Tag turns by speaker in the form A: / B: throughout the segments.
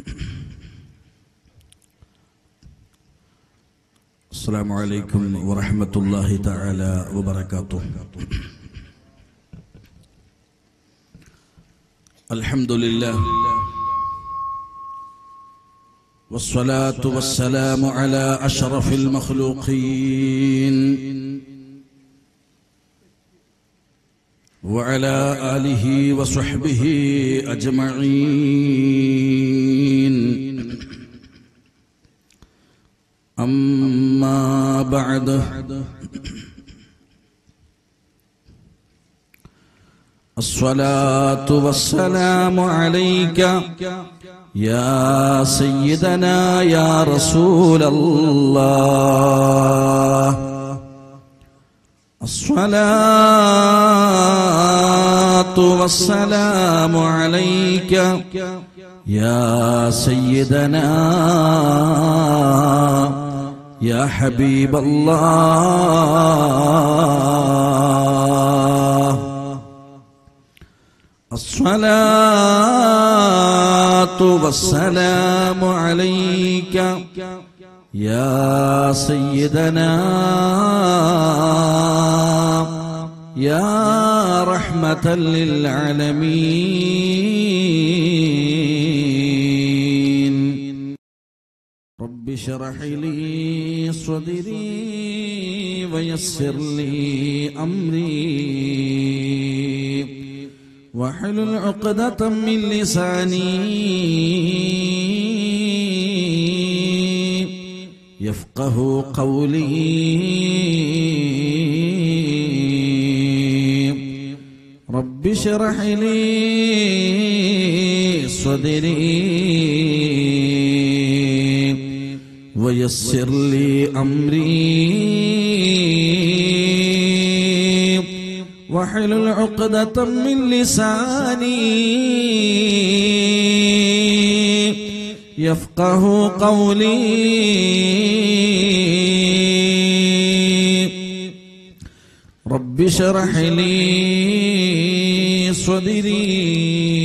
A: السلام عليكم ورحمة الله تعالى وبركاته الحمد لله والصلاة والسلام على أشرف المخلوقين وعلى آله وصحبه أجمعين أما بعد الصلاة والسلام عليك يا سيدنا يا رسول الله الصلاة والسلام عليك يا سيدنا يا حبيب الله الصلاة والسلام عليك يا سيدنا يا رحمة للعالمين رب اشرح لي صدري ويسر لي أمري واحلل عقدة من لساني يفقه قولي رب اشرح لي صدري ويسر لي أمري واحلل عقدة من لساني يفقه قولي رب اشرح لي صدري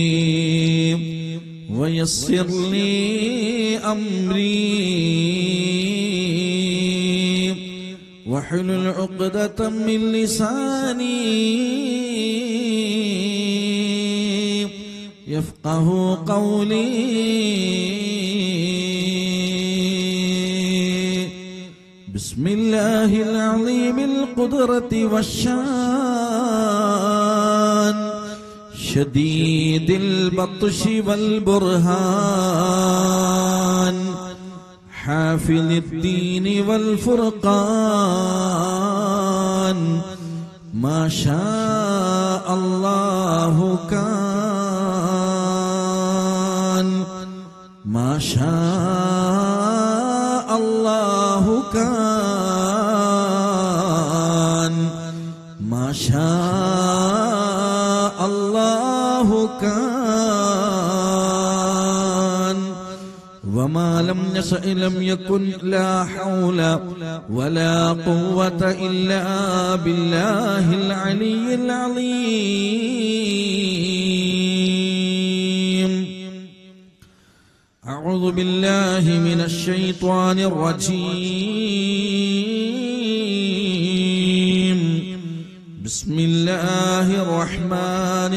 A: ويسر لي أمري واحلل عقدة من لساني يفقه قولي بسم الله العظيم القدرة والشان شديد البطش والبرهان حافظ الدين والفرقان ما شاء الله كان ما شاء الله كان ما شاء الله كان وما لم يشأ لم يكن لا حول ولا قوة إلا بالله العلي العظيم أعوذ بالله من الشيطان الرجيم بسم الله الرحمن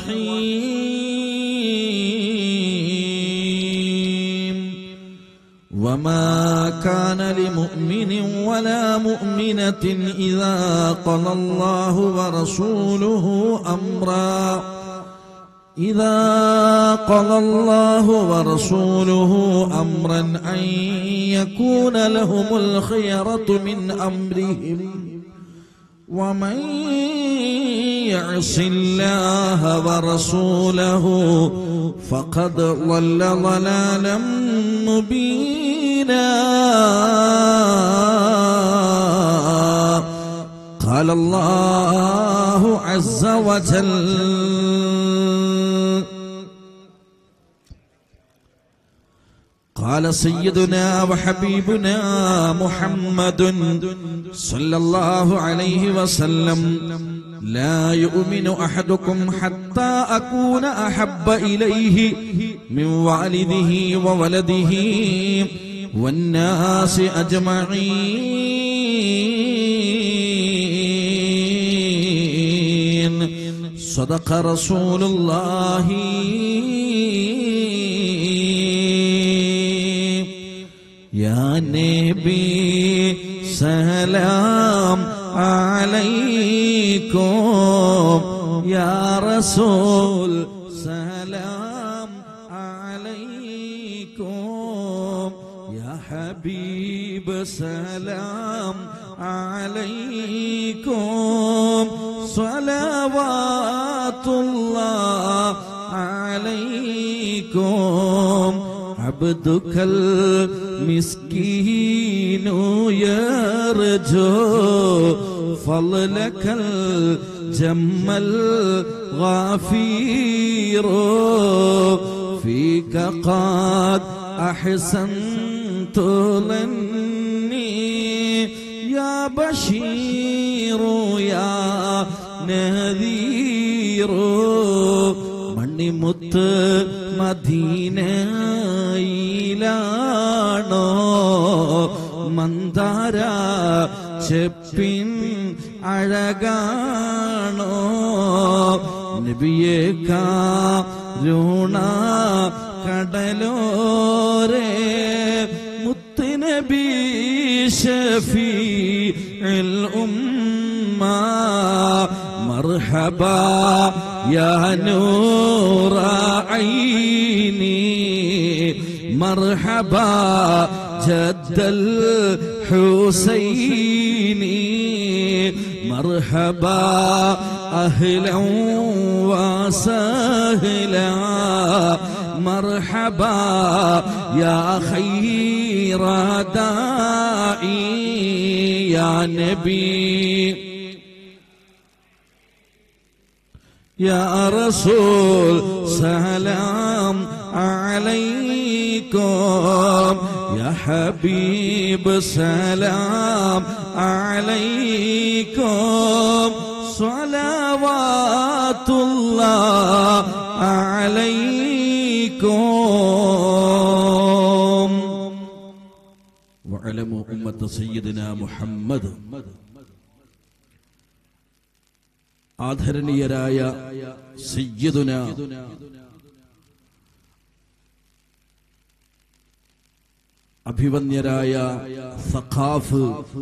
A: الرحيم وما كان لمؤمن ولا مؤمنة إذا قضى الله ورسوله أمرا إذا قضى الله ورسوله أمرا أن يكون لهم الخيرة من أمرهم ومن يعص الله ورسوله فقد ضل ضلالا مبينا قال الله عز وجل قال سيدنا وحبيبنا محمد صلى الله عليه وسلم لا يؤمن أحدكم حتى أكون أحب إليه من والده وولده والناس أجمعين صدق رسول الله يا نبي سلام عليكم يا رسول سلام عليكم يا حبيب سلام عليكم صلوات الله عليكم عبدك المسكين يرجو فضلك الجم الغفير فيك قد أحسنت لني يا بشير يا نذير മണിമുത്ത് മദീനയിലാണോ മന്ദാര ചെപ്പിൻ അഴകാണോ നബിയെ കാരുണ കടലോരേ മുത്തുനബി ഷഫീ الأمة مرحبا يا نور عيني مرحبا جد الحسين مرحبا أهلا وسهلا مرحبا يا خير داعي يا نبي يا رسول سلام عليكم يا حبيب سلام عليكم صلوات الله عليكم واعلموا أمة سيدنا محمد ആദരണീയരായ സയ്യിദുന അഭിവന്യരായ സഖാഫ്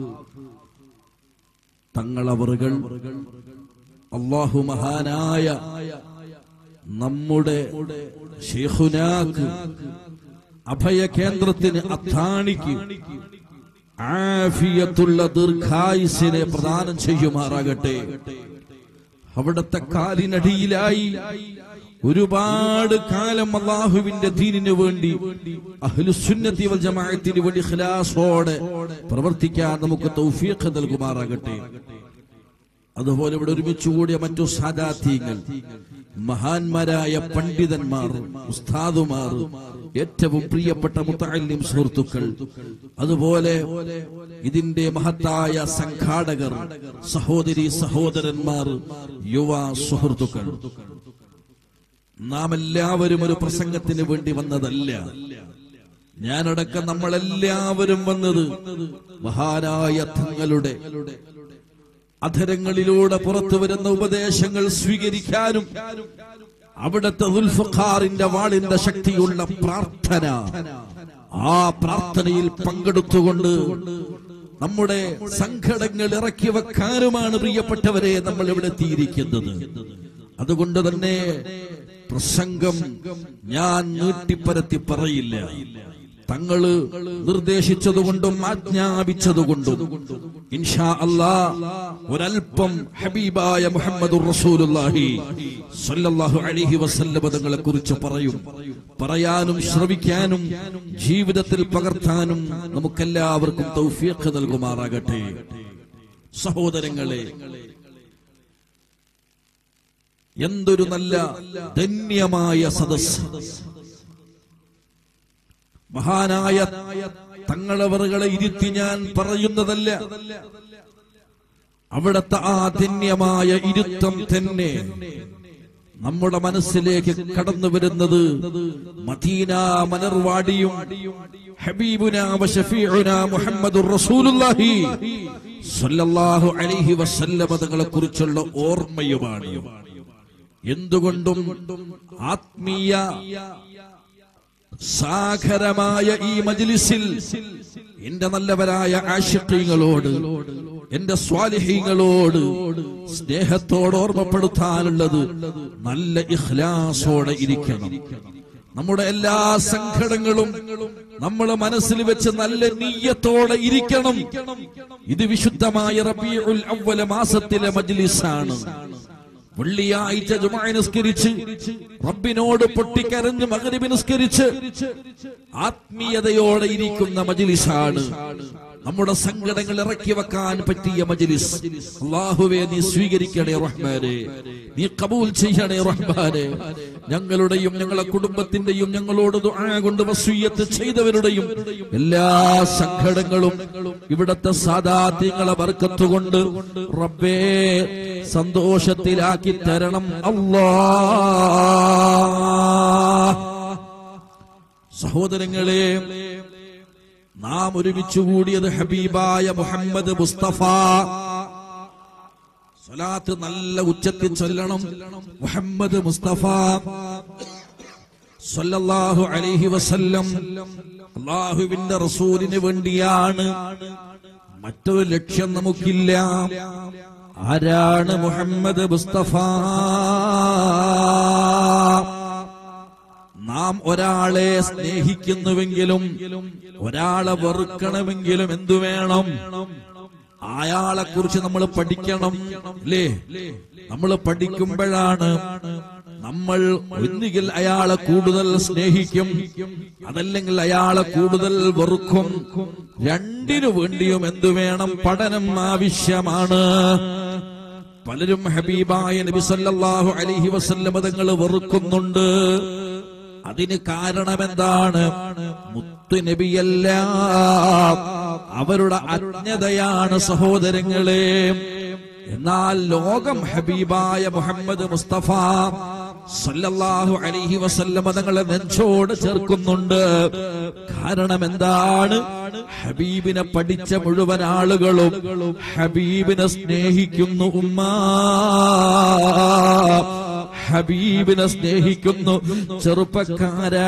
A: തങ്ങളവറുകൾ അള്ളാഹു മഹാനായ നമ്മുടെ ഷേഖുനാക്ക് അഭയ കേന്ദ്രത്തിന് അത്താണിക്ക് ആഫിയത്തുള്ള ദീർഘായുസിനെ പ്രദാനം ചെയ്യുമാറാകട്ടെ അവിടത്തെ കാലിനടിയിലായി ഒരുപാട് കാലം അള്ളാഹുവിന്റെ ദീനിനു വേണ്ടി അഹ്ലുസുന്നത്തി വൽ ജമാഅത്തിന് വേണ്ടി ഖിലാസോടെ പ്രവർത്തിക്കാൻ നമുക്ക് തൗഫീഖ് നൽകുമാറാകട്ടെ അതുപോലെ ഇവിടെ ഒരുമിച്ച് കൂടിയ മറ്റു സാദാത്യങ്ങൾ മഹാന്മാരായ പണ്ഡിതന്മാർ ഉസ്താദുമാർ ഏറ്റവും പ്രിയപ്പെട്ട മുത്തല്ലിം സുഹൃത്തുക്കൾ അതുപോലെ ഇതിന്റെ മഹത്തായ സംഘാടകർ സഹോദരി സഹോദരന്മാർ യുവ സുഹൃത്തുക്കൾ നാം എല്ലാവരും ഒരു പ്രസംഗത്തിന് വേണ്ടി വന്നതല്ല ഞാനടക്കം നമ്മളെല്ലാവരും വന്നത് മഹാനായ തങ്ങളുടെ അധരങ്ങളിലൂടെ പുറത്തു വരുന്ന ഉപദേശങ്ങൾ സ്വീകരിക്കാനും അവിടുത്തെ ദുൽഫഖാറിന്റെ വാളിന്റെ ശക്തിയുള്ള പ്രാർത്ഥന ആ പ്രാർത്ഥനയിൽ പങ്കെടുത്തുകൊണ്ട് നമ്മുടെ സങ്കടങ്ങൾ ഇറക്കി വെക്കാനുമാണ് പ്രിയപ്പെട്ടവരെ നമ്മൾ ഇവിടെ എത്തിയിരിക്കുന്നത് അതുകൊണ്ട് തന്നെ പ്രസംഗം ഞാൻ നീട്ടിപ്പരത്തി പറയില്ല തങ്ങള് നിർദ്ദേശിച്ചതുകൊണ്ടും ആജ്ഞാപിച്ചതുകൊണ്ടും ഇൻഷാ അല്ലാ ഒരൽപ്പം ഹബീബായ മുഹമ്മദ് റസൂലുള്ളാഹി സല്ലല്ലാഹു അലൈഹി വസല്ലമ തങ്ങളെ കുറിച്ച് പറയും പറയാനും ശ്രവിക്കാനും ജീവിതത്തിൽ പകർത്താനും നമുക്കെല്ലാവർക്കും തൗഫീഖ് നൽകുമാറാകട്ടെ സഹോദരങ്ങളെ എന്തൊരു നല്ല ധന്യമായ സദസ് മഹാനായ തങ്ങളവറുകളെ ഇരുത്തി ഞാൻ പറയുന്നതല്ല അവിടുത്തെ ആ ധന്യമായ ഇരുത്തം തന്നെ നമ്മുടെ മനസ്സിലേക്ക് കടന്നു വരുന്നത് മദീന മലർവാടിയും ഹബീബുന വ ശഫീഉന മുഹമ്മദുർ റസൂലുള്ളാഹി സ്വല്ലല്ലാഹു അലൈഹി വസല്ലമ തങ്ങളെ കുറിച്ചുള്ള ഓർമ്മയുമാണ് എന്തുകൊണ്ടും ആത്മീയ സാഖരമായ ഈ മജ്ലിസിൽ എന്റെ നല്ലവരായ ആശിഖീങ്ങളോട് എന്റെ സ്വാലിഹീങ്ങളോട് സ്നേഹത്തോട് ഓർമ്മപ്പെടുത്താനുള്ളത് നല്ല ഇഖ്ലാസോടെ ഇരിക്കണം നമ്മുടെ എല്ലാ സങ്കടങ്ങളും നമ്മൾ മനസ്സിൽ വെച്ച് നല്ല നീയത്തോടെ ഇരിക്കണം ഇത് വിശുദ്ധമായ റബീഉൽ അവ്വല മാസത്തിലെ മജ്ലിസാണ് വെള്ളിയാഴ്ച ജുമാ നിസ്കരിച്ച് റബ്ബിനോട് പൊട്ടിക്കരഞ്ഞ് മകരിബ് നിസ്കരിച്ച് ആത്മീയതയോടെ ഇരിക്കുന്ന മജിലിസാണ് നമ്മുടെ സങ്കടങ്ങൾ ഇറക്കി വെക്കാൻ പറ്റിയ മജിലിസ് അള്ളാഹുവെ നീ സ്വീകരിക്കണേ റഹ്മാനെ നീ കബൂൽ ചെയ്യണേ റഹ്മാനെ ഞങ്ങളുടെയും ഞങ്ങളെ കുടുംബത്തിന്റെയും ഞങ്ങളോട് ദുആ കൊണ്ട് വസൂയത്ത് ചെയ്തവരുടെയും എല്ലാ സങ്കടങ്ങളും ഇവിടത്തെ സാദാത്യങ്ങളെ വർക്കത്തുകൊണ്ട് റബ്ബേ സന്തോഷത്തിലാക്കി തരണം അല്ലാ സഹോദരങ്ങളെ നാം ഒരുമിച്ച് കൂടിയത് ഹബീബായ മുഹമ്മദ് മുസ്തഫ സ്വലാത്ത് നല്ല ഉച്ചത്തിൽ ചൊല്ലണം മുഹമ്മദ് മുസ്തഫ സല്ലല്ലാഹു അലൈഹി വസല്ലം അള്ളാഹുവിന്റെ റസൂലിന് വേണ്ടിയാണ് മറ്റൊരു ലക്ഷ്യം നമുക്കില്ല ആരാണ് മുഹമ്മദ് മുസ്തഫ നാം ഒരാളെ സ്നേഹിക്കുന്നുവെങ്കിലും ഒരാളെ വെറുക്കണമെങ്കിലും എന്തു വേണം അയാളെ കുറിച്ച് നമ്മൾ പഠിക്കണം അല്ലേ നമ്മൾ പഠിക്കുമ്പോഴാണ് നമ്മൾ ഒന്നുകിൽ അയാളെ കൂടുതൽ സ്നേഹിക്കും അതല്ലെങ്കിൽ അയാളെ കൂടുതൽ വെറുക്കും രണ്ടിനു വേണ്ടിയും എന്തു വേണം പഠനം ആവശ്യമാണ് പലരും ഹബീബായ നബി സല്ലല്ലാഹു അലൈഹി വസല്ലമ തങ്ങൾ വെറുക്കുന്നുണ്ട് അതിന് കാരണം എന്താണ് മുത്തു നബിയല്ല അവരുടെ അജ്ഞതയാണ് സഹോദരങ്ങളെ എന്നാൽ ലോകം ഹബീബായ മുഹമ്മദ് മുസ്തഫ സല്ലല്ലാഹു അലൈഹി വസല്ലമ തങ്ങളെ നെഞ്ചോട് ചേർക്കുന്നുണ്ട് കാരണം എന്താണ് ഹബീബിനെ പഠിച്ച മുഴുവൻ ആളുകളും ഹബീബിനെ സ്നേഹിക്കുന്നു ഉമ്മ ഹബീബിനെ സ്നേഹിക്കുന്നു ചെറുപ്പക്കാരാ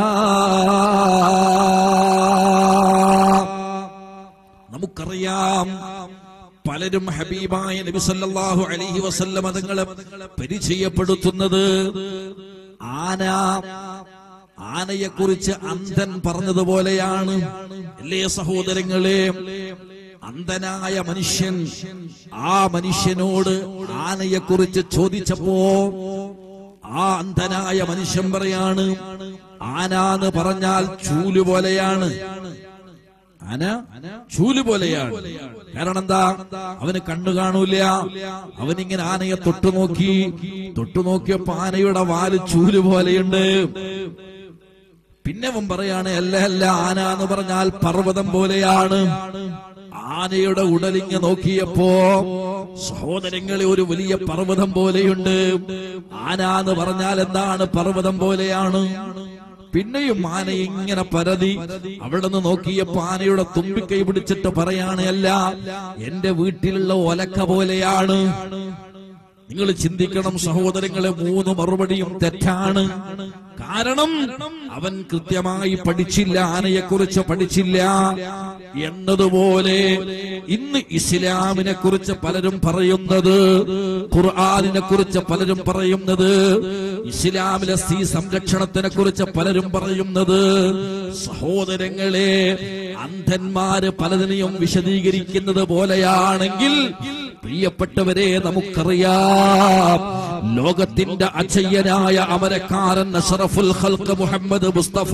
A: നമുക്കറിയാം പലരും ഹബീബായ നബി സല്ലല്ലാഹു അലൈഹി വസല്ലമ തങ്ങളെ പരിചയപ്പെടുത്തുന്നത് ആന ആനയെ കുറിച്ച് അന്ധൻ പറഞ്ഞതുപോലെയാണ് അല്ലേ സഹോദരങ്ങളെ അന്ധനായ മനുഷ്യൻ ആ മനുഷ്യനോട് ആനയെ കുറിച്ച് ചോദിച്ചപ്പോ ആ അന്ധനായ മനുഷ്യൻ പറയാണ് ആന എന്ന് പറഞ്ഞാൽ ചൂല് പോലെയാണ് ആന ചൂല് പോലെയാണ് കാരണം എന്താ അവന് കണ്ണു കാണൂല അവനിങ്ങനെ ആനയെ തൊട്ടു നോക്കി തൊട്ടു നോക്കിയപ്പോ ആനയുടെ വാല് ചൂല് പോലെയുണ്ട് പിന്നെ അവൻ പറയാണ് അല്ല അല്ല ആന എന്ന് പറഞ്ഞാൽ പർവ്വതം പോലെയാണ് ആനയുടെ ഉടലിങ്ങ് നോക്കിയപ്പോ സഹോദരങ്ങളെ ഒരു വലിയ പർവ്വതം പോലെയുണ്ട് ആന എന്ന് പറഞ്ഞാൽ എന്താണ് പർവ്വതം പോലെയാണ് പിന്നെയും ആന ഇങ്ങനെ പരതി അവിടെ നിന്ന് നോക്കിയപ്പോ ആനയുടെ തുമ്പിക്കൈ പിടിച്ചിട്ട് പറയാണ് അല്ല എന്റെ വീട്ടിലുള്ള ഒലക്ക പോലെയാണ് നിങ്ങൾ ചിന്തിക്കണം സഹോദരങ്ങളെ മൂന്ന് മറുപടിയും തെറ്റാണ് കാരണം അവൻ കൃത്യമായി പഠിച്ചില്ല ആനയെ കുറിച്ച് പഠിച്ചില്ല എന്നതുപോലെ ഇന്ന് ഇസ്ലാമിനെ കുറിച്ച് പലരും പറയുന്നത് ഖുർആാനിനെ കുറിച്ച് പലരും പറയുന്നത് ഇസ്ലാമിലെ സ്ത്രീ സംരക്ഷണത്തിനെ കുറിച്ച് പലരും പറയുന്നത് സഹോദരങ്ങളെ അന്ധന്മാര് പലതിനെയും വിശദീകരിക്കുന്നത് പോലെയാണെങ്കിൽ പ്രിയപ്പെട്ടവരെ നമുക്കറിയാം ലോകത്തിന്റെ അജയ്യനായ അമരക്കാരൻ അഷറഫുൽ ഖൽഖ് മുഹമ്മദ് മുസ്തഫ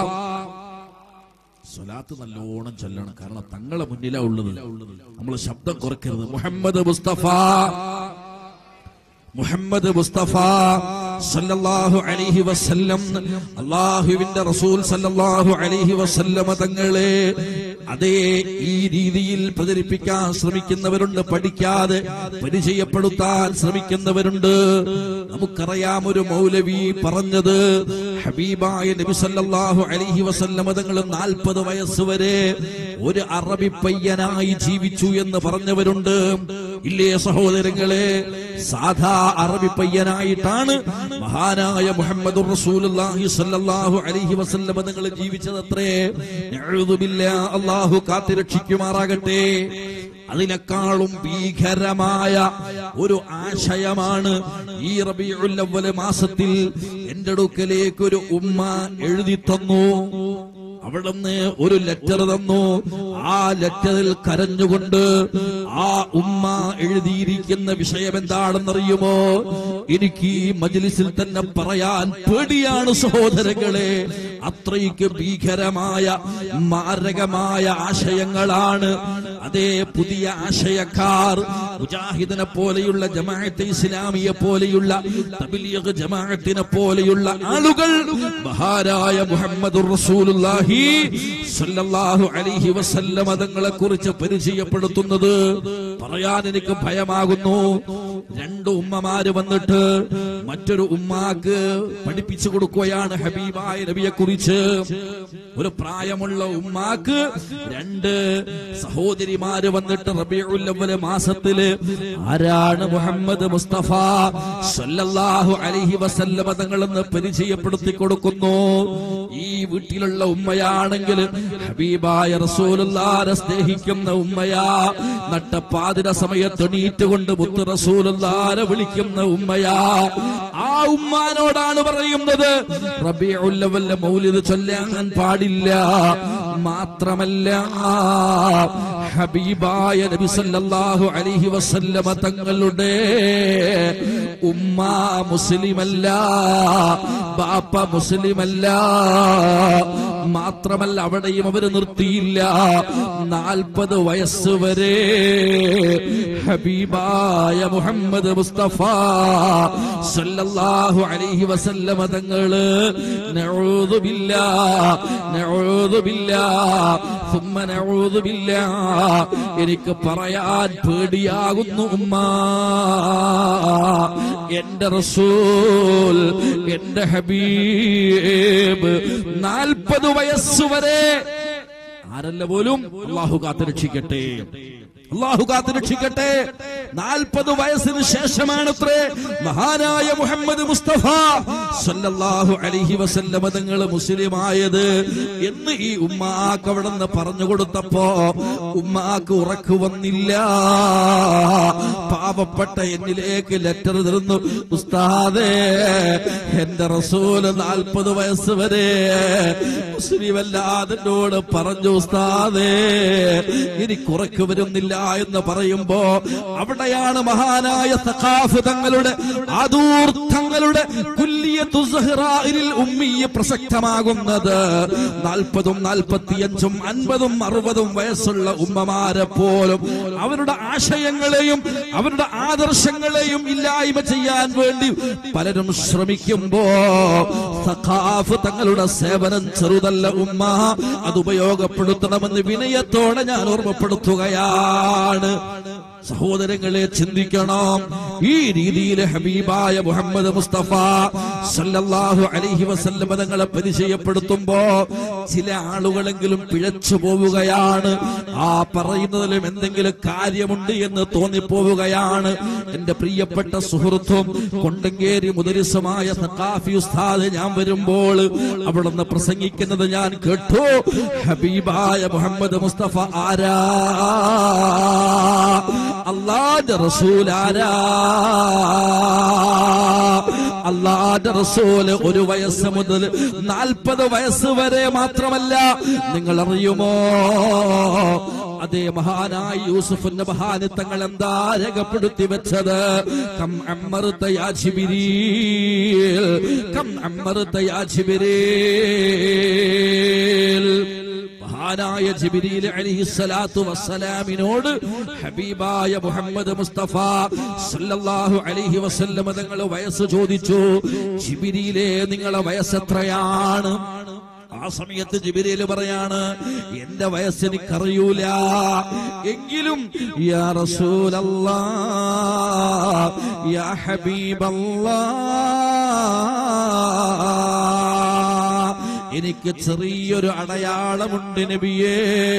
A: സ്വലാത്ത് നല്ലോണം ചൊല്ലണം കാരണം തങ്ങളെ മുന്നിലാ ഉള്ളത് നമ്മൾ ശബ്ദം കുറയ്ക്കരുത് മുഹമ്മദ് മുസ്തഫ മുഹമ്മദ് മുസ്തഫ സല്ലല്ലാഹു അലൈഹി വസല്ലം അള്ളാഹുവിന്റെ റസൂൽ സല്ലല്ലാഹു അലൈഹി വസല്ലമ തങ്ങളെ അതേ ഈ രീതിയിൽ പ്രചരിപ്പിക്കാൻ ശ്രമിക്കുന്നവരുണ്ട് പഠിക്കാതെ പരിചയപ്പെടുത്താൻ ശ്രമിക്കുന്നവരുണ്ട് നമുക്കറിയാം ഒരു മൗലവി പറഞ്ഞത് ഹബീബായ നബി സല്ലല്ലാഹു അലൈഹി വസല്ലമ തങ്ങൾ നാൽപ്പത് വയസ്സ് വരെ ഒരു അറബി പയ്യനായി ജീവിച്ചു എന്ന് പറഞ്ഞവരുണ്ട് ഇല്ലേ സഹോദരങ്ങളെ സാധാ അറബി പയ്യനായിട്ടാണ് മഹാനായ മുഹമ്മദ് റസൂലുള്ളാഹി സ്വല്ലല്ലാഹു അലൈഹി വസല്ലമ തങ്ങൾ ജീവിച്ചതത്രേ നഅൂദുബില്ലാ അല്ലാഹു കാത്തിരക്ഷിക്കുമാറാകട്ടെ അതിനേക്കാളും ഭീകരമായ ഒരു ആശയമാണ് ഈ റബീഉൽ അവ്വൽ മാസത്തിൽ എന്റെ അടുക്കലേക്ക് ഒരു ഉമ്മ എഴുതി തന്നു അവിടുന്ന് ഒരു ലെറ്റർ തന്നു ആ ലെറ്ററിൽ കരഞ്ഞുകൊണ്ട് ആ ഉമ്മ എഴുതിയിരിക്കുന്ന വിഷയം എന്താണെന്നറിയുമോ എനിക്ക് ഈ മജ്ലിസിൽ തന്നെ പറയാൻ പേടിയാണ് സഹോദരങ്ങളെ അത്രയ്ക്ക് ഭീകരമായ മാരകമായ ആശയങ്ങളാണ് അതേ പുതിയ ആശയക്കാർ മുജാഹിദിനെ പോലെയുള്ള ജമാഅത്തെ ഇസ്ലാമിയെ പോലെയുള്ള തബ്ലീഗ് ജമാഅത്തിനെ പോലെയുള്ള ആളുകൾ മഹാരായ മുഹമ്മദ് റസൂലുള്ളാഹി സല്ലല്ലാഹു അലൈഹി വസല്ലമ തങ്ങളെ കുറിച്ച് പരിചയപ്പെടുത്തുന്നത് പറയാൻ എനിക്ക് ഭയമാകുന്നു രണ്ട് ഉമ്മമാര് വന്നിട്ട് മറ്റൊരു ഉമ്മാക്ക് പഠിപ്പിച്ചു കൊടുക്കുകയാണ് ഹബീബായ നബിയെ കുറിച്ച് ഒരു പ്രായമുള്ള ഉമ്മാക്ക് രണ്ട് സഹോദരിമാര് വന്നിട്ട് റബീഉൽ അവ്വൽ മാസത്തില് ആരാണ് മുഹമ്മദ് മുസ്തഫ സല്ലല്ലാഹു അലൈഹി വസല്ലമ തങ്ങളെന്ന് പരിചയപ്പെടുത്തി കൊടുക്കുന്നു ഈ വീട്ടിലുള്ള ഉമ്മയാണെങ്കിൽ ഹബീബായ റസൂലുള്ളാരെ സ്നേഹിക്കുന്ന ഉമ്മയാ നട്ടപ്പാതിര സമയത്ത് എണീറ്റ് കൊണ്ട് മുത്ത് റസൂലുള്ളാരെ വിളിക്കുന്ന ഉമ്മയാ ആ ഉമ്മാനോടാണ് പറയുന്നത് റബീഉൽ അവ്വൽ മൗലിദ് ചൊല്ലാൻ പാടില്ല മാത്രമല്ല ഹബീബായ നബി സല്ലല്ലാഹു അലൈഹി വസല്ലമ തങ്ങളുടെ ഉമ്മ മുസ്ലിമല്ല ബാപ്പ മുസ്ലിമല്ല മാത്രമല്ല അവിടെയും അവര് നിർത്തിയില്ല നാൽപ്പത് വയസ്സ് വരെ ഹബീബായ മുഹമ്മദ് മുസ്തഫ സല്ലല്ലാഹു അലൈഹി വസല്ലമ തങ്ങള് നഊദു ബില്ലാ നഊദു ബില്ലാ ثم نعوذ بالله എനിക്ക് പറയാൻ പേടിയാകുന്നു ഉമ്മ എന്റെ റസൂൽ എന്റെ ഹബീബ് നാൽപ്പത് വയസ്സ് വരെ ആരല്ല പോലും അള്ളാഹു കാത്തുരക്ഷിക്കട്ടെ അള്ളാഹു കാത്തുരക്ഷിക്കട്ടെ നാൽപ്പത് വയസ്സിന് ശേഷമാണത്രേ മഹാനായ മുഹമ്മദ് മുസ്തഫ സല്ലല്ലാഹു അലൈഹി വസല്ലമ തങ്ങൾ മുസ്ലിമായത് എന്ന് ഈ ഉമ്മാക്ക് അവിടെ നിന്ന് പറഞ്ഞു കൊടുത്തപ്പോ ഉമ്മാക്ക് ഉറക്കു വന്നില്ല പാവപ്പെട്ട എന്നിലേക്ക് ലെറ്റർ തരുന്നു ഉസ്താദേ എന്റെ റസൂല് നാൽപ്പത് വയസ്സ് വരെ മുസ്ലിമല്ലാതെ എന്നോട് പറഞ്ഞു ഉസ്താദേ എനിക്ക് ഉറക്കു വരുന്നില്ല എന്ന് പറയുമ്പോ അവിടെയാണ് മഹാനായ സഖാഫ് തങ്ങളുടെ ആദൂർത്ഥങ്ങളുടെ കുല്ലിയത്തു സഹ്റാഇൽ ഉമ്മിയ പ്രസക്തമാകുന്നത് നാൽപ്പതും നാൽപ്പത്തിയഞ്ചും അൻപതും അറുപതും വയസ്സുള്ള ഉമ്മമാരെ പോലും അവരുടെ ആശയങ്ങളെയും അവരുടെ ആദർശങ്ങളെയും ഇല്ലായ്മ ചെയ്യാൻ വേണ്ടി പലരും ശ്രമിക്കുമ്പോ സഖാഫ് തങ്ങളുടെ സേവനം ചെറുതല്ല ഉമ്മ അത് ഉപയോഗപ്പെടുത്തണമെന്ന് വിനയത്തോടെ ഞാൻ ഓർമ്മപ്പെടുത്തുകയാണ് സഹോദരങ്ങളെ ചിന്തിക്കണം ഈ രീതിയിൽ ഹബീബായ മുഹമ്മദ് മുസ്തഫ സല്ലല്ലാഹു അലൈഹി വസല്ലം തങ്ങളെ പരിചയപ്പെടുത്തുമ്പോ ചില ആളുകളെങ്കിലും പിഴച്ചു പോവുകയാണ് ആ പറയുന്നതിലും എന്തെങ്കിലും കാര്യമുണ്ട് എന്ന് തോന്നിപ്പോവുകയാണ് എന്റെ പ്രിയപ്പെട്ട സുഹൃത്തും കൊണ്ടങ്കേരി മുദരിസമായ സഖാഫി ഉസ്താദ് ഞാൻ വരുമ്പോൾ അവിടുന്ന് പ്രസംഗിക്കുന്നത് ഞാൻ കേട്ടു ഹബീബായ മുഹമ്മദ് മുസ്തഫ ആരാ അള്ളാന്റെ റസൂൽ ആരാ അള്ളാന്റെ റസൂല് ഒരു വയസ്സ് മുതൽ നാൽപ്പത് വയസ്സ് വരെ മാത്രമല്ല നിങ്ങൾ അറിയുമോ അതേ മഹാനായ യൂസുഫിന്റെ മഹാനിത്തങ്ങൾ എന്താ രേഖപ്പെടുത്തി വെച്ചത് കം അമ്മറുത്ത യാ ജിബിരീൽ കം അമ്മറുത്ത യാ ജിബിരീൽ മഹാനായ ജിബിരിയിൽ അലിഹിസ്സലാത്തു വസ്സലാമിനോട് ഹബീബായ മുഹമ്മദ് മുസ്തഫ സല്ലല്ലാഹു അലൈഹി വസല്ലമ തങ്ങൾ വയസ്സ് ചോദിച്ചു ജിബിരിയിലെ നിങ്ങളെ വയസ്സെത്രയാണ് ആ സമയത്ത് ജിബിരിയിൽ പറയാണ് എന്റെ വയസ്സ് എനിക്കറിയൂല എങ്കിലും യാ റസൂലല്ലാ യാ ഹബീബല്ലാ എനിക്ക് ചെറിയൊരു അടയാളമുണ്ട് നബിയേ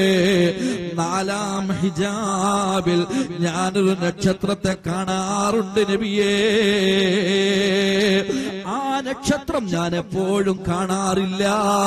A: നാലാം ഹിജാബിൽ ഞാനൊരു നക്ഷത്രത്തെ കാണാറുണ്ട് നബിയേ ആ നക്ഷത്രം ഞാൻ എപ്പോഴും കാണാറില്ല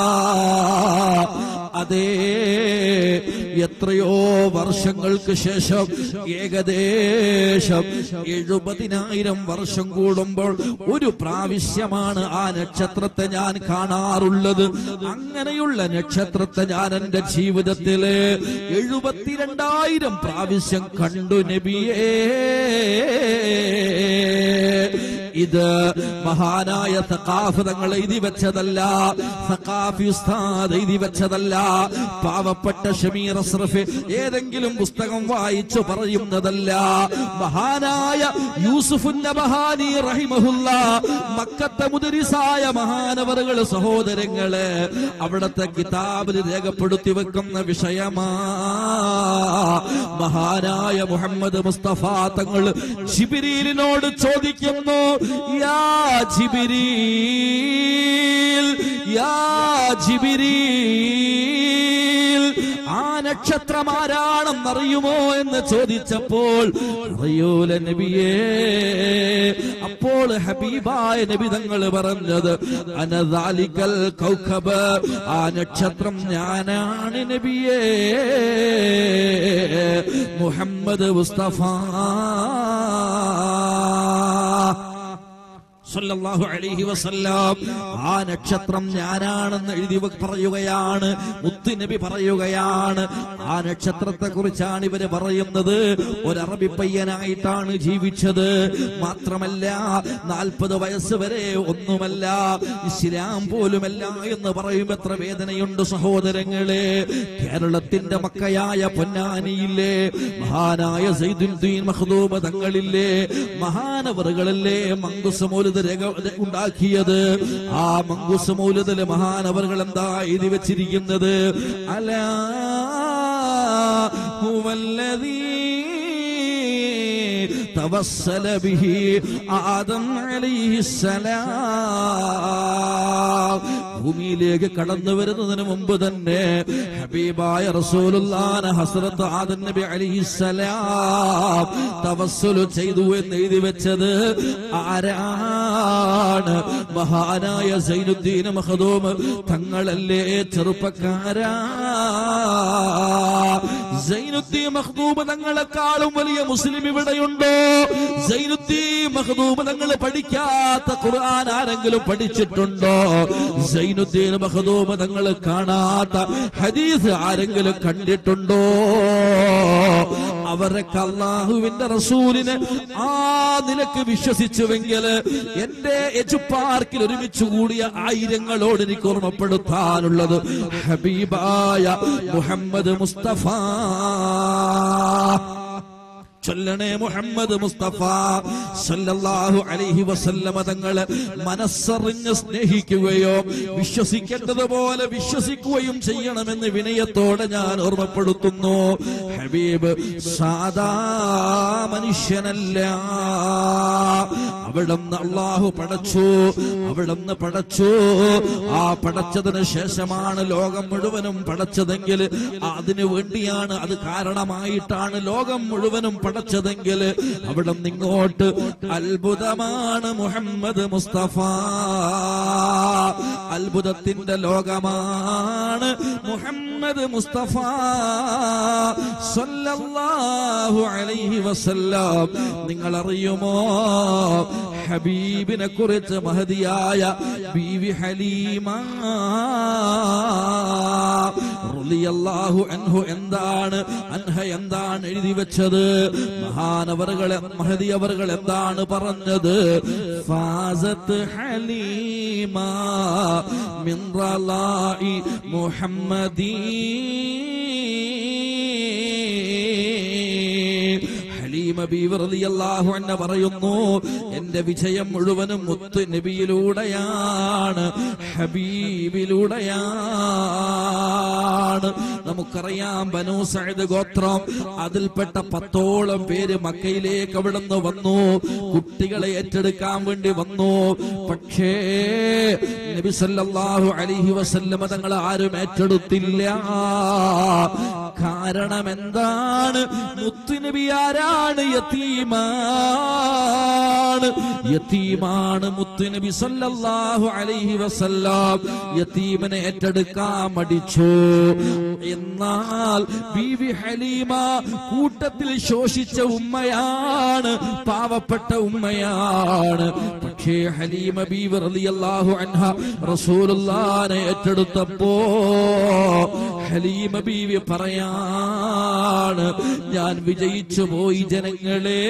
A: അതേ എത്രയോ വർഷങ്ങൾക്ക് ശേഷം ഏകദേശം എഴുപതിനായിരം വർഷം കൂടുമ്പോൾ ഒരു പ്രാവശ്യമാണ് ആ നക്ഷത്രത്തെ ഞാൻ കാണാറുള്ളത് അങ്ങനെയുള്ള നക്ഷത്രത്തെ ഞാൻ എന്റെ ജീവിതത്തില് എഴുപത്തിരണ്ടായിരം പ്രാവശ്യം കണ്ടു നബിയേ ഇത് മഹാനായ സഖാഫ് തങ്ങൾ എഴുതി വെച്ചതല്ല സഖാഫി ഉസ്താദ് എഴുതി വെച്ചതല്ല പാവപ്പെട്ട ഷമീർ അസ്രഫ് ഏതെങ്കിലും പുസ്തകം വായിച്ചു പറയുന്നതല്ല മഹാനായ യൂസുഫുൻ നബഹാനി റഹിമഹുല്ല മക്കത്തെ മുദരിസായ മഹാനവറുകൾ സഹോദരങ്ങള് അവിടത്തെ കിതാബിൽ രേഖപ്പെടുത്തി വെക്കുന്ന വിഷയമാ മഹാനായ മുഹമ്മദ് മുസ്തഫ തങ്ങൾ ജിബിരിലിനോട് ചോദിക്കുന്നു യാ ജിബിരീൽ യാ ജിബിരീൽ ആ നക്ഷത്രം ആരാണെന്നറിയുമോ എന്ന് ചോദിച്ചപ്പോൾ അറിയൂല നബിയേ അപ്പോൾ ഹബീബായ നബി തങ്ങൾ പറഞ്ഞത് അനദാലിക്കൽ കൗഖബ് ആ നക്ഷത്രം ഞാനാണ് നബിയേ മുഹമ്മദ് മുസ്തഫ സല്ലല്ലാഹു അലൈഹി വസല്ലം ആ നക്ഷത്രം ഞാനാണെന്ന് എഴുതി വെ- പറയുകയാണ് മുത്തുനബി പറയുകയാണ് ആ നക്ഷത്രത്തെ കുറിച്ചാണ് ഇവര് പറയുന്നത് ഒരു അറബി പയ്യനായിട്ടാണ് ജീവിച്ചത് മാത്രമല്ല നാൽപ്പത് വയസ്സ് വരെ ഒന്നുമല്ല ഇസ്ലാം പോലുമല്ല എന്ന് പറയും എത്ര വേദനയുണ്ട് സഹോദരങ്ങളെ കേരളത്തിന്റെ മക്കയായ പൊന്നാനിയില്ലേ മഹാനായ സൈദുദ്ദീൻ മഖ്ദൂമ തങ്ങളില്ലേ മഹാനവറുകളല്ലേ മങ്കുസ് മൗലിദ് രേഖ ഉണ്ടാക്കിയത് ആ മങ്കുസ് മൗലിദിലെ മഹാനവറുകൾ എന്താ എഴുതി വെച്ചിരിക്കുന്നത് അലാ ഹുവല്ലദീ توسل به ആദം അലൈഹിസ്സലാം ഭൂമിയിലേക്ക് കടന്നു വരുന്നതിന് മുമ്പ് തന്നെ ഹബീബായ റസൂലുള്ളാന ഹസ്രത്ത് ആദം നബി അലൈഹിസ്സലാം തവസ്സുൽ ചെയ്തു എന്ന് എഴുതി വെച്ചത് ആരാണ് മഹാനായ സൈനുദ്ദീൻ മഖദൂം തങ്ങളല്ലേ ചെറുപ്പക്കാരാ സൈനുദ്ദീൻ മഖ്ദൂം തങ്ങളെക്കാളും വലിയ മുസ്ലിം ഇവിടെയുണ്ടോ സൈനുദ്ദീൻ മഖ്ദൂം തങ്ങൾ പഠിക്കാത്ത ഖുർആൻ ആരെങ്കിലും പഠിച്ചിട്ടുണ്ടോ സൈനുദ്ദീൻ മഖ്ദൂം തങ്ങൾ കാണാത്ത ഹദീസ് ആരെങ്കിലും കണ്ടിട്ടുണ്ടോ അവരൊക്കെ അള്ളാഹുവിന്റെ റസൂലിനെ ആ നിലക്ക് വിശ്വസിച്ചുവെങ്കിൽ എന്റെ എജു പാർക്കിൽ ഒരുമിച്ച് കൂടിയ ആയിരങ്ങളോട് എനിക്ക് ഓർമ്മപ്പെടുത്താനുള്ളത് ഹബീബായ മുഹമ്മദ് മുസ്തഫ ചൊല്ലണേ മുഹമ്മദ് മുസ്തഫ സല്ലല്ലാഹു അലൈഹി വസല്ലമ തങ്ങളെ മനസ്സറിഞ്ഞ് സ്നേഹിക്കുകയോ വിശ്വസിക്കേണ്ടതുപോലെ വിശ്വസിക്കുകയും ചെയ്യണമെന്ന് വിനയത്തോടെ ഞാൻ ഓർമ്മപ്പെടുത്തുന്നു ഹബീബ് സാദാ മനുഷ്യനല്ല അവിടുന്ന് അള്ളാഹു പടച്ചു അവിടുന്ന് പടച്ചു ആ പടച്ചതിന് ശേഷമാണ് ലോകം മുഴുവനും പടച്ചതെങ്കിൽ അതിനു വേണ്ടിയാണ് അത് കാരണമായിട്ടാണ് ലോകം മുഴുവനും പടച്ചതെങ്കിൽ അവിടെ നിങ്ങോട്ട് അത്ഭുതമാണ് മുഹമ്മദ് മുസ്തഫ അത്ഭുതത്തിന്റെ ലോകമാണ് മുഹമ്മദ് മുസ്തഫ സല്ലല്ലാഹു അലൈഹി വസല്ലം നിങ്ങൾ അറിയുമോ ഹബീബിനെ കുറിച്ച് മഹതിയായ ബീവി ഹലീമ റളിയല്ലാഹു അൻഹു എന്താണ് അൻഹ എന്താണ് എഴുതി വെച്ചത് മഹാനവറുകൾ മഹദി അവറുകൾ എന്താണ് പറഞ്ഞത് ഫാസത്ത് ഹലീമ മിൻ റലായി മുഹമ്മദീ ഹലീമ ബീവി റളിയല്ലാഹു അൻഹ പറയുന്നു എന്റെ വിജയം മുഴുവനും മുത്ത് നബിയിലൂടെയാണ് ഹബീബിലൂടെയാണ് നമുക്കറിയാം ബനു സഅദ് ഗോത്രം അതിൽപ്പെട്ട പത്തോളം പേര് മക്കയിലേക്ക് അവിടുന്ന് വന്നു കുട്ടികളെ ഏറ്റെടുക്കാൻ വേണ്ടി വന്നു പക്ഷേ നബി സല്ലല്ലാഹു അലൈഹി വസല്ലമ തങ്ങൾ ആരും ഏറ്റെടുത്തില്ല കാരണം എന്താണ് മുത്തുനബി ആരാണ് യതീമാണ് യതീമാണ് മുത്തുനബി സല്ലല്ലാഹു അലൈഹി വസല്ലം യതീമിനെ ഏറ്റെടുക്കാൻ മടിച്ചു എന്നാൽ ബീവി ഹലീമ കൂട്ടത്തിൽ ശോഷിച്ച ഉമ്മയാണ് പാവപ്പെട്ട ഉമ്മയാണ് പക്ഷേ ഹലീമ ബീവി റളിയല്ലാഹു അൻഹ റസൂലുള്ളാഹിനെ ഏറ്റെടുത്തപ്പോ ഹലീമ ബീവി പറയാണ് ഞാൻ വിജയിച്ചു പോയി ജനങ്ങളെ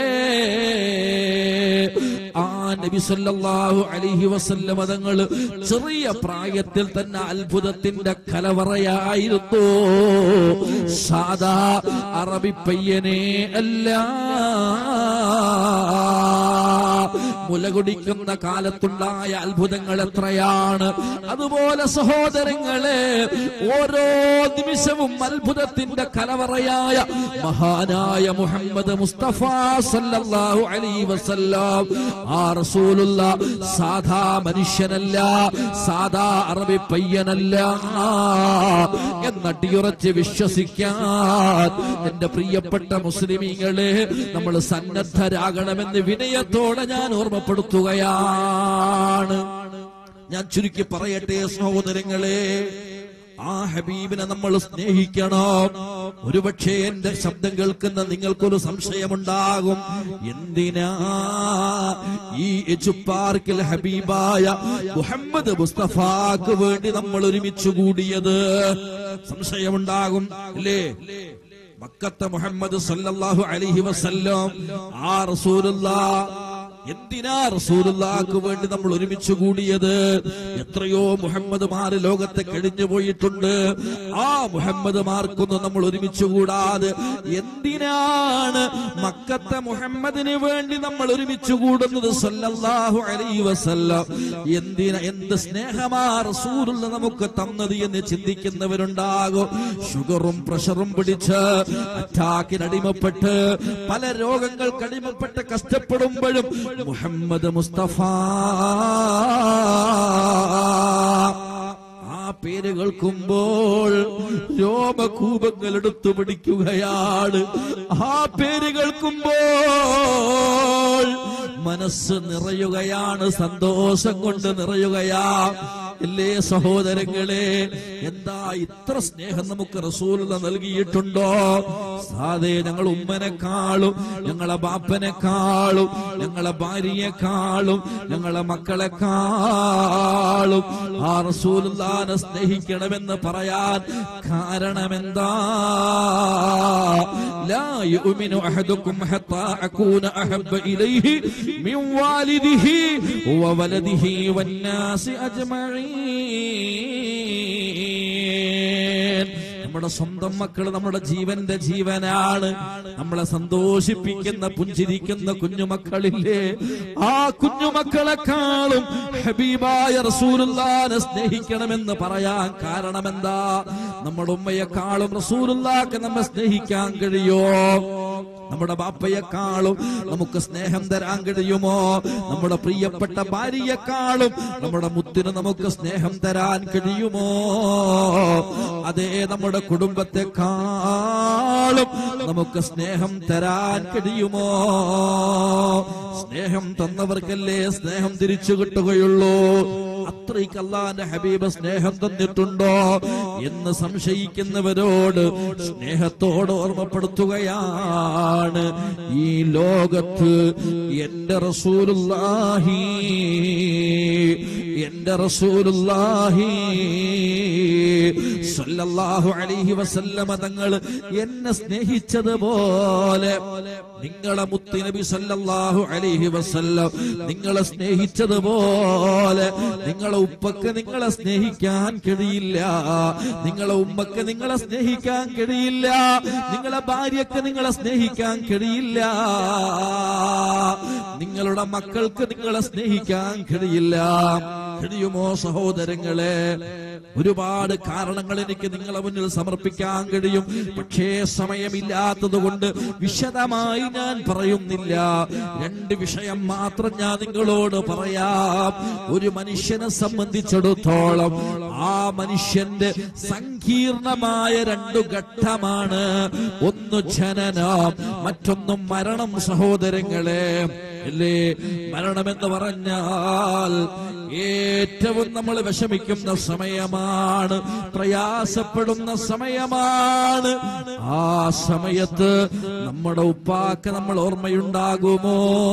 A: ആ നബി സല്ലല്ലാഹു അലൈഹി വസല്ലമ തങ്ങൾ ചെറിയ പ്രായത്തിൽ തന്നെ അത്ഭുതത്തിന്റെ കലവറയായിരുന്നു സാദാ അറബി പയ്യനെ അല്ല മുലകുടിക്കുന്ന കാലത്തുണ്ടായ അത്ഭുതങ്ങൾ എത്രയാണ് അതുപോലെ സഹോദരങ്ങളെ ഓരോ നിമിഷവും അത്ഭുതത്തിന്റെ കലവറയായ മഹാനായ മുഹമ്മദ് മുസ്തഫ സല്ലല്ലാഹു അലൈഹി വസല്ലം ആ റസൂലുള്ള സാധാ മനുഷ്യനല്ല സാധാ അറബി പയ്യനല്ല എന്നടിയുറച്ച് വിശ്വസിക്കാൻ എന്റെ പ്രിയപ്പെട്ട മുസ്ലിമീങ്ങളെ നമ്മൾ സന്നദ്ധരാകണമെന്ന് വിനയത്തോടെ ഞാൻ ഓർമ്മപ്പെടുത്തുകയാണ് ഞാൻ ചുരുക്കി പറയട്ടെ സഹോദരങ്ങളെ ആ ഹബീബിനെ നമ്മൾ സ്നേഹിക്കണം ഒരുപക്ഷെ എന്റെ ശബ്ദം കേൾക്കുന്ന നിങ്ങൾക്കൊരു സംശയമുണ്ടാകും എന്തിനാ ഈ എച്ചുപ്പാർക്കിൽ ഹബീബായ മുഹമ്മദ് മുസ്തഫാക്ക് വേണ്ടി നമ്മൾ ഒരുമിച്ച് കൂടിയത് സംശയമുണ്ടാകും അല്ലേ മക്കത്തെ മുഹമ്മദ് സല്ലല്ലാഹു അലൈഹി വസല്ലം ആ റസൂലുള്ള എന്തിനാ റസൂലുള്ളാക്ക് വേണ്ടി നമ്മൾ ഒരുമിച്ച് കൂടിയത് എത്രയോ മുഹമ്മദ്മാര് ലോകത്തെ കഴിഞ്ഞു പോയിട്ടുണ്ട് ആ മുഹമ്മദ്മാർക്കൊന്നും നമ്മൾ ഒരുമിച്ച് കൂടാതെ എന്തിനാണ് മക്കത്തെ മുഹമ്മദിന് വേണ്ടി നമ്മൾ ഒരുമിച്ച് കൂടുന്നത് സല്ലല്ലാഹു അലൈഹി വസല്ലം എന്തിനാ എന്ത് സ്നേഹമാ റസൂലുള്ള നമുക്ക് തന്നത് എന്ന് ചിന്തിക്കുന്നവരുണ്ടാകും ഷുഗറും പ്രഷറും പിടിച്ച് അറ്റാക്കിന് അടിമപ്പെട്ട് പല രോഗങ്ങൾക്ക് അടിമപ്പെട്ട് കഷ്ടപ്പെടുമ്പോഴും മുഹമ്മദ് മുസ്തഫ ആ പേര് കേൾക്കുമ്പോൾ രോമകൂപങ്ങൾ എടുത്തു പിടിക്കുകയാണ് ആ പേര് കേൾക്കുമ്പോൾ മനസ്സ് നിറയുകയാണ് സന്തോഷം കൊണ്ട് നിറയുകയാ ഇല്ലേ സഹോദരങ്ങളെ എന്താ ഇത്ര സ്നേഹം നമുക്ക് റസൂലുള്ള നൽകിയിട്ടുണ്ടോ സാധേ ഞങ്ങൾ ഉമ്മനെക്കാളും ഞങ്ങളെ ബാപ്പനെക്കാളും ഞങ്ങളെ ഭാര്യയെക്കാളും ഞങ്ങളെ മക്കളെക്കാളും ആ റസൂലുള്ളാനെ സ്നേഹിക്കണമെന്ന് പറയാൻ കാരണമെന്താ لا يؤمن أحدكم حتى أكون أحب إليه من والده وولده والناس أجمعين നമ്മുടെ സ്വന്തം മക്കൾ നമ്മുടെ ജീവന്റെ ജീവനാണ് നമ്മളെ സന്തോഷിപ്പിക്കുന്ന പുഞ്ചിരിക്കുന്ന കുഞ്ഞുമക്കളില്ലേ ആ കുഞ്ഞുമക്കളെക്കാളും ഹബീബായ റസൂലുള്ളാനെ സ്നേഹിക്കണമെന്ന് പറയാൻ കാരണം എന്താ നമ്മുടെ ഉമ്മയെക്കാളും റസൂലുള്ളാക്ക് നമ്മെ സ്നേഹിക്കാൻ കഴിയോ നമ്മുടെ ബാപ്പയെക്കാളും നമുക്ക് സ്നേഹം തരാൻ കഴിയുമോ നമ്മുടെ പ്രിയപ്പെട്ട ഭാര്യയെക്കാളും നമ്മുടെ മുത്തിന് നമുക്ക് സ്നേഹം തരാൻ കഴിയുമോ അതേ നമ്മുടെ കുടുംബത്തെക്കാളും നമുക്ക് സ്നേഹം തരാൻ കഴിയുമോ സ്നേഹം തന്നവർക്കല്ലേ സ്നേഹം തിരിച്ചു കിട്ടുകയുള്ളൂ അത്രയ്ക്ക് അള്ളാന്റെ ഹബീബ് സ്നേഹം തന്നിട്ടുണ്ടോ എന്ന് സംശയിക്കുന്നവരോട് സ്നേഹത്തോട് ഓർമ്മപ്പെടുത്തുകയാണ് ഈ ലോകത്ത് എന്റെ റസൂലുള്ളാഹി എന്റെ റസൂലുള്ളാഹി സല്ലല്ലാഹു അലൈഹി വസല്ലമ തങ്ങൾ എന്നെ സ്നേഹിച്ചതുപോലെ നിങ്ങളെ മുത്തുനബി സല്ലല്ലാഹു അലൈഹി വസല്ലം നിങ്ങളെ സ്നേഹിച്ചതുപോലെ നിങ്ങളെ ഉപ്പക്ക് നിങ്ങളെ സ്നേഹിക്കാൻ കഴിയില്ല നിങ്ങളെ ഉമ്മക്ക് നിങ്ങളെ സ്നേഹിക്കാൻ കഴിയില്ല നിങ്ങളെ ഭാര്യക്ക് നിങ്ങളെ സ്നേഹിക്കാൻ കഴിയില്ല നിങ്ങളുടെ മക്കൾക്ക് നിങ്ങളെ സ്നേഹിക്കാൻ കഴിയില്ല കഴിയുമോ സഹോദരങ്ങളെ ഒരുപാട് കാരണങ്ങൾ എനിക്ക് നിങ്ങളെ മുന്നിൽ സമർപ്പിക്കാൻ കഴിയും പക്ഷേ സമയമില്ലാത്തത് കൊണ്ട് വിശദമായി ഞാൻ പറയുന്നില്ല രണ്ട് വിഷയം മാത്രം ഞാൻ നിങ്ങളോട് പറയാം ഒരു മനുഷ്യനെ സംബന്ധിച്ചിടത്തോളം ആ മനുഷ്യന്റെ സങ്കീർണമായ രണ്ടു ഘട്ടമാണ് ഒന്ന് ജനനം മറ്റൊന്നും മരണം സഹോദരങ്ങളെ അല്ലേ മരണമെന്ന് പറഞ്ഞാൽ ഏറ്റവും നമ്മൾ വിഷമിക്കുന്ന സമയമാണ് പ്രയാസപ്പെടുന്ന സമയമാണ് ആ സമയത്ത് നമ്മുടെ ഉപ്പാക്ക് നമ്മൾ ഓർമ്മയുണ്ടാകുമോ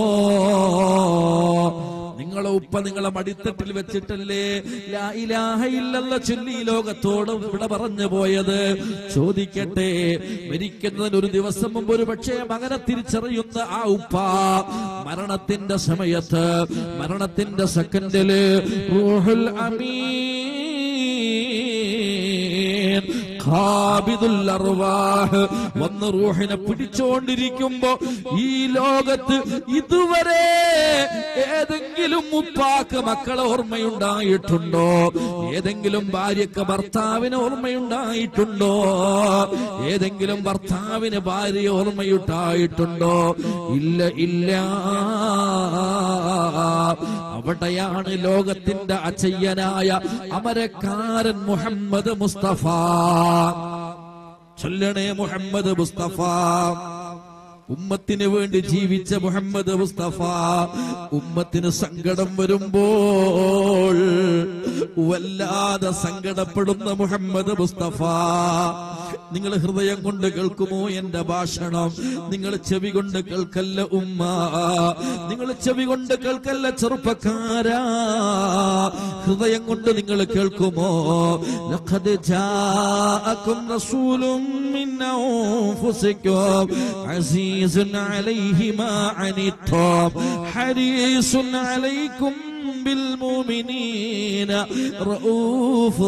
A: നിങ്ങളെ ഉപ്പ നിങ്ങളെ മടിത്തട്ടിൽ വെച്ചിട്ടല്ലേ ലാ ഇലാഹ ഇല്ലല്ല ചൊല്ലി ഈ ലോകത്തോട് ഇവിടെ പറഞ്ഞു പോയത് ചോദിക്കട്ടെ മരിക്കുന്നതിന് ഒരു ദിവസം മുമ്പ് ഒരു പക്ഷേ മകനെ തിരിച്ചറിയുന്ന ആ ഉപ്പ മരണത്തിന്റെ സമയത്ത് മരണത്തിന്റെ സെക്കൻഡില് റൂഹുൽ അമീൻ ഖാബിദുൽ അർവാഹ് വന്ന് റൂഹിനെ പിടിച്ചോണ്ടിരിക്കുമ്പോ ഈ ലോകത്ത് ഇതുവരെ ഏതെങ്കിലും ഉപ്പാക്ക് മക്കളെ ഓർമ്മയുണ്ടായിട്ടുണ്ടോ ഏതെങ്കിലും ഭാര്യക്ക് ഭർത്താവിന് ഓർമ്മയുണ്ടായിട്ടുണ്ടോ ഏതെങ്കിലും ഭർത്താവിന് ഭാര്യ ഓർമ്മയുണ്ടായിട്ടുണ്ടോ ഇല്ല ഇല്ല അവിടെയാണ് ലോകത്തിന്റെ അച്ചയ്യനായ അമരക്കാരൻ മുഹമ്മദ് മുസ്തഫ ചൊല്ലണേ മുഹമ്മദ് മുസ്തഫ ഉമ്മത്തിന് വേണ്ടി ജീവിച്ച മുഹമ്മദ് മുസ്തഫ ഉമ്മത്തിന് സങ്കടം വരുമ്പോൾ വല്ലാതെ സങ്കടപ്പെടുന്ന മുഹമ്മദ് മുസ്തഫ നിങ്ങൾ ഹൃദയം കൊണ്ട് കേൾക്കുമോ എന്റെ ഭാഷണം നിങ്ങൾ ചെവി കൊണ്ട് കേൾക്കല്ല ഉമ്മ നിങ്ങൾ ചെവി കൊണ്ട് കേൾക്കല്ല ചെറുപ്പക്കാരാ ഹൃദയം കൊണ്ട് നിങ്ങൾ കേൾക്കുമോ ലഖദ് ജാഅക്കും റസൂലും മിൻ അൻഫുസിക്കും അസീസുൻ അലൈഹി മാ അനിത്തും ഹരീസുൻ അലൈക്കും بالمؤمنين رؤوف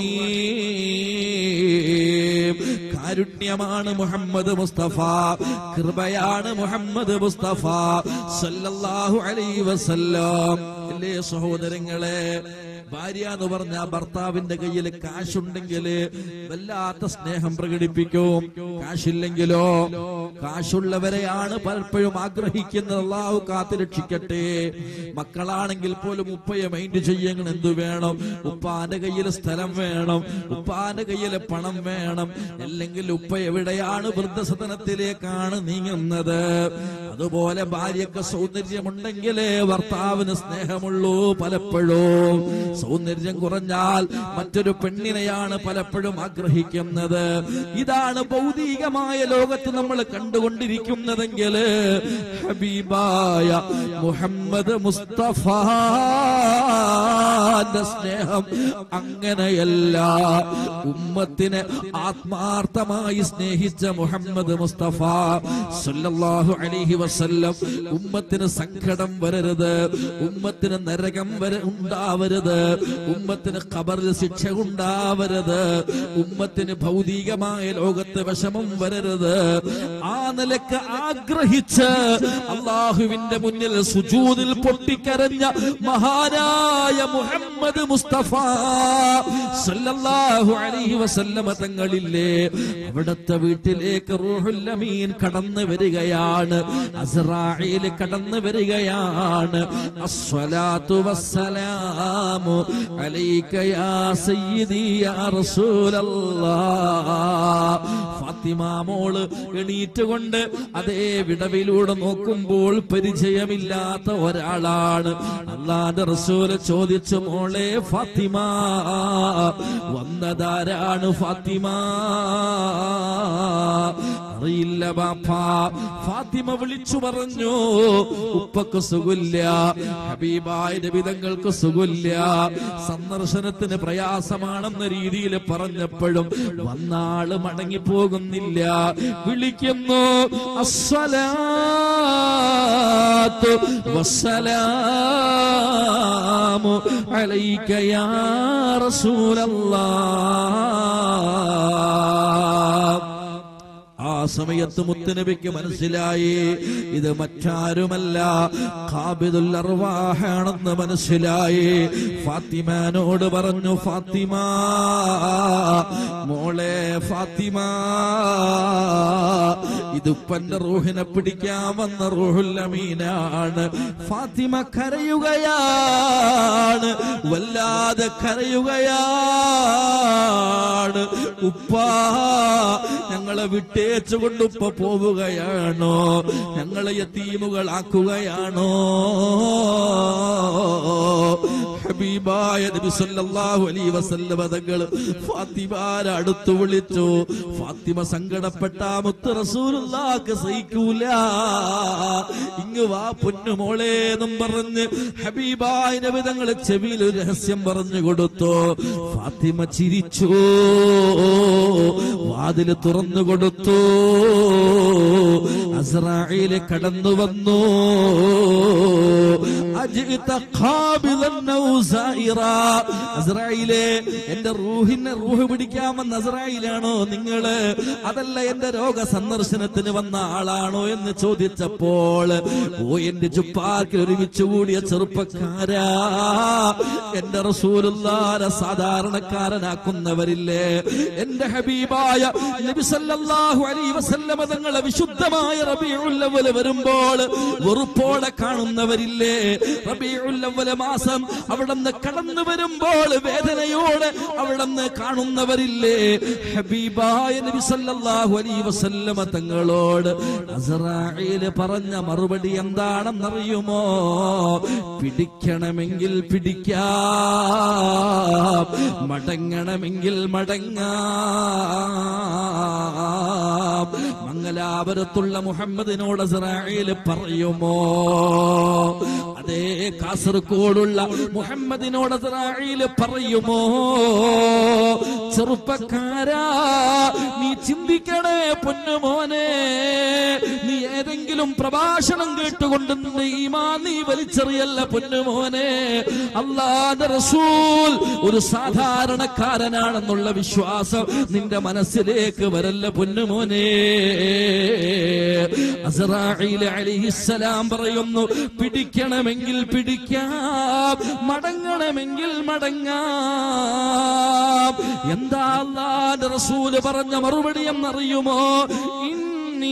A: رحيم കാരുണ്യമാണ് മുഹമ്മദ് മുസ്തഫ കൃപയാണ് മുഹമ്മദ് മുസ്തഫ സല്ലല്ലാഹു അലൈഹി വസല്ലം അല്ലേ സഹോദരങ്ങളെ ഭാര്യ എന്ന് പറഞ്ഞ ഭർത്താവിന്റെ കയ്യിൽ കാശുണ്ടെങ്കിൽ വല്ലാത്ത സ്നേഹം പ്രകടിപ്പിക്കും കാശില്ലെങ്കിലോ കാശുള്ളവരെയാണ് പലപ്പോഴും ആഗ്രഹിക്കുന്നത് അള്ളാഹു കാത്തു രക്ഷിക്കട്ടെ മക്കളാണെങ്കിൽ പോലും ഉപ്പയെ മൈൻഡ് ചെയ്യണം എന്തു വേണം ഉപ്പാന്റെ കയ്യിൽ സ്ഥലം വേണം ഉപ്പാന്റെ കയ്യിൽ പണം വേണം അല്ലെങ്കിൽ ഉപ്പ എവിടെയാണ് വൃദ്ധസദനത്തിലേക്കാണ് നീങ്ങുന്നത് അതുപോലെ ഭാര്യക്ക് സൗന്ദര്യമുണ്ടെങ്കിലേ ഭർത്താവിന് സ്നേഹമുള്ളൂ പലപ്പോഴും സൗന്ദര്യം കുറഞ്ഞാൽ മറ്റൊരു പെണ്ണിനെയാണ് പലപ്പോഴും ആഗ്രഹിക്കുന്നത് ഇതാണ് ഭൗതികമായ ലോകത്ത് നമ്മൾ കണ്ടുകൊണ്ടിരിക്കുന്നതെങ്കിൽ ഹബീബായ മുഹമ്മദ് മുസ്തഫ സ്നേഹം അങ്ങനെയല്ല ഉമ്മത്തിനെ ആത്മാർത്ഥമായി സ്നേഹിച്ച മുഹമ്മദ് മുസ്തഫ സല്ലല്ലാഹു അലൈഹി വസല്ലം ഉമ്മത്തിന് സങ്കടം വരരുത് ഉമ്മത്തിന് നരകം വര ഉണ്ടാവരുത് ഉമ്മത്തിന് ഖബറിൽ ശിക്ഷ ഉണ്ടാവരുത് ഉമ്മത്തിന് ഭൗതികമായ ലോകത്ത് വിഷമം വരരുത് ആ നിലക്ക് ആഗ്രഹിച്ച് അള്ളാഹുവിന്റെ മുന്നിൽ സുജൂദിൽ പൊട്ടിക്കരഞ്ഞ മഹാനായ മുഹമ്മദ് മുസ്തഫ സല്ലല്ലാഹു അലൈഹി വസല്ലമ തങ്ങളില്ലേ അവിടുത്തെ വീട്ടിലേക്ക് റൂഹുൽ അമീൻ കടന്നു വരികയാണ് അസ്രായിൽ കടന്നു വരികയാണ് അസ്സലാത്തു വസ്സലാമു അലൈക യാ സയ്യിദി യാ റസൂലല്ലാഹ് ഫാത്തിമ മോള് എണീറ്റുകൊണ്ട് അതേ വിടവിലൂടെ നോക്കുമ്പോൾ പരിചയമില്ലാത്ത ഒരാളാണ് അള്ളാന്റെ റസൂല് ചോദിച്ചു മോളെ ഫാത്തിമ വന്നതാരാണ് ഫാത്തിമ അറിയില്ല ബാപ്പ ഫാത്തിമ വിളിച്ചു പറഞ്ഞു ഉപ്പക്ക് സുഖില്ല ഹബീബായ നബിതങ്ങൾക്ക് സുഖില്ല സന്ദർശനത്തിന് പ്രയാസമാണെന്ന രീതിയിൽ പറഞ്ഞപ്പോഴും വന്നാള് മടങ്ങി പോകുന്നില്ല വിളിക്കുന്നു അസ്സലാത്തു വസ്സലാമു അലൈക യാ റസൂലല്ലാഹ് ആ സമയത്ത് മുത്തുനബിക്ക് മനസ്സിലായി ഇത് മറ്റാരുമല്ല ഖാബിദുൽ അർവാഹാണെന്ന് മനസ്സിലായി ഫാത്തിമാനോട് പറഞ്ഞു ഫാത്തിമ മോളെ ഫാത്തിമ ഇത് ഉപ്പന്റെ റൂഹിനെ പിടിക്കാൻ വന്ന റൂഹുൽ അമീനാണ് ഫാത്തിമ കരയുകയാണ് വല്ലാതെ കരയുകയാണ് ഉപ്പ ഞങ്ങളെ വിട്ടേച്ചുകൊണ്ട് ഉപ്പ പോവുകയാണോ ഞങ്ങളെ യത്തീമുകളാക്കുകയാണോ ഹബീബായ നബി സല്ലല്ലാഹു അലൈഹി വസല്ലമ തങ്ങൾ ഫാത്തിമാരെ അടുത്ത് വിളിച്ചു ഫാത്തിമ സങ്കടപ്പെട്ട മുത്ത് റസൂലുള്ളാഹ്ക്ക് സഹിക്കൂല ഇങ്ങ് വാ പൊന്നുമോളെ എന്നും പറഞ്ഞ് ഹബീബായ നബി തങ്ങളെ ചെവിയിൽ ഒരു രഹസ്യം പറഞ്ഞു കൊടുത്തു ഫാത്തിമ ചിരിച്ചു വാതില് തുറന്നു കൊടുത്തു അസ്രായില് കടന്നു വന്നു അജിത ഖാബിലൻ ഔ സായിറാ. അസ്രായിലെ എന്റെ റൂഹിനെ റൂഹ് പിടിക്കാമെന്ന് അസ്രായിലാണോ നിങ്ങള് അതല്ല എന്റെ രോഗ സന്ദർശനത്തിന് വന്ന ആളാണോ എന്ന് ചോദിച്ചപ്പോൾ ഓ എന്റെ ചുപ്പാക്കിൽ ഒരുമിച്ച് കൂടിയ ചെറുപ്പക്കാരാ എന്റെ റസൂലുള്ളാരെ സാധാരണക്കാരനാക്കുന്നവരില്ലേ എന്റെ ഹബീബായ നബി സല്ലല്ലാഹു അലൈഹി വസല്ലമ തങ്ങളെ വിശുദ്ധമായ റബീഉൽ അവ്വൽ വരുമ്പോൾ വെറുപ്പോടെ കാണുന്നവരില്ലേ റബീഉൽ അവ്വൽ മാസം അവിടുന്ന് കടന്നു വരുമ്പോൾ വേദനയോടെ അവിടുന്ന് കാണുന്നവരില്ലേ ഹബീബായ നബി സല്ലല്ലാഹു അലൈഹി വസല്ലമ തങ്ങളോട് അസ്രാഈൽ പറഞ്ഞ മറുപടി എന്താണെന്നറിയുമോ പിടിക്കണമെങ്കിൽ പിടിക്കാം മടങ്ങണമെങ്കിൽ മടങ്ങാം മംഗലാപുരത്തുള്ള മുഹമ്മദിനോട് ഇസ്രായേൽ പറയുമോ അതേ കാസർഗോഡുള്ള മുഹമ്മദിനോട് ഇസ്രായേൽ പറയുമോ ചെറുപ്പക്കാരാ നീ ചിന്തിക്കണേ പൊന്നുമോനെ നീ ഏതെങ്കിലും പ്രഭാഷണം കേട്ടുകൊണ്ട് നിന്റെ ഈമാ നീ വലിച്ചെറിയല്ല പൊന്നുമോനെ അല്ലാതെ റസൂൽ ഒരു സാധാരണക്കാരനാണെന്നുള്ള വിശ്വാസം നിന്റെ മനസ്സിലേക്ക് വരല്ല പൊന്നുമോനെ അസ്രാഈൽ അലൈഹിസ്സലാം പറയുന്നു പിടിക്കണമെങ്കിൽ പിടിക്കാം മടങ്ങണമെങ്കിൽ മടങ്ങാം എന്താ അല്ലാന്റെ റസൂല് പറഞ്ഞ മറുപടി എന്നറിയുമോ ഇന്നീ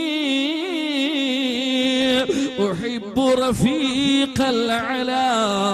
A: أحب رفيق العلا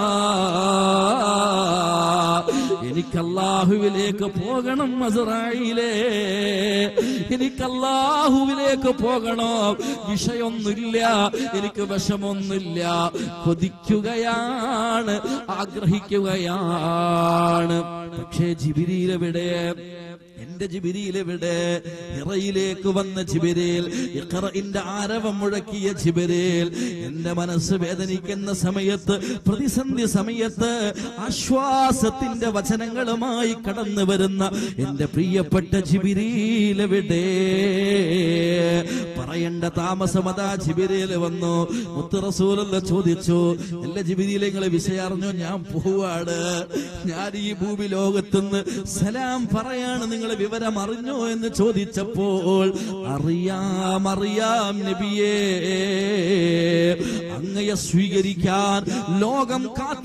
A: എനിക്ക് അള്ളാഹുവിലേക്ക് പോകണം മസറായിലേ എനിക്ക് അള്ളാഹുവിലേക്ക് പോകണോ വിഷയൊന്നുമില്ല എനിക്ക് വിഷമൊന്നുമില്ല കൊതിക്കുകയാണ് ആഗ്രഹിക്കുകയാണ് പക്ഷേ ജിബിരിയിലെവിടെ എന്റെ ജിബിരിയിലെവിടെ ഇറയിലേക്ക് വന്ന ജിബിരേൽ ഇഖറഇന്റെ ആരവം മുഴക്കിയ ജിബിരേൽ എന്റെ മനസ്സ് വേദനിക്കുന്ന സമയത്ത് പ്രതിസന്ധി സമയത്ത് ആശ്വാസത്തിന്റെ വചനങ്ങളുമായി കടന്നു വരുന്ന എന്റെ പ്രിയപ്പെട്ട ജിബിരിയിലെവിടെ പറയേണ്ട താമസം അതാ ജിബിരിയിൽ വന്നു മുത്ത് റസൂലുള്ള ചോദിച്ചു എല്ലാ ജിബിരിയിലെ വിഷയം അറിഞ്ഞു ഞാൻ പോവാണ് ഞാൻ ഈ ഭൂമി ലോകത്തുനിന്ന് സലാം പറയാണ് നിങ്ങൾ വിവരം അറിഞ്ഞോ എന്ന് ചോദിച്ചപ്പോൾ അറിയാം അറിയാം നബിയേ അങ്ങയെ സ്വീകരിക്കാൻ ലോകം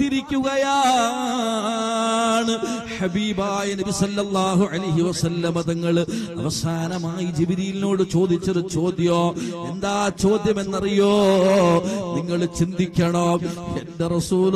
A: കാത്തിരിക്കുകയാണ് ഹബീബായ നബി സല്ലല്ലാഹു അലൈഹി വസല്ലമ തങ്ങൾ അവസാനമായി ജിബിരിലിനോട് ചോദിച്ചൊരു ചോദ്യം എന്താ ചോദ്യം എന്നറിയോ നിങ്ങൾ ചിന്തിക്കണം എന്റെ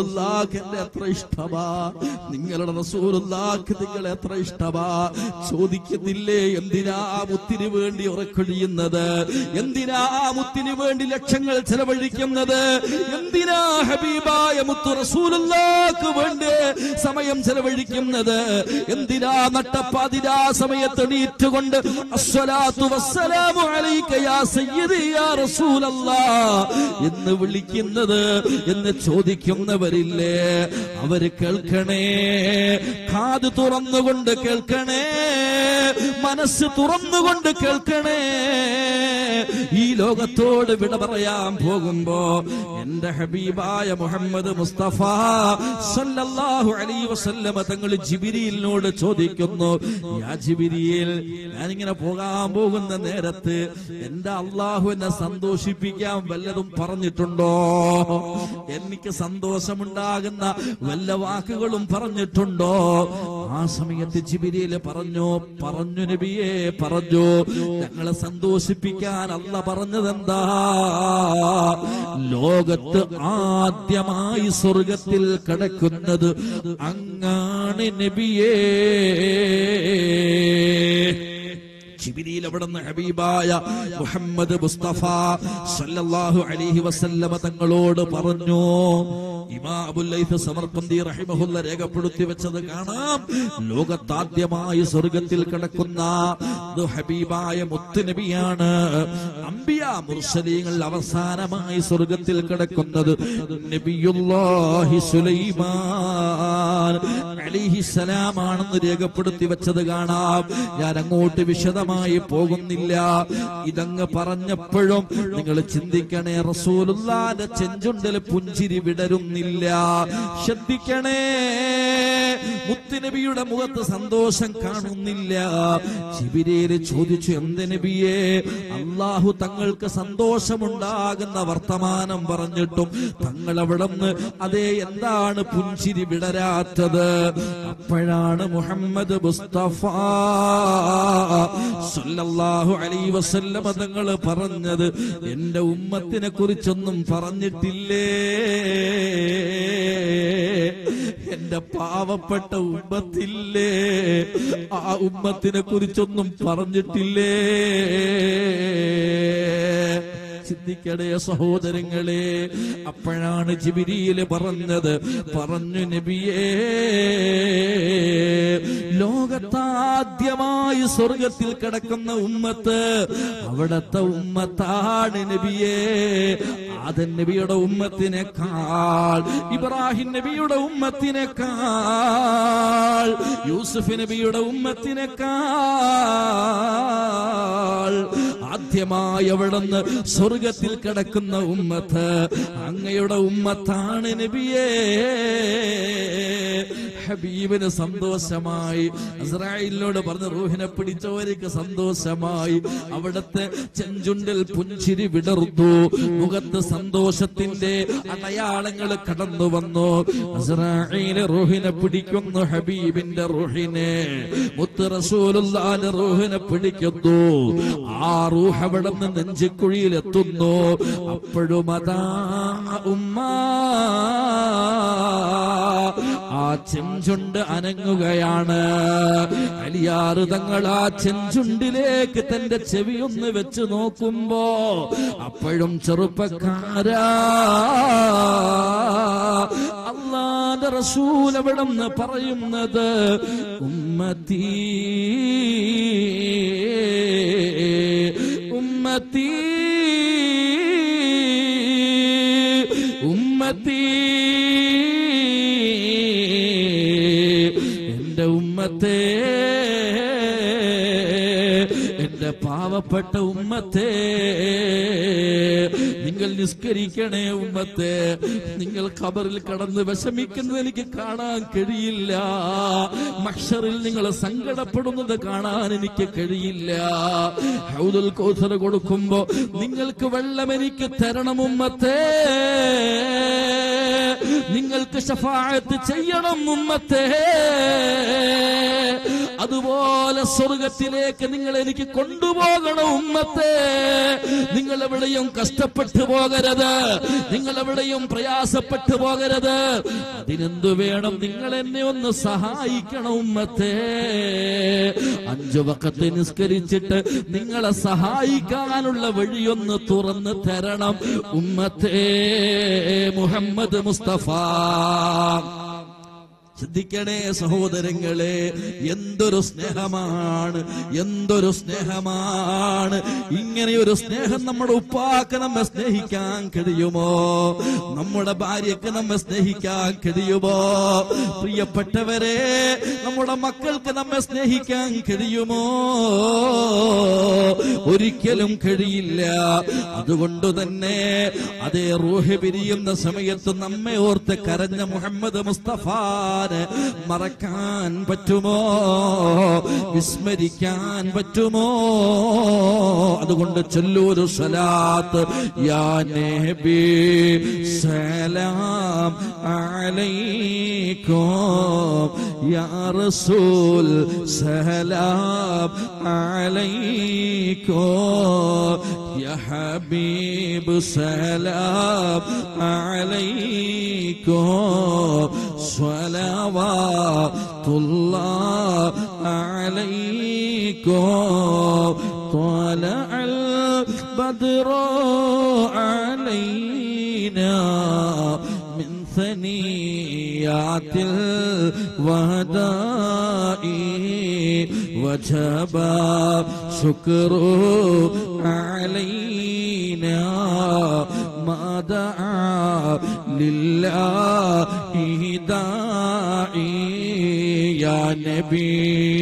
A: റസൂലുള്ളാഹ് എന്നെ എത്ര ഇഷ്ടമാ നിങ്ങളുടെ റസൂലുള്ളാഹ് നിങ്ങൾ എത്ര ഇഷ്ടമാ ചോദിക്ക ചോദിക്കുന്നില്ലേ എന്തിനാ മുത്തിന് വേണ്ടി ഉറക്കൊഴിയുന്നത് എന്തിനാ മുത്തിന് വേണ്ടി ലക്ഷങ്ങൾ ചെലവഴിക്കുന്നത് എന്തിനാ ഹബീബായ മുത്തു റസൂലുള്ളാക്ക് വേണ്ടി സമയം ചെലവഴിക്കുന്നത് എന്തിനാ നട്ടപ്പാതിരാ സമയത്ത് എണീറ്റുകൊണ്ട് അസ്സലാത്തു വസ്സലാമു അലൈക യാ സയ്യിദി യാ റസൂലല്ലാ എന്ന് വിളിക്കുന്നത് എന്ന് ചോദിക്കുന്നവരില്ലേ അവര് കേൾക്കണേ കാത് തുറന്നുകൊണ്ട് കേൾക്കണേ മനസ്സ് തുറന്നുകൊണ്ട് കേൾക്കണേ ഈ ലോകത്തോട് വിട പറയാൻ പോകുമ്പോ എന്റെ ഹബീബായ മുഹമ്മദ് മുസ്തഫ സല്ലല്ലാഹു അലൈഹി വസല്ലമ തങ്ങൾ ജിബിരിയിലിനോട് ചോദിക്കുന്നു യാ ജിബിരിയിൽ ഞാനിങ്ങനെ പോകാൻ പോകുന്ന നേരത്ത് എന്റെ അള്ളാഹു എന്നെ സന്തോഷിപ്പിക്കാൻ വല്ലതും പറഞ്ഞിട്ടുണ്ടോ എനിക്ക് സന്തോഷമുണ്ടാകുന്ന വല്ല വാക്കുകളും പറഞ്ഞിട്ടുണ്ടോ ആ സമയത്ത് ജിബിരിയില് പറഞ്ഞു പറഞ്ഞു നബിയെ പറഞ്ഞു ഞങ്ങളെ സന്തോഷിപ്പിക്കാൻ അല്ല പറഞ്ഞതെന്താ ലോകത്ത് ആദ്യമായി സ്വർഗത്തിൽ കിടക്കുന്നത് അങ്ങാണ് നബിയേ ജിബിരിയിൽ അവിടുന്ന് ഹബീബായ മുഹമ്മദ് മുസ്തഫ സല്ലല്ലാഹു അലൈഹി വസല്ലമ തങ്ങളോട് പറഞ്ഞു ഇമാ അബുൽ ലൈത്ത് സമർപ്പന്തി റഹിമഹുല്ല രേഖപ്പെടുത്തി വെച്ചത് കാണാം ലോകത്താദ്യമായി സ്വർഗത്തിൽ കിടക്കുന്ന ഇത് ഹബീബായ മുത്തുനബിയാണ് അംബിയ മുർസലീങ്ങൾ അവസാനമായി സ്വർഗത്തിൽ കിടക്കുന്നത് നബിയുല്ലാഹി സുലൈമാൻ അലിഹിസലാമാണെന്ന് രേഖപ്പെടുത്തി വെച്ചത് കാണാം ഞാൻ അങ്ങോട്ട് വിശദമായി പോകുന്നില്ല ഇതങ്ങ് പറഞ്ഞപ്പോഴും നിങ്ങൾ ചിന്തിക്കണേ റസൂലുള്ളാന്റെ ചെഞ്ചുണ്ടൽ പുഞ്ചിരി വിടരുന്നില്ല ശ്രദ്ധിക്കണേ മുത്തുനബിയുടെ മുഖത്ത് സന്തോഷം കാണുന്നില്ല ചിബിരേല് ചോദിച്ചു എന്ത് നബിയെ അള്ളാഹു തങ്ങൾക്ക് സന്തോഷമുണ്ടാകുന്ന വർത്തമാനം പറഞ്ഞിട്ടും തങ്ങൾ അവിടെ നിന്ന് അതേ എന്താണ് പുഞ്ചിരി വിടരാത്തത് അപ്പോഴാണ് മുഹമ്മദ് മുസ്തഫ സല്ലല്ലാഹു അലൈഹി വസല്ലമ തങ്ങൾ പറഞ്ഞത് എന്റെ ഉമ്മത്തിനെ കുറിച്ചൊന്നും പറഞ്ഞിട്ടില്ലേ എന്റെ പാവപ്പെട്ട ഉമ്മത്തില്ലേ ആ ഉമ്മത്തിനെ കുറിച്ചൊന്നും പറഞ്ഞിട്ടില്ലേ ചിന്തിക്കണേ സഹോദരങ്ങളെ അപ്പോഴാണ് ജിബിരിയില് പറഞ്ഞത് പറഞ്ഞു നബിയേ ലോകത്താദ്യമായി സ്വർഗത്തിൽ കിടക്കുന്ന ഉമ്മത്ത് അവിടത്തെ ഉമ്മത്താണ് നബിയേ ആദൻ നബിയുടെ ഉമ്മത്തിനേക്കാൾ ഇബ്രാഹിം നബിയുടെ ഉമ്മത്തിനേക്കാൾ യൂസുഫ് നബിയുടെ ഉമ്മത്തിനേക്കാൾ ആദ്യമായി അവിടുന്ന് സ്വർഗത്തിൽ കിടക്കുന്ന ഉമ്മത്ത് അങ്ങയുടെ ഉമ്മത്താണ് നബിയേ ഹബീബിന് സന്തോഷമായി ഇസ്രായേലിനോട് പറഞ്ഞ റൂഹിനെ പിടിച്ചവർക്ക് സന്തോഷമായി അവിടത്തെ ചെഞ്ചുണ്ടിൽ പുഞ്ചിരി വിടർന്നു മുഖത്ത് സന്തോഷത്തിന്റെ അടയാളങ്ങൾ കടന്നു വന്നു ഇസ്രായേല് റൂഹിനെ പിടിക്കുന്നു ഹബീബിന്റെ റൂഹിനെ മുത്ത് റസൂലുള്ളാന്റെ റൂഹിനെ പിടിക്കുന്നു ആ റൂഹ് അവിടെ നിന്ന് നെഞ്ചിക്കുഴിയിൽ എത്തുന്നു അപ്പോഴും അതാ ഉമ്മ ആ ചെഞ്ചുണ്ട് അനങ്ങുകയാണ് അലിയാറ് തങ്ങൾ ആ ചെഞ്ചുണ്ടിലേക്ക് തന്റെ ചെവി ഒന്ന് വെച്ച് നോക്കുമ്പോ അപ്പോഴും ചെറുപ്പക്കാരാ അള്ളാന്റെ റസൂൽ അവിടെ നിന്ന് പറയുന്നത് ഉമ്മത്തീ ഉമ്മത്തീ ഉമ്മത്തീ എന്റെ ഉമ്മത്തേ എന്റെ പാവപ്പെട്ട ഉമ്മത്തേ നിങ്ങൾ നിസ്കരിക്കണേ ഉമ്മത്തെ നിങ്ങൾ ഖബറിൽ കടന്ന് വിഷമിക്കുന്നത് എനിക്ക് കാണാൻ കഴിയില്ല മഷറിൽ നിങ്ങൾ സങ്കടപ്പെടുന്നത് കാണാൻ എനിക്ക് കഴിയില്ല ഹൗദുൽ കോസർ കൊടുക്കുമ്പോ നിങ്ങൾക്ക് വെള്ളം എനിക്ക് തരണം ഉമ്മത്തെ നിങ്ങൾക്ക് ഷഫായത്ത് ചെയ്യണം ഉമ്മത്തെ അതുപോലെ സ്വർഗത്തിലേക്ക് നിങ്ങൾ എനിക്ക് കൊണ്ടുപോകണം ഉമ്മത്തെ നിങ്ങൾ എവിടെയും കഷ്ടപ്പെട്ടു പോകരുത് നിങ്ങൾ എവിടെയും പ്രയാസപ്പെട്ടു പോകരുത് അതിനെന്തു വേണം നിങ്ങൾ എന്നെ ഒന്ന് സഹായിക്കണം ഉമ്മത്തെ അഞ്ചു വക്കത്ത് നിസ്കരിച്ചിട്ട് നിങ്ങളെ സഹായിക്കാനുള്ള വഴിയൊന്ന് തുറന്ന് തരണം ഉമ്മത്തെ മുഹമ്മദ് മുസ്തഫ ശ്രദ്ധിക്കണേ സഹോദരങ്ങളെ എന്തൊരു സ്നേഹമാണ് എന്തൊരു സ്നേഹമാണ് ഇങ്ങനെ ഒരു സ്നേഹം നമ്മുടെ ഉപ്പാക്ക് നമ്മെ സ്നേഹിക്കാൻ കഴിയുമോ നമ്മുടെ ഭാര്യക്ക് നമ്മെ സ്നേഹിക്കാൻ കഴിയുമോ പ്രിയപ്പെട്ടവരെ നമ്മുടെ മക്കൾക്ക് നമ്മെ സ്നേഹിക്കാൻ കഴിയുമോ ഒരിക്കലും കഴിയില്ല അതുകൊണ്ട് തന്നെ അതേ റൂഹ് പിരിയുന്ന സമയത്ത് നമ്മെ ഓർത്ത് കരഞ്ഞ മുഹമ്മദ് മുസ്തഫാന് മറക്കാൻ പറ്റുമോ വിസ്മരിക്കാൻ പറ്റുമോ അതുകൊണ്ട് ചൊല്ലൂരു സലാത്ത് യാ നബി സലാം അലൈക്കും യാ റസൂൽ സലാം അലൈക്കും യാ ഹബീബ് സലാം അലൈക്കും صلوات الله عليكم طلع البدر علينا من ثنيات الوداع وجب شكر علينا ما دعا لله داعي يا نبي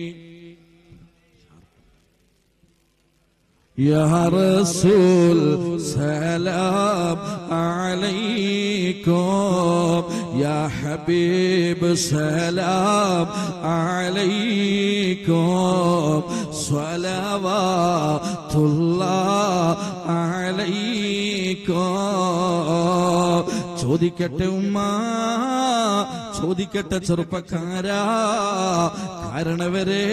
A: يا رسول سلام عليكم يا حبيب سلام عليكم صلوات الله عليكم ചോദിക്കട്ടെ ഉമ്മ ചോദിക്കട്ടെ ചെറുപ്പക്കാരാ കാരണവരെ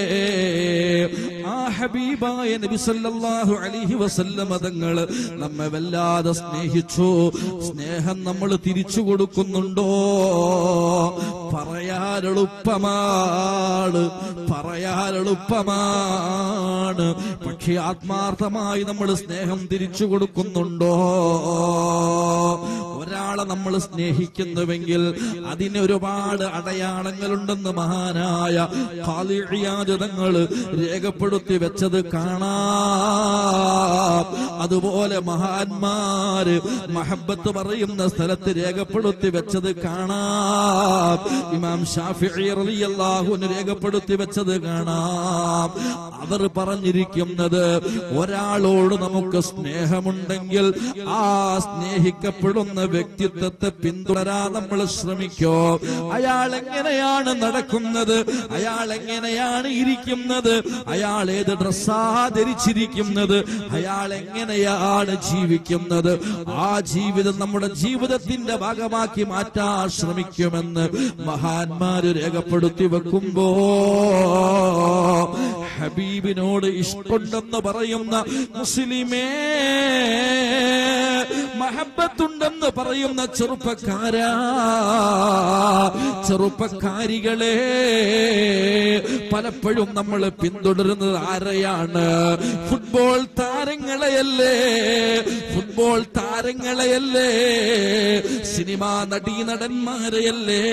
A: ആ ഹബീബായ നബി സല്ലല്ലാഹു അലൈഹി വസല്ലമ തങ്ങള് നമ്മെ വല്ലാതെ സ്നേഹിച്ചു സ്നേഹം നമ്മൾ തിരിച്ചു കൊടുക്കുന്നുണ്ടോ പറയാനെളുപ്പമാണ് പറയാനെളുപ്പമാണ് പക്ഷെ ആത്മാർത്ഥമായി നമ്മൾ സ്നേഹം തിരിച്ചു കൊടുക്കുന്നുണ്ടോ ഒരാളെ നമ്മൾ സ്നേഹിക്കുന്നുവെങ്കിൽ അതിന് ഒരുപാട് അടയാളങ്ങളുണ്ടെന്ന് മഹാനായ തങ്ങൾ രേഖപ്പെടുത്തി വെച്ചത് കാണാം അതുപോലെ മഹാന്മാര് മഹബത്ത് പറയുന്ന സ്ഥലത്ത് രേഖപ്പെടുത്തി വെച്ചത് കാണാം ഇമാം ഷാഫി റളിയല്ലാഹുവിന് രേഖപ്പെടുത്തി വെച്ചത് കാണാം അവർ പറഞ്ഞിരിക്കുന്നത് ഒരാളോട് നമുക്ക് സ്നേഹമുണ്ടെങ്കിൽ ആ സ്നേഹിക്കപ്പെടുന്ന വ്യക്തിത്വത്തെ പിന്തുടരാൻ നമ്മൾ ശ്രമിക്കോ അയാൾ എങ്ങനെയാണ് നടക്കുന്നത് അയാൾ എങ്ങനെയാണ് ഇരിക്കുന്നത് അയാൾ ഏത് ഡ്രസ്സാ ധരിച്ചിരിക്കുന്നത് അയാൾ എങ്ങനെയാണ് ജീവിക്കുന്നത് ആ ജീവിതം നമ്മുടെ ജീവിതത്തിന്റെ ഭാഗമാക്കി മാറ്റാൻ ശ്രമിക്കുമെന്ന് മഹാന്മാര് രേഖപ്പെടുത്തി വെക്കുമ്പോ ഹബീബിനോട് ഇഷ്ടമുണ്ടെന്ന് പറയുന്ന മുസ്ലിമേ മഹബത്തുണ്ടെന്ന് പറയുന്ന ചെറുപ്പക്കാരാ ചെറുപ്പക്കാരികളെ പലപ്പോഴും നമ്മൾ പിന്തുടരുന്നത് ആരെയാണ് ഫുട്ബോൾ താരങ്ങളെയല്ലേ ഫുട്ബോൾ താരങ്ങളെയല്ലേ സിനിമാ നടീനടന്മാരെയല്ലേ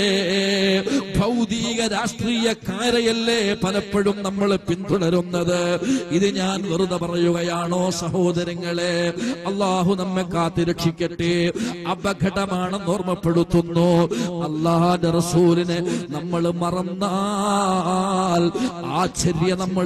A: ഭൗതിക രാഷ്ട്രീയക്കാരെയല്ലേ പലപ്പോഴും നമ്മൾ പിന്തുടരുന്നത് ഇത് ഞാൻ വെറുതെ പറയുകയാണോ സഹോദരങ്ങളെ അള്ളാഹു നമ്മെ കാത്തിരക്ഷിക്കട്ടെ അപകടമാണെന്ന് ഓർമ്മപ്പെടുത്തുന്നു അള്ളാഹാന്റെ റസൂലിനെ നമ്മൾ മറന്നാൽ ആശ്ചര്യ നമ്മൾ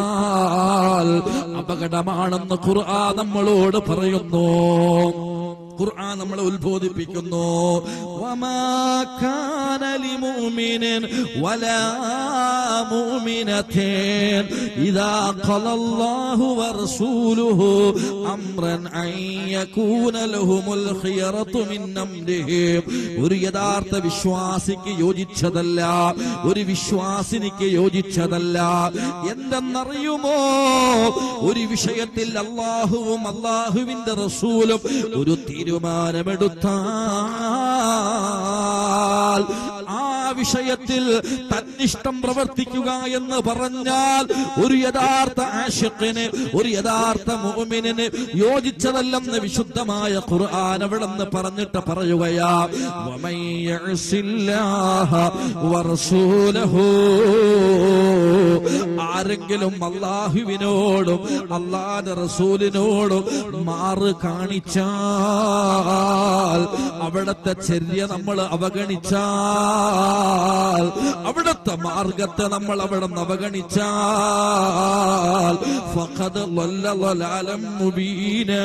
A: വിട്ടാൽ അപകടമാണെന്ന് ഖുർആൻ നമ്മളോട് പറയുന്നു ഖുർആൻ നമ്മളെ ഉത്ബോധിപ്പിക്കുന്നു വമാ കാന ലിമുഅ്മിനിൻ വലാ മുഅ്മിനത്തിൻ ഇദാ ഖലല്ലാഹു വറസൂലുഹു അംറൻ അൻ യകൂന ലഹുമുൽ ഖിയറതു മിൻ അംരിഹിം ഒരു യഥാർത്ഥ വിശ്വാസിക്ക് യോജിച്ചതല്ല ഒരു വിശ്വാസിനിക്ക് യോജിച്ചതല്ല എന്തെന്നറിയുമോ ഒരു വിഷയത്തിൽ അള്ളാഹുവും അള്ളാഹുവിന്റെ റസൂലും ഒരു തീരുമാനമെടുത്താൽ ആ വിഷയത്തിൽ തന്നിഷ്ടം പ്രവർത്തിക്കുക എന്ന് പറഞ്ഞാൽ ഒരു യഥാർത്ഥ ആഷിഖിന് ഒരു യഥാർത്ഥ മുഅ്മിനിന് യോജിച്ചതല്ലെന്ന് വിശുദ്ധമായ ഖുർആൻ അവിടെ നിന്ന് പറഞ്ഞിട്ട് പറയുകയാ വമൻ യഅസില്ലാഹ വറസൂലഹു ആരെങ്കിലും അള്ളാഹുവിനോടും അള്ളാന്റെ റസൂലിനോടും മാറ് കാണിച്ചാൽ അവിടത്തെ ചര്യ നമ്മൾ അവഗണിച്ചാൽ അവിടത്തെ മാർഗത്തെ നമ്മൾ അവിടെ നിന്ന് അവഗണിച്ചാൽ ഫഖദ് ളല്ല ളലാലം മുബീനാ.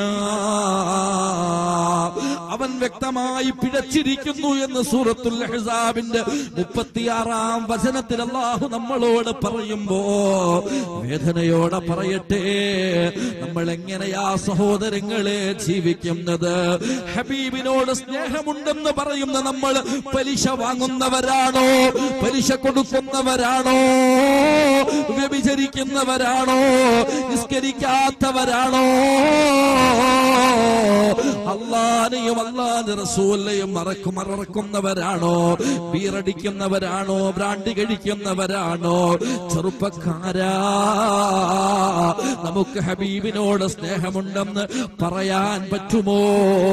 A: അവൻ വ്യക്തമായി പിഴച്ചിരിക്കുന്നു എന്ന് സൂറത്തുൽ അഹ്സാബിന്റെ മുപ്പത്തിയാറാം വചനത്തിൽ അള്ളാഹു നമ്മളോട് പറയുമ്പോ വേദനയോടെ പറയട്ടെ നമ്മൾ എങ്ങനെയാ സഹോദരങ്ങളെ ജീവിക്കുന്നത് ഹബീബിനോട് സ്നേഹമുണ്ടെന്ന് പറയുന്ന നമ്മൾ പലിശ വാങ്ങുന്നവരാണോ പലിശ കൊടുക്കുന്നവരാണോ വ്യഭിചരിക്കുന്നവരാണോ നിസ്കരിക്കാത്തവരാണോ അള്ളാനെയും അള്ളാന്റെ റസൂലിനെയും മറക്കും മറക്കുന്നവരാണോ ബീറടിക്കുന്നവരാണോ ബ്രാണ്ടി കഴിക്കുന്നവരാണോ ചെറുപ്പക്കാരാ നമുക്ക് ഹബീബിനോട് സ്നേഹമുണ്ടെന്ന് പറയാൻ പറ്റുമോ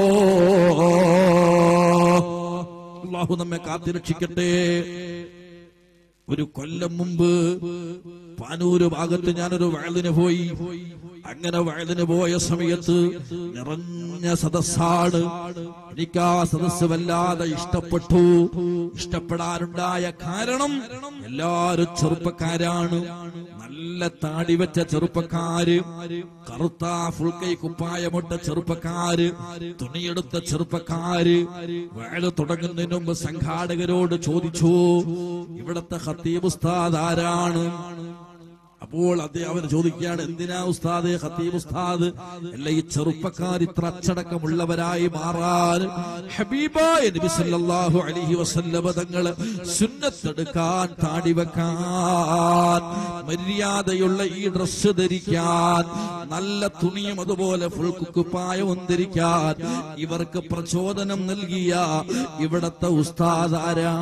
A: അള്ളാഹു നമ്മെ കാത്തിരക്ഷിക്കട്ടെ ഒരു കൊല്ലം മുമ്പ് പാനൂര് ഭാഗത്ത് ഞാനൊരു വയലിന് പോയി അങ്ങനെ വയലിന് പോയ സമയത്ത് നിറഞ്ഞ സദസ്സാണ് എനിക്ക് ആ സദസ്സ് വല്ലാതെ ഇഷ്ടപ്പെട്ടു ഇഷ്ടപ്പെടാനുണ്ടായ കാരണം എല്ലാരും ചെറുപ്പക്കാരാണ് നല്ല താടി വെച്ച ചെറുപ്പക്കാര് കറുത്ത ഫുൾക്കൈ കുപ്പായമിട്ട ചെറുപ്പക്കാര് തുണിയെടുത്ത ചെറുപ്പക്കാര് വയല് തുടങ്ങുന്നതിന് മുമ്പ് സംഘാടകരോട് ചോദിച്ചു ഇവിടത്തെ ഖത്തീബ് ഉസ്താദ് ആരാണ് അപ്പോൾ അദ്ദേഹം അവന് ചോദിക്കുകയാണ് എന്തിനാ ഉസ്താദ് ഖത്തീബ് ഉസ്താദ് അല്ല ഈ ചെറുപ്പക്കാർ ഇത്ര അച്ചടക്കമുള്ളവരായി മാറാൻ ഹബീബായ നബി സല്ലല്ലാഹു അലൈഹി വസല്ലമ തങ്ങള് സുന്നത്തെടുക്കാൻ താടി വെക്കാൻ മര്യാദയുള്ള ഈ ഡ്രസ്സ് ധരിക്കാൻ നല്ല തുണിയും അതുപോലെ ഫുൾ കുപ്പായവും ധരിക്കാൻ ഇവർക്ക് പ്രചോദനം നൽകിയ ഇവിടത്തെ ഉസ്താദ്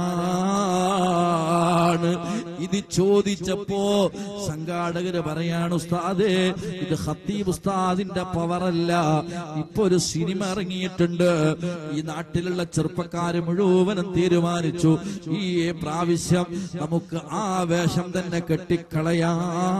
A: ആരാണ് ഇത് ചോദിച്ചപ്പോ സംഘാടകര് പറയാണ് ഉസ്താദേ ഇത് ഖത്തീബ് ഉസ്താദിന്റെ പവറല്ല ഇപ്പൊ ഒരു സിനിമ ഇറങ്ങിയിട്ടുണ്ട് ഈ നാട്ടിലുള്ള ചെറുപ്പക്കാര് മുഴുവനും തീരുമാനിച്ചു ഈ പ്രാവശ്യം നമുക്ക് ആ വേഷം തന്നെ കെട്ടിക്കളയാം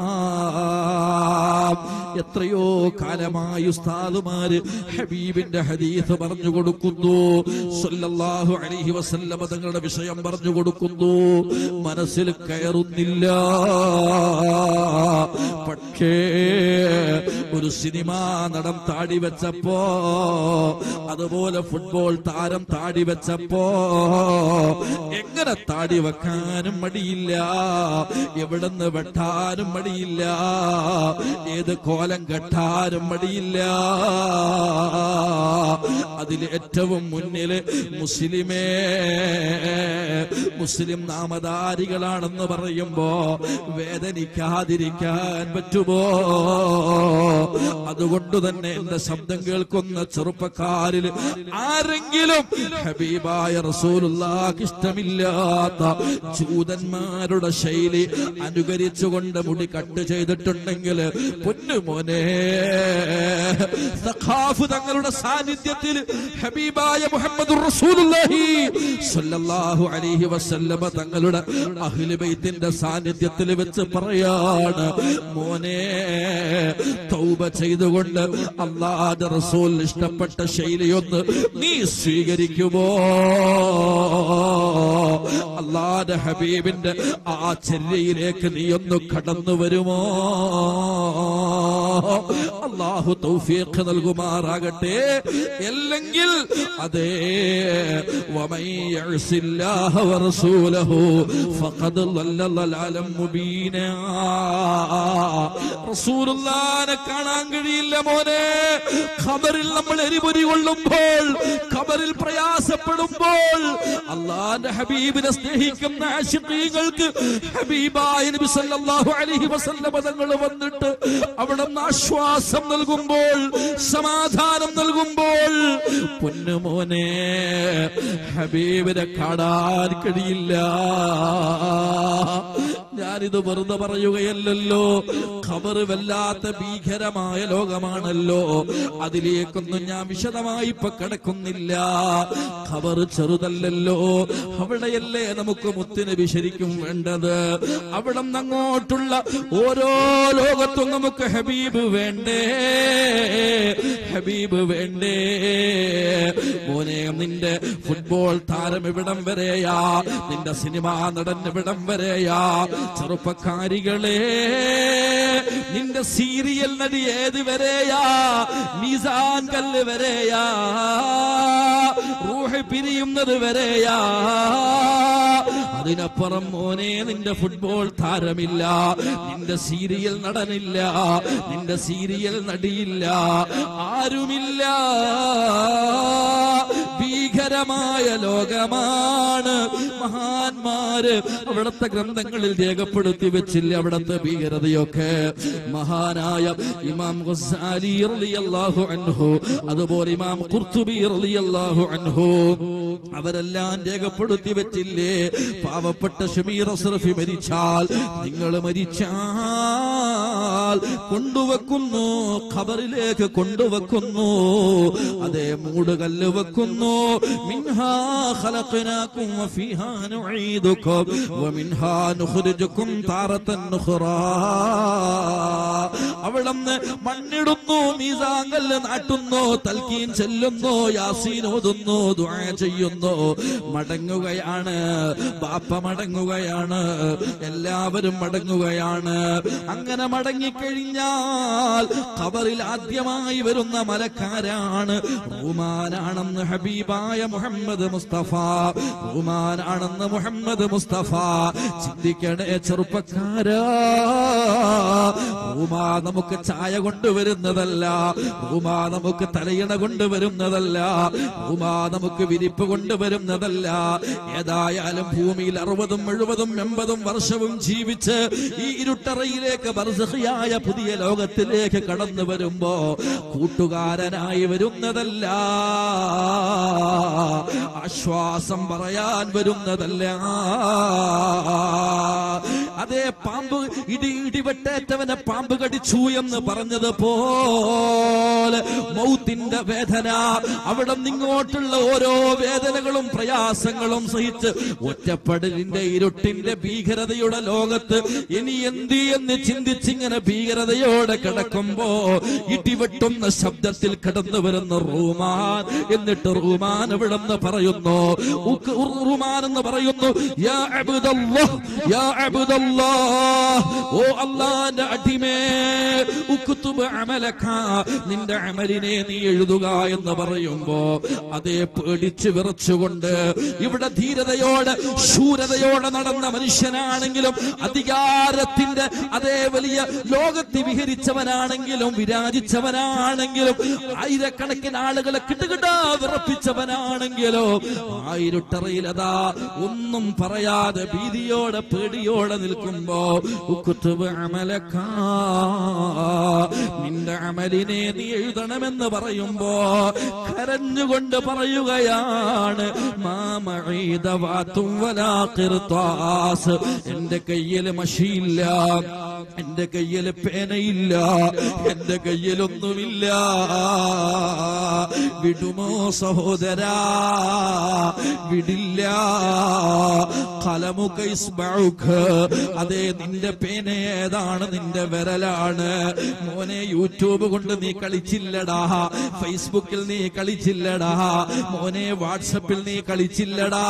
A: എത്രയോ കാലമായി ഉസ്താദുമാര് ഹബീബിന്റെ ഹദീസ് പറഞ്ഞു കൊടുക്കുന്നു സല്ലല്ലാഹു അലൈഹി വസല്ലമ തങ്ങളുടെ വിഷയം പറഞ്ഞു കൊടുക്കുന്നു മനസ്സിൽ കയറുന്നില്ല പക്ഷേ ഒരു സിനിമാ നടൻ താടി വെച്ചപ്പോ അതുപോലെ ഫുട്ബോൾ താരം താടി വെച്ചപ്പോ എങ്ങനെ താടി വെക്കാനും മടിയില്ല എവിടുന്ന് വെട്ടാനും മടിയില്ല ഏത് കോലം കെട്ടാനും മടിയില്ല അതിൽ ഏറ്റവും മുന്നില് മുസ്ലിമേ മുസ്ലിം നാമധാരികളാണെന്ന് പറയുമ്പോ വേദനിക്കാതിരിക്കാൻ പറ്റുമോ അതുകൊണ്ട് തന്നെ എന്റെ ശബ്ദം കേൾക്കുന്ന ചെറുപ്പക്കാരിൽ ആരെങ്കിലും ഹബീബായ റസൂലുള്ളാഹ് ഇഷ്ടമില്ലാത്ത ജൂതന്മാരുടെ ശൈലി അനുകരിച്ചുകൊണ്ട് മുടി കട്ട് ചെയ്തിട്ടുണ്ടെങ്കിൽ പൊന്നുമോനെ സഖാഫ് തങ്ങളുടെ സാന്നിധ്യത്തിൽ ഹബീബായ മുഹമ്മദ് റസൂലുള്ളാഹി സ്വല്ലല്ലാഹു അലൈഹി വസല്ലമ തങ്ങളുടെ അഹ്ലു ബൈത്തിന്റെ സാന്നിധ്യത്തിൽ വെച്ച് പറയാണ് മോനെ തൗബ ചെയ്തുകൊണ്ട് അള്ളാഹുവിന്റെ റസൂൽ ഇഷ്ടപ്പെട്ട ശൈലിയൊന്ന് നീ സ്വീകരിക്കുമോ അള്ളാന്റെ ഹബീബിന്റെ ആ ചര്യയിലേക്ക് നീ ഒന്ന് കടന്നു വരുമോ അള്ളാഹു തൗഫീഖ് നൽകുമാറാകട്ടെ അല്ലെങ്കിൽ അതേ ومن يعص الله ورسوله فقد ضل ضلالا مبينا റസൂലുള്ളാനെ കാണാൻ കഴിയില്ല മോനെ ഖബറിൽ നമ്മൾ എരിപൊരി കൊള്ളുമ്പോൾ ഖബറിൽ പ്രയാസപ്പെടുമ്പോൾ അള്ളാന്റെ ഹബീബിനെ സ്നേഹിക്കുന്ന ആശിഖീങ്ങൾക്ക് ഹബീബായ നബി സല്ലല്ലാഹു അലൈഹി വസല്ലം തങ്ങൾ വന്നിട്ട് അവിടെ നിന്ന് ആശ്വാസം നൽകുമ്പോൾ സമാധാനം നൽകുമ്പോൾ പൊന്നുമോനെ ഹബീബിനെ കാണാൻ കഴിയില്ല ഞാനിത് വെറുതെ പറയുകയല്ലല്ലോ ഖബർ വല്ലാത്ത ഭീകരമായ ലോകമാണല്ലോ അതിലേക്കൊന്നും ഞാൻ വിശദമായി ഇപ്പൊ കിടക്കുന്നില്ല ഖബർ ചെറുതല്ലല്ലോ അവിടെയല്ലേ നമുക്ക് മുത്തിന് ശരിക്കും വേണ്ടത് അവിടെ നിന്ന് അങ്ങോട്ടുള്ള ഓരോ ലോകത്തും നമുക്ക് ഹബീബ് വേണ്ടേ ഹബീബ് വേണ്ടേ മോനെ നിന്റെ ഫുട്ബോൾ താരം ഇവിടം വരെയാ നിന്റെ സിനിമാ നടൻ ഇവിടം വരെയാ ചെറുപ്പക്കാരികളെ നിന്റെ സീരിയൽ നടി ഏത് വരെയാ മീസാൻ കല്ല് വരെയാ റൂഹ് പിരിയുന്നത് വരെയാ അതിനപ്പുറം മോനെ നിന്റെ ഫുട്ബോൾ താരമില്ല നിന്റെ സീരിയൽ നടനില്ല നിന്റെ സീരിയൽ നടിയില്ല ആരുമില്ല ഭീകരമായ ലോകമാണ് മഹാന്മാര് അവിടുത്തെ ഗ്രന്ഥങ്ങളിൽ രേഖപ്പെടുത്തി വെച്ചില്ല അവിടുത്തെ ഭീകരതയൊക്കെ മഹാനായ ഇമാം ഗസാലി റളിയല്ലാഹു അൻഹു അതുപോലെ ഇമാം ഖുർത്തുബി റളിയല്ലാഹു അൻഹു അവരെല്ലാം രേഖപ്പെടുത്തി വെച്ചില്ലേ പാവപ്പെട്ട ഷമീർ അസ്രഫി മരിച്ചാൽ നിങ്ങൾ മരിച്ചാൽ കൊണ്ടുവെക്കുന്നു ഖബറിലേക്ക് കൊണ്ടുവെക്കുന്നു അതേ മൂടുകല്ല് വെക്കുന്നു മിൻഹാ ഖലഖനാകും വഫീഹാ നുഈദുകും വമിൻഹാ നുഖ്രിജുകും താറത്തൻ നുഖ്റാ അവിടുന്ന് മണ്ണിടുന്നു മീസാങ്കല്ല് നാട്ടുന്നു തൽക്കീൻ ചെല്ലുന്നു യാസീൻ ഓതുന്നു ദുആ ചെയ്യുന്നു മടങ്ങുകയാണ് ബാപ്പ മടങ്ങുകയാണ് എല്ലാവരും മടങ്ങുകയാണ് അങ്ങനെ മടങ്ങിക്കഴിഞ്ഞാൽ ഖബറിൽ ആദ്യമായി വരുന്ന മലക്കാരാണ് റൂമാനാണെന്ന് ഹബീബായ മുഹമ്മദ് മുസ്തഫ റൂമാനാണെന്ന് മുഹമ്മദ് മുസ്തഫ ചിന്തിക്കണേ ചെറുപ്പക്കാരാ റൂമാ നമുക്ക് ചായ കൊണ്ടുവരുന്നതല്ല റൂമാ നമുക്ക് തലയിണ കൊണ്ടുവരുന്നതല്ല റൂമാ നമുക്ക് വിരിപ്പ് കൊണ്ടുവരുന്നതല്ല ഏതായാലും ഭൂമിയിൽ അറുപതും എഴുപതും എൺപതും വർഷവും ജീവിച്ച് ഈ ഇരുട്ടറയിലേക്ക് ബർസഹിയായ പുതിയ ലോകത്തിലേക്ക് കടന്നു വരുമ്പോ കൂട്ടുകാരനായി വരുന്നതല്ല ആശ്വാസം പറയാൻ വരുന്നതല്ല അതേ പാമ്പ് ഇടി ഇടിവെട്ടേറ്റവനെ പാമ്പ് കടിച്ചു എന്ന് പറഞ്ഞത് പോലെ മൗത്തിന്റെ വേദന അവിടെ നിങ്ങോട്ടുള്ള ഓരോ വേദനകളും പ്രയാസങ്ങളും സഹിച്ച് ഒറ്റപ്പെടലിന്റെ ഇരുട്ടിന്റെ ഭീകരതയുടെ ലോകത്ത് ഇനി എന്ത് എന്ന് ചിന്തിച്ചിങ്ങനെ ഭീകരതയോടെ കിടക്കുമ്പോ ഇടിവെട്ടുന്ന ശബ്ദത്തിൽ കടന്നു വരുന്ന റൂമാൻ എന്നിട്ട് റൂമാൻ ഇവിടെ നിന്ന് പറയുന്നു ഉക്ക് റൂമാൻ എന്ന് പറയുന്നു യാ അബ്ദല്ലാഹ് യാ അബ്ദല്ലാഹ് ഓ അല്ലാഹുവിന്റെ അടിമേ ഉക്തുബ് അമലക നിന്റെ അമലിനെ നീ എഴുതുക എന്ന് പറയുമ്പോ അതേ പേടിച്ച് വിറച്ചുകൊണ്ട് ഇവിടെ ധീരതയോടെ ശൂരതയോടെ നടന്ന മനുഷ്യനാണെങ്കിലും അധികാരത്തിന്റെ അതേ വലിയ ലോകത്ത് വിഹരിച്ചവനാണെങ്കിലും വിരാജിച്ചവനാണെങ്കിലും ആയിരക്കണക്കിന് ആളുകളെ കിട്ടുകിട്ടാ വിറപ്പിച്ചവനാണെങ്കിലോ ആയിരട്ടറയിൽ അതാ ഒന്നും പറയാതെ ഭീതിയോടെ പേടിയോടെ നിൽക്കുമ്പോ ഉക്കുത്തുബ് അമലക്കാ നിന്റെ അമലിനെ നീ എഴുതണമെന്ന് പറയുമ്പോ കരഞ്ഞുകൊണ്ട് പറയുകയാണ് മാമീതവാത്തും വലാഖിർത്താസ് എന്റെ കയ്യിൽ മഷിയില്ല എന്റെ കയ്യിൽ പേനയില്ല എന്റെ കയ്യിലൊന്നുമില്ല വിടുമോ സഹോദരാ വിടില്ല ഖലമുക ഇസ്ബഉക അതേ നിന്റെ പേന ഏതാണ് നിന്റെ വിരലാണ് മോനെ യൂട്യൂബ് കൊണ്ട് നീ കളിച്ചില്ലടാ ഫേസ്ബുക്കിൽ നീ കളിച്ചില്ലടാ മോനെ വാട്സപ്പിൽ നീ കളിച്ചില്ലടാ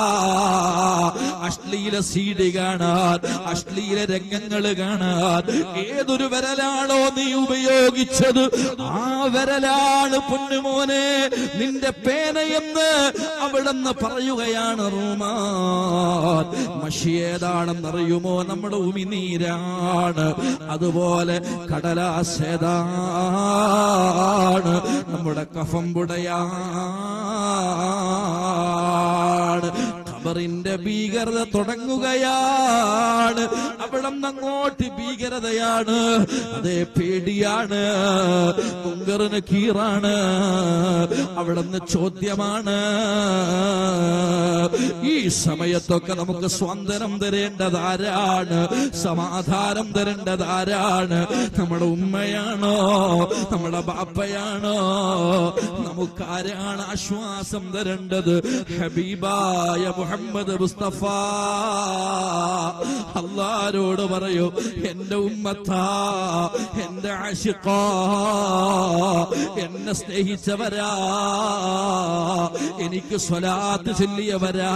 A: അശ്ലീല സീഡി കാണാൻ അശ്ലീല രംഗങ്ങൾ കാണാൻ ഏതൊരു വിരലാണോ നീ ഉപയോഗിച്ചത് ആ വിരലാണ് പൊന്നുമോനെ നിന്റെ പേനയെന്ന് അവിടെന്ന് പറയുകയാണ് റൂമാൻ മഷി ഏതാണെന്നറിയുമോ നമ്മുടെ ഉമിനീരാണ് അതുപോലെ കടലാസ് ഏതാണ് നമ്മുടെ കഫം പുടയാണ് ഖബറിന്റെ ഭീകരത തുടങ്ങുകയാണ് അവിടെ അങ്ങോട്ട് ഭീകരതയാണ് അതേ പേടിയാണ് മുങ്കറിന് കീറാണ് അവിടെ നിന്ന് ചോദ്യമാണ് ഈ സമയത്തൊക്കെ നമുക്ക് സ്വാതന്ത്ര്യം തരേണ്ടത് ആരാണ് സമാധാനം തരേണ്ടത് ആരാണ് നമ്മുടെ ഉമ്മയാണോ നമ്മുടെ ബാപ്പയാണോ നമുക്കാരാണ് ആശ്വാസം തരേണ്ടത് ഹബീബായ മുഹമ്മദ് മുസ്തഫ അള്ളാരോട് പറയൂ എന്റെ ഉമ്മത്താ എന്റെ ആശിഖ എന്നെ സ്നേഹിച്ചവരാ എനിക്ക് സ്വലാത്ത് ചൊല്ലിയവരാ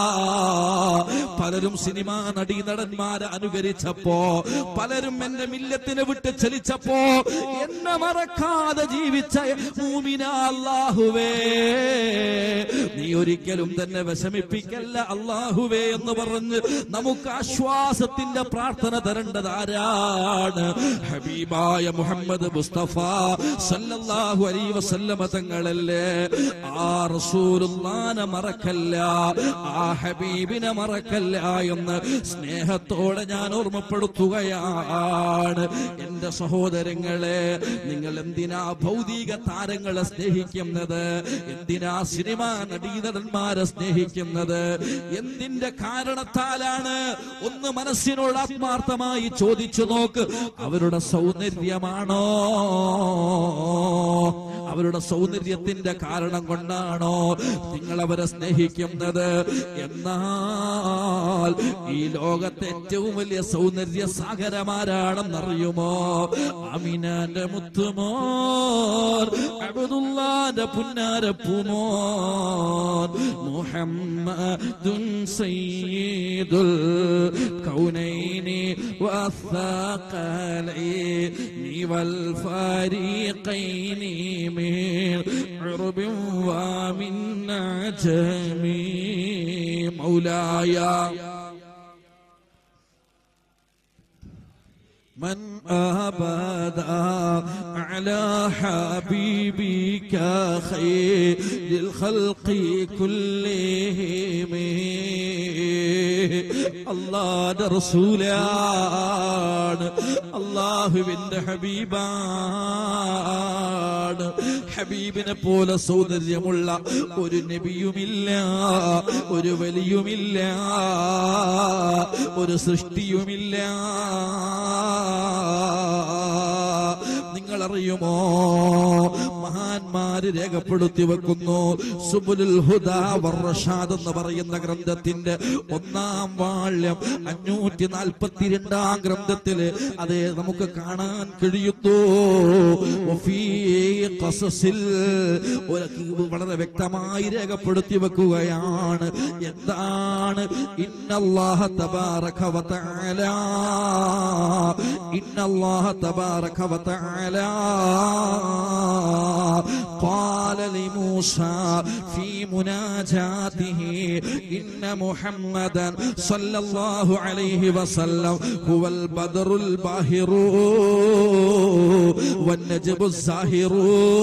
A: പലരും സിനിമാ നടീനടന്മാരെ അനുകരിച്ചപ്പോ പലരും എന്റെ മില്ലത്തിനെ വിട്ട് ചലിച്ചപ്പോ എന്നെ മറക്കാതെ ജീവിച്ച മൂമിന അല്ലാഹുവേ നീ ഒരിക്കലും തന്നെ വിഷമിപ്പിക്കല്ല അല്ലാഹുവേ എന്ന് പറഞ്ഞ് നമുക്ക് ആശ്വാസത്തിന്റെ പ്രാർത്ഥന തരേണ്ടത് ആരാണ് ഹബീബായ മുഹമ്മദ് മുസ്തഫ സല്ലല്ലാഹു അലൈഹി വസല്ലമ തങ്ങളല്ലേ ആ റസൂലുള്ളാനെ മറക്കല്ല ആ ഹബീബിനെ മറക്കല്ല എന്ന് സ്നേഹത്തോടെ ഞാൻ ഓർമ്മപ്പെടുത്തുകയാണ് എന്റെ സഹോദരങ്ങളെ നിങ്ങൾ എന്തിനാ ഭൗതിക താരങ്ങളെ സ്നേഹിക്കുന്നത് എന്തിനാ സിനിമ നടീനടന്മാരെ സ്നേഹിക്കുന്നത് എന്തിന്റെ കാരണത്താലാണ് ഒന്ന് മനസ്സിനോട് ആത്മാർത്ഥമായി ചോദിച്ചു നോക്ക് അവരുടെ സൗന്ദര്യമാണോ അവരുടെ സൗന്ദര്യത്തിന്റെ കാരണം കൊണ്ടാണോ നിങ്ങൾ അവരെ സ്നേഹിക്കുന്നത് എന്നാൽ ഈ ലോകത്തെ ഏറ്റവും വലിയ സൗന്ദര്യ സാഗരമാരാണെന്നറിയുമോ അമിനാന്റെ മുത്തുമോർ അബ്ദുല്ലാന്റെ പുന്നാര പൂമോൻ മുഹമ്മദുൻ സയ്യിദുൽ കൗനൈനി والثقلين والفريقين من عرب ومن عجم مولاي من أبدا على حبيبك خير الخلق كلهم അള്ളാന്റെ റസൂലാണ് അള്ളാഹുവിന്റെ ഹബീബാണ് ഹബീബിനെ പോലെ സൗന്ദര്യമുള്ള ഒരു നബിയുമില്ല ഒരു വലിയുമില്ല ഒരു സൃഷ്ടിയുമില്ല നിങ്ങൾ അറിയുമോ മഹാന്മാര് രേഖപ്പെടുത്തി വെക്കുന്നു സുബുലുൽ ഹുദ വർഷാദ് എന്ന് പറയുന്ന ഗ്രന്ഥത്തിന്റെ ഒന്നാം വാള്യം അഞ്ഞൂറ്റി നാൽപ്പത്തിരണ്ടാം ഗ്രന്ഥത്തില് അതെ നമുക്ക് കാണാൻ കഴിയുന്നു വഫീ ഖസസിൽ ഒരു വളരെ വ്യക്തമായി രേഖപ്പെടുത്തി വെക്കുകയാണ് എന്താണ് ഇന്നല്ലാഹ തബാറക വതആല ഇന്നല്ലാഹ തബാറക വതആല قال لموسى في مناجاته إن محمدا صلى الله عليه وسلم هو البدر الباهر والنجم الزاهر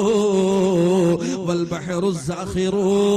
A: والبحر الزاخر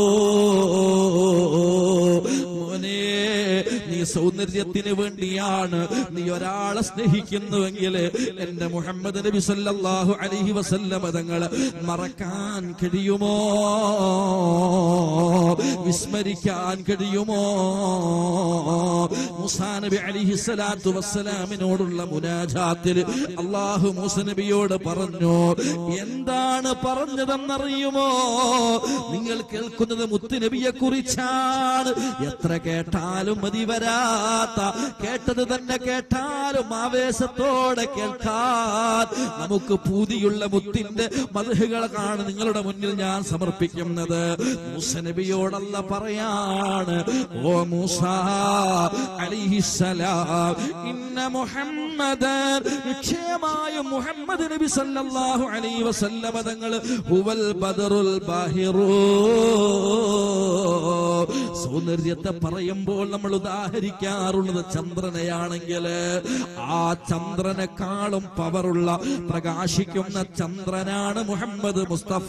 A: മോനെ നീ സൗന്ദര്യത്തിന് വേണ്ടിയാണ് നീ ഒരാളെ സ്നേഹിക്കുന്നുവെങ്കിൽ എന്റെ മുഹമ്മദ് നബി സല്ലല്ലാഹു അലൈഹി വസല്ലമ തങ്ങളെ മറക്കാൻ കഴിയുമോ വിസ്മരിക്കാൻ കഴിയുമോ മൂസാ നബി അലിഹിസ്സലാത്തു വസ്സലാമിനോടുള്ള മുനാജാത്തിൽ അള്ളാഹു മൂസ നബിയോട് പറഞ്ഞു എന്താണ് പറഞ്ഞതെന്നറിയുമോ നിങ്ങൾ കേൾക്കുന്നത് മുത്തുനബിയെ കുറിച്ചാണ് എത്ര കേട്ടാലും മതി വരാത്ത കേട്ടത് തന്നെ കേട്ടാലും ആവേശത്തോടെ കേൾക്കാൻ നമുക്ക് പൂതിയുള്ള മുത്തിന്റെ മധുകളാണ് നിങ്ങളുടെ മുന്നിൽ ഞാൻ സമർപ്പിക്കുന്നത് മൂസ നബിയോടല്ല പറയാണ് ഓ മൂസ അലിഹിസലാം ഇന്ന മുഹമ്മദൻ നിശ്ചയമായും മുഹമ്മദ് നബി സല്ലല്ലാഹു അലൈഹി വസല്ലമ തങ്ങൾ ഹുവൽ ബദറുൽ ബാഹിറൂ സൗന്ദര്യത്തെ പറയുമ്പോൾ നമ്മൾ ഉദാഹരിക്കാറുള്ളത് ചന്ദ്രനെയാണെങ്കിൽ ആ ചന്ദ്രനെക്കാളും പവറുള്ള പ്രകാശിക്കുന്ന ചന്ദ്രനാണ് മുഹമ്മദ് മുസ്തഫ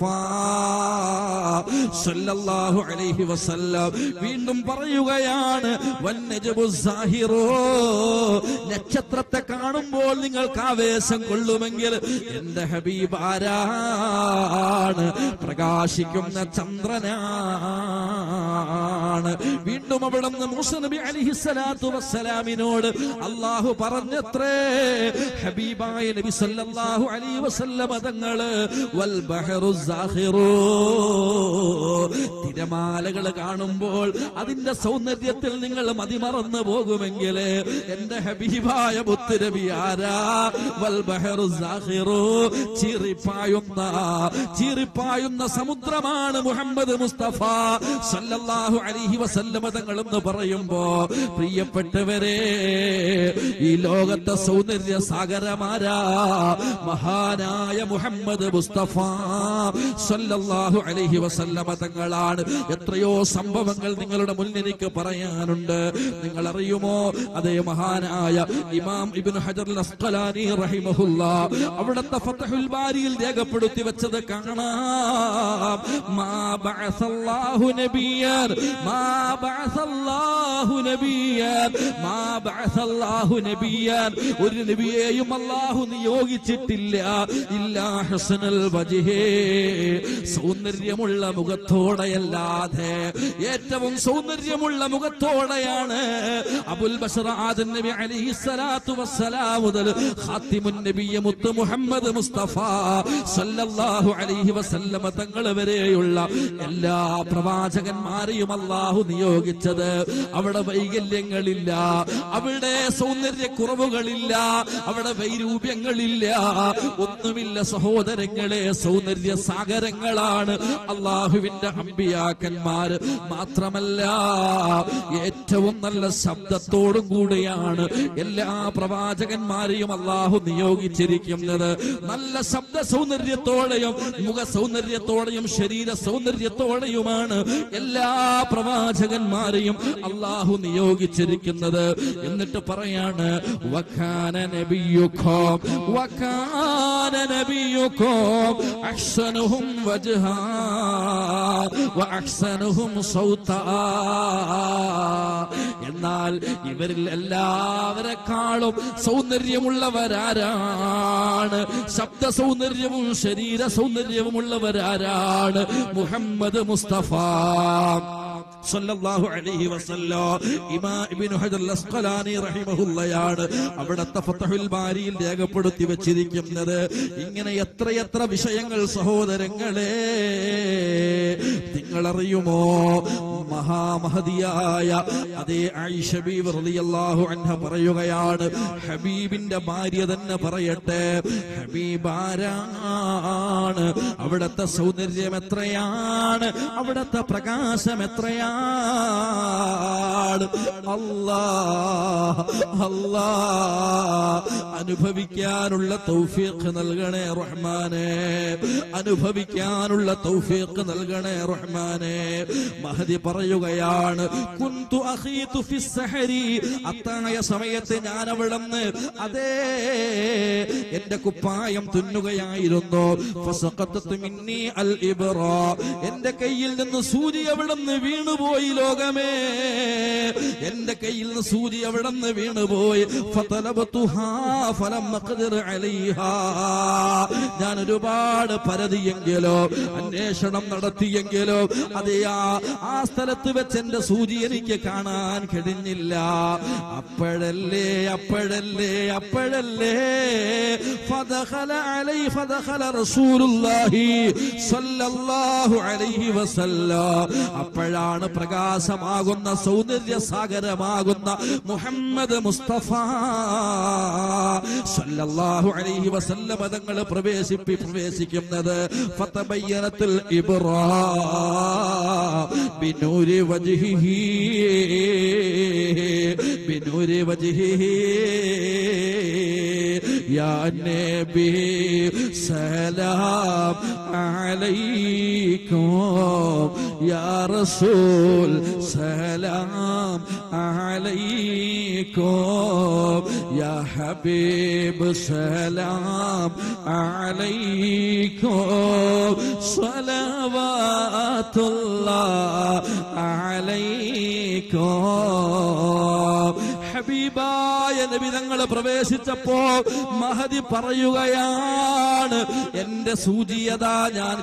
A: സല്ലല്ലാഹു അലൈഹി വസല്ലം വീണ്ടും പറയുകയാണ് വന്നജബു സാഹിറോ നക്ഷത്രത്തെ കാണുമ്പോൾ നിങ്ങൾക്ക് ആവേശം കൊള്ളുമെങ്കിൽ എന്റെ ഹബീബ് ആരാണ് പ്രകാശിക്കുന്ന ചന്ദ്രനാണ് വീണ്ടും അവിടെ നിന്ന് മൂസ നബി അലിഹിസ്സലാത്തു വസ്സലാമിനോട് അള്ളാഹു പറഞ്ഞത്രേ ഹബീബായ നബി സല്ലല്ലാഹു അലൈഹി വസല്ലമ തങ്ങള് വൽ ബഹറു സാഹിറൂ തിരമാലകൾ കാണുമ്പോൾ അതിന്റെ സൗന്ദര്യത്തിൽ നിങ്ങൾ മതിമറന്നു പോകുമെങ്കിൽ എന്റെ ഹബീബായ മുത്തുരബി ആരാ വൽ ബഹറു സാഹിറൂ ചീറിപ്പായുന്ന ചീറിപ്പായുന്ന സമുദ്രമാണ് മുഹമ്മദ് മുസ്തഫ സല്ലല്ലാഹു അലൈഹി വസല്ലമ തങ്ങൾ എന്ന് പറയുമ്പോ പ്രിയപ്പെട്ടവരെ ഈ ലോകത്തെ സൗന്ദര്യ സാഗരമാരാ മഹാനായ മുഹമ്മദ് മുസ്തഫ സല്ലല്ലാഹു അലൈഹി വസല്ലമ തങ്ങളാണ് എത്രയോ സംഭവങ്ങൾ നിങ്ങളുടെ മുന്നിൽ എനിക്ക് പറയാനുണ്ട് നിങ്ങൾ അറിയുമോ അതേ മഹാനായ ഇമാം ഇബ്നു ഹജർ അസ്ഖലാനി റഹിമഹുല്ല അവിടുത്തെ ഫതഹുൽ ബാരിയിൽ രേഖപ്പെടുത്തി വെച്ചത് കാണാം മാ ബഅസല്ലാഹു നബിയൻ മാ ബഅസല്ലാഹു നബിയൻ മാ ബഅസല്ലാഹു നബിയൻ ഒരു നബിയെയും അല്ലാഹു നിയോഗിച്ചിട്ടില്ല ഇല്ലാ ഹസനൽ വജ്ഹേ സൗന്ദര്യമുള്ള മുഖത്തോടെയല്ലാതെ ഏറ്റവും സൗന്ദര്യമുള്ള മുഖത്തോടെയാണ് അബുൽ ബഷർ ആദൻ നബി അലൈഹി സ്വലാത്തു വസ്സലാം മുതൽ ഖാത്തിമുൻ നബിയ മുത്ത് മുഹമ്മദ് മുസ്തഫ സല്ലല്ലാഹു അലൈഹി വസല്ലമ തങ്ങൾ വരെയുള്ള എല്ലാ പ്രവാചകന്മാരെയും അള്ളാഹു നിയോഗിച്ചത് അവിടെ വൈകല്യങ്ങളില്ല അവിടെ സൗന്ദര്യ കുറവുകളില്ല അവിടെ വൈരൂപ്യങ്ങളില്ല ഒന്നുമില്ല സഹോദരങ്ങളെ സൗന്ദര്യ സാഗരങ്ങളാണ് അള്ളാഹുവിന്റെ അമ്പിയാക്കന്മാർ മാത്രമല്ല ഏറ്റവും നല്ല ശബ്ദത്തോടും കൂടിയാണ് എല്ലാ പ്രവാചകന്മാരെയും അള്ളാഹു നിയോഗിച്ചിരിക്കുന്നത് നല്ല ശബ്ദ സൗന്ദര്യത്തോടെയും മുഖ സൗന്ദര്യത്തോടെയും ശരീര സൗന്ദര്യത്തോടെയുമാണ് എല്ലാ പ്രവാചകന്മാരെയും അള്ളാഹു നിയോഗിച്ചിരിക്കുന്നത് എന്നിട്ട് പറയാണ് വഖാന നബിയുഖോം വഖാന നബിയുഖോം അഹ്സനുഹും വജ്ഹാ വഅഹ്സനുഹും സൗതാ എന്നാൽ ഇവരിൽ എല്ലാവരെക്കാളും സൗന്ദര്യമുള്ളവരാരാണ് ശബ്ദ സൗന്ദര്യവും ശരീര സൗന്ദര്യവും ഉള്ളവരാരാണ് മുഹമ്മദ് മുസ്തഫ സല്ലല്ലാഹു അലൈഹി വസല്ലം ഇമാ ഇബ്നു ഹജർ അസ്ഖലാനി റഹിമഹുല്ലയാണ് അവിടുത്തെ ഫതഹുൽ ബാരിയിൽ രേഖപ്പെടുത്തി വെച്ചിരിക്കുന്നത് ഇങ്ങനെ എത്രയെത്ര വിഷയങ്ങൾ സഹോദരങ്ങളെ നിങ്ങൾ അറിയുമോ മഹാമഹതിയായ അതേ ആയിഷ ബീവി റളിയല്ലാഹു അൻഹ പറയുകയാണ് ഹബീബിന്റെ ഭാര്യ തന്നെ പറയട്ടെ ഹബീബ് ആരാണ് അവിടുത്തെ സൗന്ദര്യം എത്രയാണ് അവിടുത്തെ പ്രകാശം എത്രയാണ് അല്ലാ അല്ലാ അനുഭവിക്കാനുള്ള തൗഫീഖ് നൽകണേ റഹ്മാനെ അനുഭവിക്കാനുള്ള തൗഫീഖ് നൽകണേ റഹ്മാനെ മഹദി പറയുകയാണ് കുന്തു അഖീതു ഫി സഹരി അത്തായ സമയത്ത് ഞാൻ അവിടുന്ന് അതേ എന്റെ കുപ്പായം തുന്നുകയായിരുന്നു ഫസഖത്തത്ത് മിന്നി അൽ ഇബ്റ എന്റെ കയ്യിൽ നിന്ന് സൂചി അവിടുന്ന് വീണുപോയി ലോകമേ എന്റെ കയ്യിൽ നിന്ന് സൂചി അവിടുന്ന് വീണുപോയി ഫതലബതുഹാ ഫലം അഖ്ദിർ അലൈഹാ ഞാൻ ഒരുപാട് പരതിയെങ്കിലോ അന്വേഷണം നടത്തിയെങ്കിലോ അതേ ആ ആ സ്ഥലത്ത് സ്ഥലത്ത് വെച്ച് എന്റെ സൂചി എനിക്ക് കാണാൻ കഴിഞ്ഞില്ല അപ്പോഴല്ലേ അപ്പോഴല്ലേ അപ്പോഴല്ലേ ഫദഖല അലൈ ഫദഖല റസൂലുള്ളാഹി സ്വല്ലല്ലാഹു അലൈഹി വസല്ലം അപ്പോഴാണ് പ്രകാശമാകുന്ന സൗന്ദര്യ സാഗരമാകുന്ന മുഹമ്മദ് മുസ്തഫ സല്ലല്ലാഹു അലൈഹി വസല്ലം തങ്ങൾ പ്രവേശിപ്പി പ്രവേശിക്കുന്നത് ഫതബയ്യനത്തുൽ ഇബ്റാ ബിനൂരി വജ്ഹിഹി ബിനൂരി വജ്ഹിഹി യാ നബി സലാം അലൈക്കും യാ റസൂൽ സലാം عليكم يا حبيب سلام عليكم صلوات الله عليكم ഹബീബായ നബി തങ്ങൾ പ്രവേശിച്ചപ്പോ മഹതി പറയുകയാണ് എന്റെ സൂചിയത ഞാൻ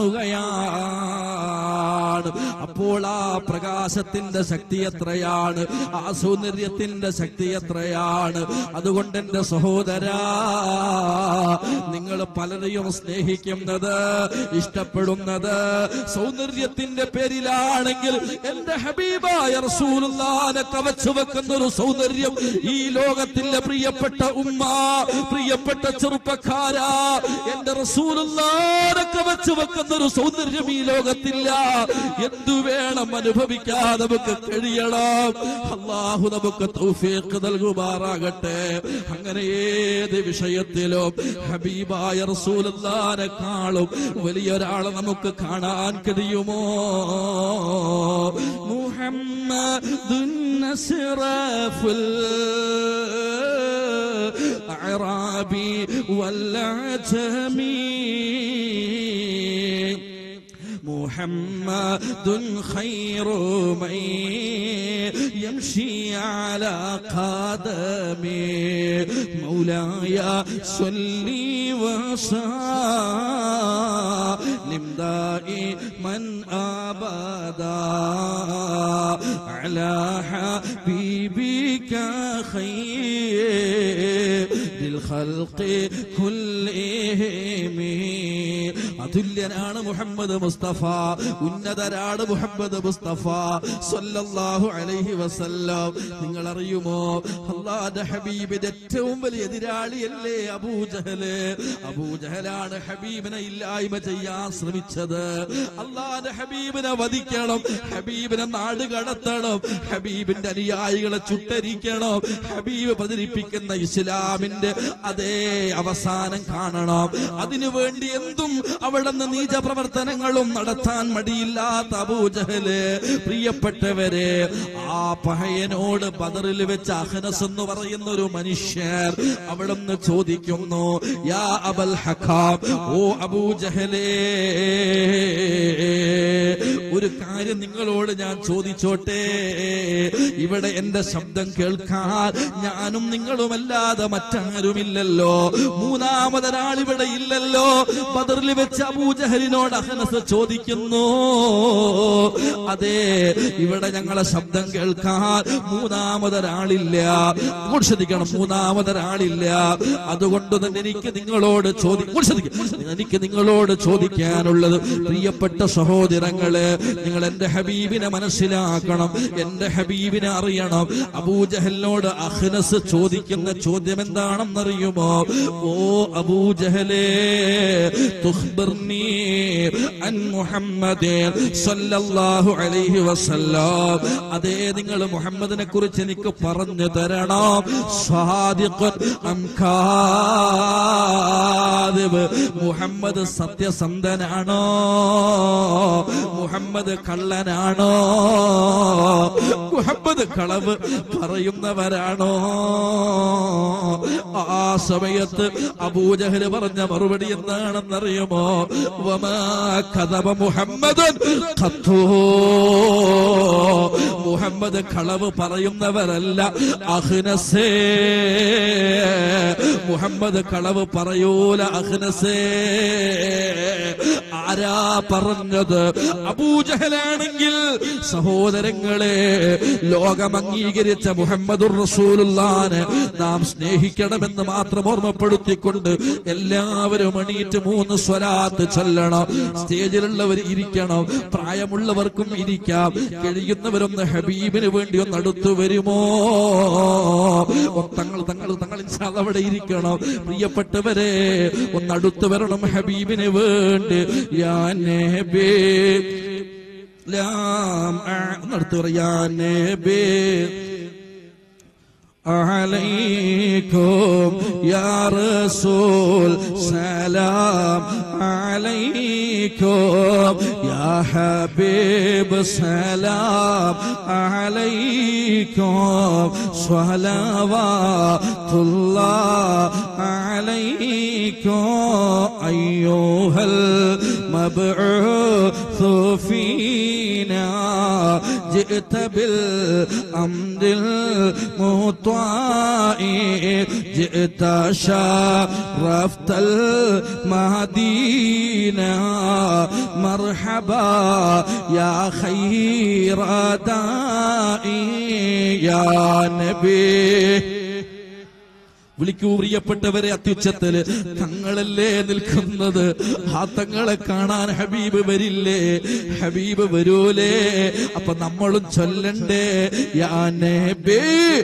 A: കാണുകയാണ് അപ്പോൾ ആ പ്രകാശത്തിന്റെ ശക്തി എത്രയാണ് ആ സൗന്ദര്യത്തിന്റെ ശക്തി എത്രയാണ് അതുകൊണ്ട് എന്റെ സഹോദരാ നിങ്ങൾ പലരെയും സ്നേഹിക്കുന്നത് ഇഷ്ടപ്പെടുന്നത് സൗന്ദര്യത്തിന്റെ പേരിലാണെങ്കിൽ എന്റെ ഹബീബായ റസൂലുള്ളാനെ കവച്ചു വെക്കുന്ന ഒരു സൗന്ദര്യം ഈ ലോകത്തിന്റെ പ്രിയപ്പെട്ട ഉമ്മ പ്രിയപ്പെട്ട ചെറുപ്പക്കാരാ എന്റെ റസൂലുള്ളാനെ കവച്ചു വെക്കുന്ന ഒരു സൗന്ദര്യം ഈ ലോകത്തില്ല എന്തു വേണം അനുഭവിക്കാൻ നമുക്ക് കഴിയണം അള്ളാഹു നമുക്ക് തൗഫീഖ് നൽകുമാറാകട്ടെ അങ്ങനെ ഏത് വിഷയത്തിലും ഹബീബായ റസൂലുള്ളാനെക്കാളും വലിയൊരാളെ നമുക്ക് കാണാൻ കഴിയുമോ മുഹമ്മദുൻ അസ്റഫുൽ അഅറാബി വല്ലഅജമി محمد خير من يمشي على قدمه مولاي صلي وسلم دائما ابدا على حبيبك خير للخلق كلهم അതുല്യനാണ് മുഹമ്മദ് മുസ്തഫ ഉന്നതരാണ് മുഹമ്മദ് മുസ്തഫ സല്ലല്ലാഹു അലൈഹി വസല്ലം നിങ്ങൾ അറിയുമോ അള്ളാന്റെ ഹബീബിന്റെ ഏറ്റവും വലിയ എതിരാളിയല്ലേ അബൂജഹല് അബൂജഹലാണ് ഹബീബിനെ ഇല്ലായ്മ ചെയ്യാൻ ശ്രമിച്ചത് അള്ളാന്റെ ഹബീബിനെ വധിക്കണം ഹബീബിനെ നാട് കടത്തണം ഹബീബിന്റെ അനുയായികളെ ചുട്ടരിക്കണം ഹബീബ് പ്രചരിപ്പിക്കുന്ന ഇസ്ലാമിന്റെ അതേ അവസാനം കാണണം അതിനു വേണ്ടി എന്തും അവിടെ നിന്ന് നീച പ്രവർത്തനങ്ങളും നടത്താൻ മടിയില്ലാത്ത അബൂജഹല് പ്രിയപ്പെട്ടവരെ ആ പഹയനോട് ബദറിൽ വെച്ച് അഹനസ് എന്ന് പറയുന്ന ഒരു മനുഷ്യർ അവിടെ നിന്ന് ചോദിക്കുന്നു യാ അബൽ ഹക്കാം ഓ അബൂജഹലേ ഒരു കാര്യം നിങ്ങളോട് ഞാൻ ചോദിച്ചോട്ടെ ഇവിടെ എന്റെ ശബ്ദം കേൾക്കാൻ ഞാനും നിങ്ങളുമല്ലാതെ മറ്റാരുമില്ലല്ലോ മൂന്നാമതൊരാൾ ഇവിടെ ഇല്ലല്ലോ ബദറിൽ വെച്ച് അബൂജഹലിനോട് അഹനസ് ചോദിക്കുന്നു അതെ ഇവിടെ ഞങ്ങളെ ശബ്ദം കേൾക്കാൻ മൂന്നാമതൊരാളില്ല അങ്ങോട്ട് ശ്രദ്ധിക്കണം മൂന്നാമതൊരാളില്ല അതുകൊണ്ട് തന്നെ എനിക്ക് നിങ്ങളോട് ചോദി അങ്ങോട്ട് ശ്രദ്ധിക്കാം എനിക്ക് നിങ്ങളോട് ചോദിക്കാനുള്ളത് പ്രിയപ്പെട്ട സഹോദരങ്ങള് നിങ്ങൾ എന്റെ ഹബീബിനെ മനസ്സിലാക്കണം എന്റെ ഹബീബിനെ അറിയണം അബൂജഹലിനോട് അഹ്നസ് ചോദിക്കുന്ന ചോദ്യം എന്താണെന്നറിയുമോ ഓ അബൂജഹലേ തുഖ്ബിർനി അൻ മുഹമ്മദ് സല്ലല്ലാഹു അലൈഹി വസല്ലം അതേ നിങ്ങൾ മുഹമ്മദിനെ കുറിച്ച് എനിക്ക് പറഞ്ഞു തരണം സാദിഖുൻ അം കാദിബ് മുഹമ്മദ് സത്യസന്ധനാണോ മുഹമ്മദ് കള്ളനാണോ മുഹമ്മദ് കളവ് പറയുന്നവരാണോ ആ സമയത്ത് അബൂജഹല് പറഞ്ഞ മറുപടി എന്താണെന്നറിയുമോ വമാ കഥബ മുഹമ്മദ് മുഹമ്മദ് കളവ് പറയുന്നവരല്ല അഹ്നസേ മുഹമ്മദ് കളവ് പറയൂല അഹ്നസേ ആരാ പറഞ്ഞത് അബൂജഹലാണെങ്കിൽ സഹോദരങ്ങളെ ലോകം അംഗീകരിച്ച മുഹമ്മദുർ റസൂലുള്ളാനെ നാം സ്നേഹിക്കണമെന്ന് മാത്രം ഓർമ്മപ്പെടുത്തിക്കൊണ്ട് എല്ലാവരും എണീറ്റ് മൂന്ന് സ്വലാത്ത് ചൊല്ലണം സ്റ്റേജിലുള്ളവർ ഇരിക്കണം പ്രായമുള്ളവർക്കും ഇരിക്കാം കഴിയുന്നവരൊന്ന് ഹബീബിന് വേണ്ടി ഒന്ന് അടുത്തു വരുമോ ഓ, തങ്ങൾ തങ്ങൾ തങ്ങൾ ഇൻഷാ അല്ലാ അവിടെ ഇരിക്കണം പ്രിയപ്പെട്ടവരെ ഒന്ന് അടുത്തു വരണം ഹബീബിന് വേണ്ടി യാ നബി ലാം ആ, ഒന്ന് അടുത്ത് പറയാ നബി عليكم يا رسول سلام عليكم يا حبيب سلام عليكم صلوات الله عليكم أيها المبعوث فينا جئت بالأمر المطاع جئت شرفت المدينة مرحبا يا خير داعي يا نبي വിളിക്കൂ പ്രിയപ്പെട്ടവരെ അത്യുച്ചത്തില് തങ്ങളല്ലേ നിൽക്കുന്നത് ആ തങ്ങളെ കാണാൻ ഹബീബ് വരില്ലേ ഹബീബ് വരൂലേ അപ്പൊ നമ്മളും ചൊല്ലണ്ടേ യാ നബി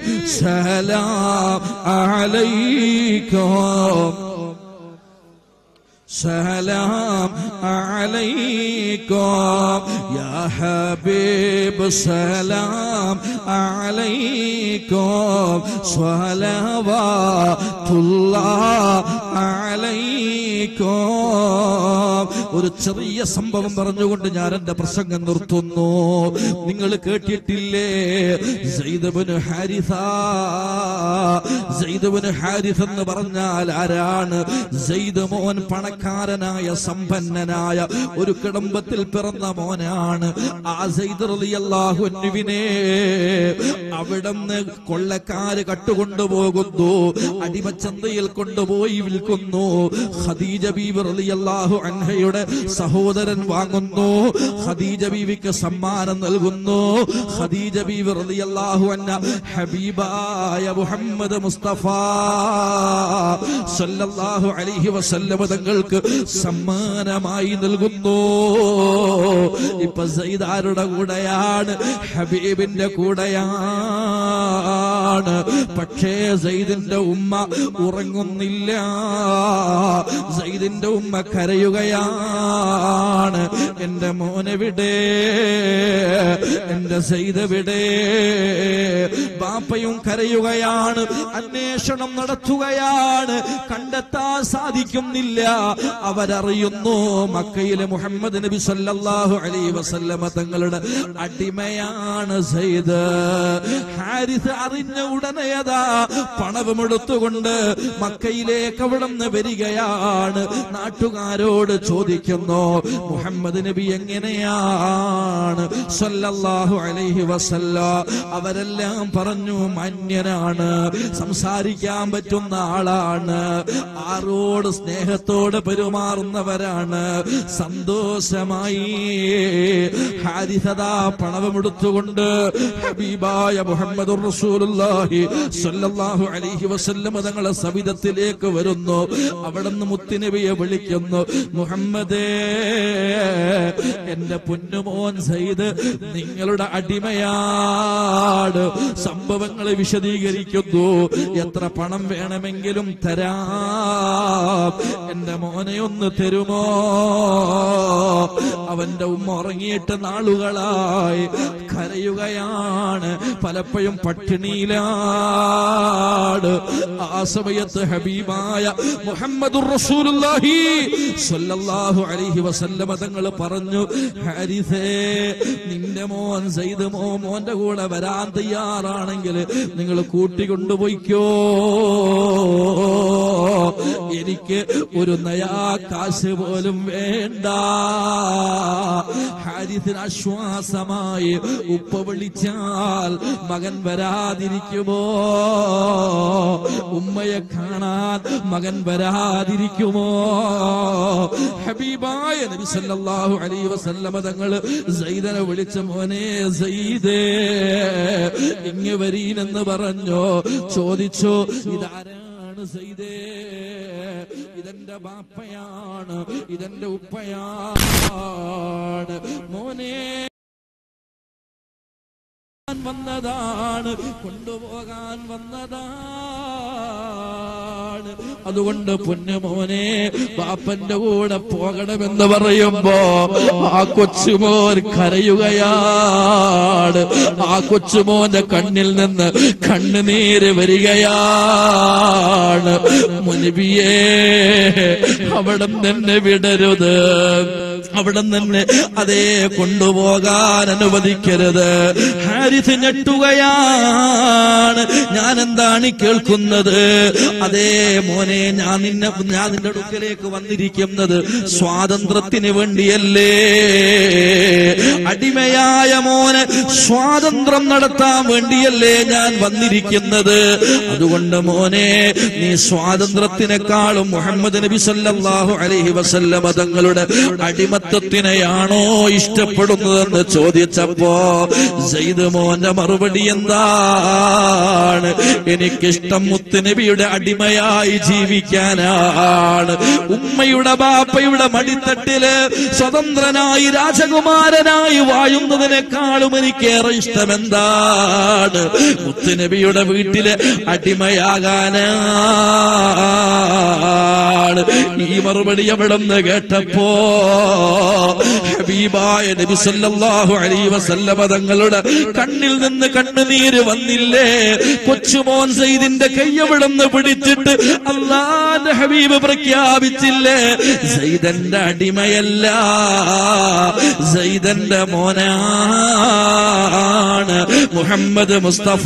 A: സലാം അലൈക്കും سلام عليكم يا حبيب سلام عليكم صلوات الله عليكم ഒരു ചെറിയ സംഭവം പറഞ്ഞുകൊണ്ട് ഞാൻ എന്റെ പ്രസംഗം നിർത്തുന്നു നിങ്ങൾ കേട്ടിട്ടില്ലേ സൈദബിന് ഹാരിസ സൈദബിന് ഹാരിസ് എന്ന് പറഞ്ഞാൽ ആരാണ് സൈദ് മോൻ പണക്കാരനായ സമ്പന്നനായ ഒരു കുടുംബത്തിൽ പിറന്ന മോനാണ് ആ സൈദ് റളിയല്ലാഹു അൻഹുവിനെ അവിടുന്ന് കൊള്ളക്കാര് കട്ടുകൊണ്ടുപോകുന്നു അടിമച്ചന്തയിൽ കൊണ്ടുപോയി വിൽക്കുന്നു ഖദീജ ബീവി റളിയല്ലാഹു അൻഹയുടെ സഹോദരൻ വാങ്ങുന്നു ഖദീജ ബീവിക്ക് സമ്മാനം നൽകുന്നു ഖദീജ ബീവി റളിയല്ലാഹു അൻഹ ഹബീബായ മുഹമ്മദ് മുസ്തഫ സല്ലല്ലാഹു അലൈഹി വസല്ലമ തങ്ങൾക്ക് സമ്മാനമായി നൽകുന്നു ഇപ്പൊ സൈദാരുടെ കൂടെയാണ് ഹബീബിന്റെ കൂടെയാണ് പക്ഷേ സൈദിന്റെ ഉമ്മ ഉറങ്ങുന്നില്ല സൈദിന്റെ ഉമ്മ കരയുകയാണ് എന്റെ മോനെവിടെ എന്റെ സൈദവിടെ ബാപ്പയും കരയുകയാണ് അന്വേഷണം നടത്തുകയാണ് കണ്ടെത്താൻ സാധിക്കുന്നില്ല അവരറിയുന്നു മക്കയിലെ മുഹമ്മദ് നബി സല്ലല്ലാഹു അലൈഹി വസല്ലമ തങ്ങളുടെ അടിമയാണ് സൈദ് ഹാരിസ് അറിഞ്ഞ ഉടനെയതാ പണവുമെടുത്തുകൊണ്ട് മക്കയിലേക്ക് അവിടുന്ന് വരികയാണ് നാട്ടുകാരോട് ചോദിക്കുന്നു മുഹമ്മദ് നബി എങ്ങനെയാണ് സല്ലല്ലാഹു അലൈഹി വസല്ല അവരെല്ലാം പറഞ്ഞു മാന്യനാണ് സംസാരിക്കാൻ പറ്റുന്ന ആളാണ് ആരോട് സ്നേഹത്തോട് പെരുമാറുന്നവരാണ് സന്തോഷമായി ഹാരിസത പണവമെടുത്തുകൊണ്ട് ഹബീബായ മുഹമ്മദ് റസൂലുള്ളാഹി സ്വല്ലല്ലാഹു അലൈഹി വസല്ലം തങ്ങളെ സവിധത്തിലേക്ക് വരുന്നു അവിടുന്ന് മുത്തുനബിയെ വിളിക്കുന്നു മുഹമ്മദേ എന്റെ പൊന്നുമോൻ സയ്യിദ് നിങ്ങളുടെ അടിമയാണ് സംഭവങ്ങളെ വിശദീകരിക്കുന്നു എത്ര പണം വേണമെങ്കിലും തരാം എന്റെ മോനെ ഒന്ന് തരുമോ അവന്റെ ഉമ്മ ഉറങ്ങിയിട്ട് നാളുകളായി കരയുകയാണ് പലപ്പോഴും പട്ടിണിയിലാണ് ആ സമയത്ത് ഹബീബായ മുഹമ്മദുർ റസൂലുള്ളാഹി സ്വല്ലല്ലാഹു അലൈഹി വസല്ലമ തങ്ങൾ പറഞ്ഞു ഹാരിസേ നിന്റെ മോൻ സൈദ് മോ മോന്റെ കൂടെ വരാൻ തയ്യാറാണെങ്കിൽ നിങ്ങൾ കൂട്ടിക്കൊണ്ടുപോയിക്കോ എനിക്ക് ഒരു നയാ കാശ് പോലും വേണ്ട ഹാരിസിന് ആശ്വാസമായി ഉപ്പ വിളിച്ചാൽ മകൻ വരാതിരിക്കുമോ ഉമ്മയെ കാണാൻ മകൻ വരാതിരിക്കുമോ ഹബീബായ നബി സല്ലല്ലാഹു അലൈഹി വസല്ലമ തങ്ങൾ സൈദനെ വിളിച്ച മോനെ സൈദേ ഇങ്ങ് വരീനെന്ന് പറഞ്ഞു ചോദിച്ചു ഇതാരാണ് സൈദേ ഇതെന്റെ ബാപ്പയാണ് ഇതെന്റെ ഉപ്പയാണ് മോനെ വന്നതാണ് കൊണ്ടുപോകാൻ വന്നതാണ് അതുകൊണ്ട് പൊന്നുമോനെ ബാപ്പന്റെ കൂടെ പോകണമെന്ന് പറയുമ്പോ ആ കൊച്ചുമോൻ കരയുകയാണ് ആ കൊച്ചുമോന്റെ കണ്ണിൽ നിന്ന് കണ്ണുനീര് വരികയാണ് മുനിബിയേ അവിടെ തന്നെ വിടരുത് അവിടെ തന്നെ അതേ കൊണ്ടുപോകാൻ അനുവദിക്കരുത് ഹാരിസ് ഞെട്ടുകയാണ് ഞാൻ എന്താണ് ഈ കേൾക്കുന്നത് അതേ മോനെ ഞാൻ നിന്നെ ഞാൻ നിന്റെ അടുക്കലേക്ക് വന്നിരിക്കുന്നത് സ്വാതന്ത്ര്യത്തിന് വേണ്ടിയല്ലേ അടിമയായ മോനെ സ്വാതന്ത്ര്യം നടത്താൻ വേണ്ടിയല്ലേ ഞാൻ വന്നിരിക്കുന്നത് അതുകൊണ്ട് മോനെ നീ സ്വാതന്ത്ര്യത്തിനേക്കാളും മുഹമ്മദ് നബി സല്ലല്ലാഹു അലൈഹി വസല്ലമ തങ്ങളുടെ അടിമത്തത്തിനെയാണോ ഇഷ്ടപ്പെടുന്നതെന്ന് ചോദിച്ചപ്പോ സെയ്ദ് മോന്റെ മറുപടി എന്താണ് എനിക്കിഷ്ടം മുത്തുനബിയുടെ അടിമയായി ജീവിക്കാനാണ് ഉമ്മയുടെ ബാപ്പയുടെ മടിത്തട്ടില് സ്വതന്ത്രനായി രാജകുമാരനായി വാഴുന്നതിനേക്കാളും എനിക്കേറെ ഇഷ്ടം എന്താണ് മുത്തുനബിയുടെ വീട്ടിലെ അടിമയാകാനാണ് ഈ മറുപടി അവിടെ നിന്ന് കേട്ടപ്പോ ഹബീബായ നബി സല്ലല്ലാഹു അലൈഹി വസല്ലമ തങ്ങളുടെ കണ്ണിൽ നിന്ന് കണ്ണുനീര് വന്നില്ലേ കൊച്ചുമോൻ സൈദിന്റെ കയ്യവിടുന്ന് പിടിച്ചിട്ട് അള്ളാന്റെ ഹബീബ് പ്രഖ്യാപിച്ചില്ലേ സൈദന്റെ അടിമയല്ല സൈദന്റെ മോനാണ് മുഹമ്മദ് മുസ്തഫ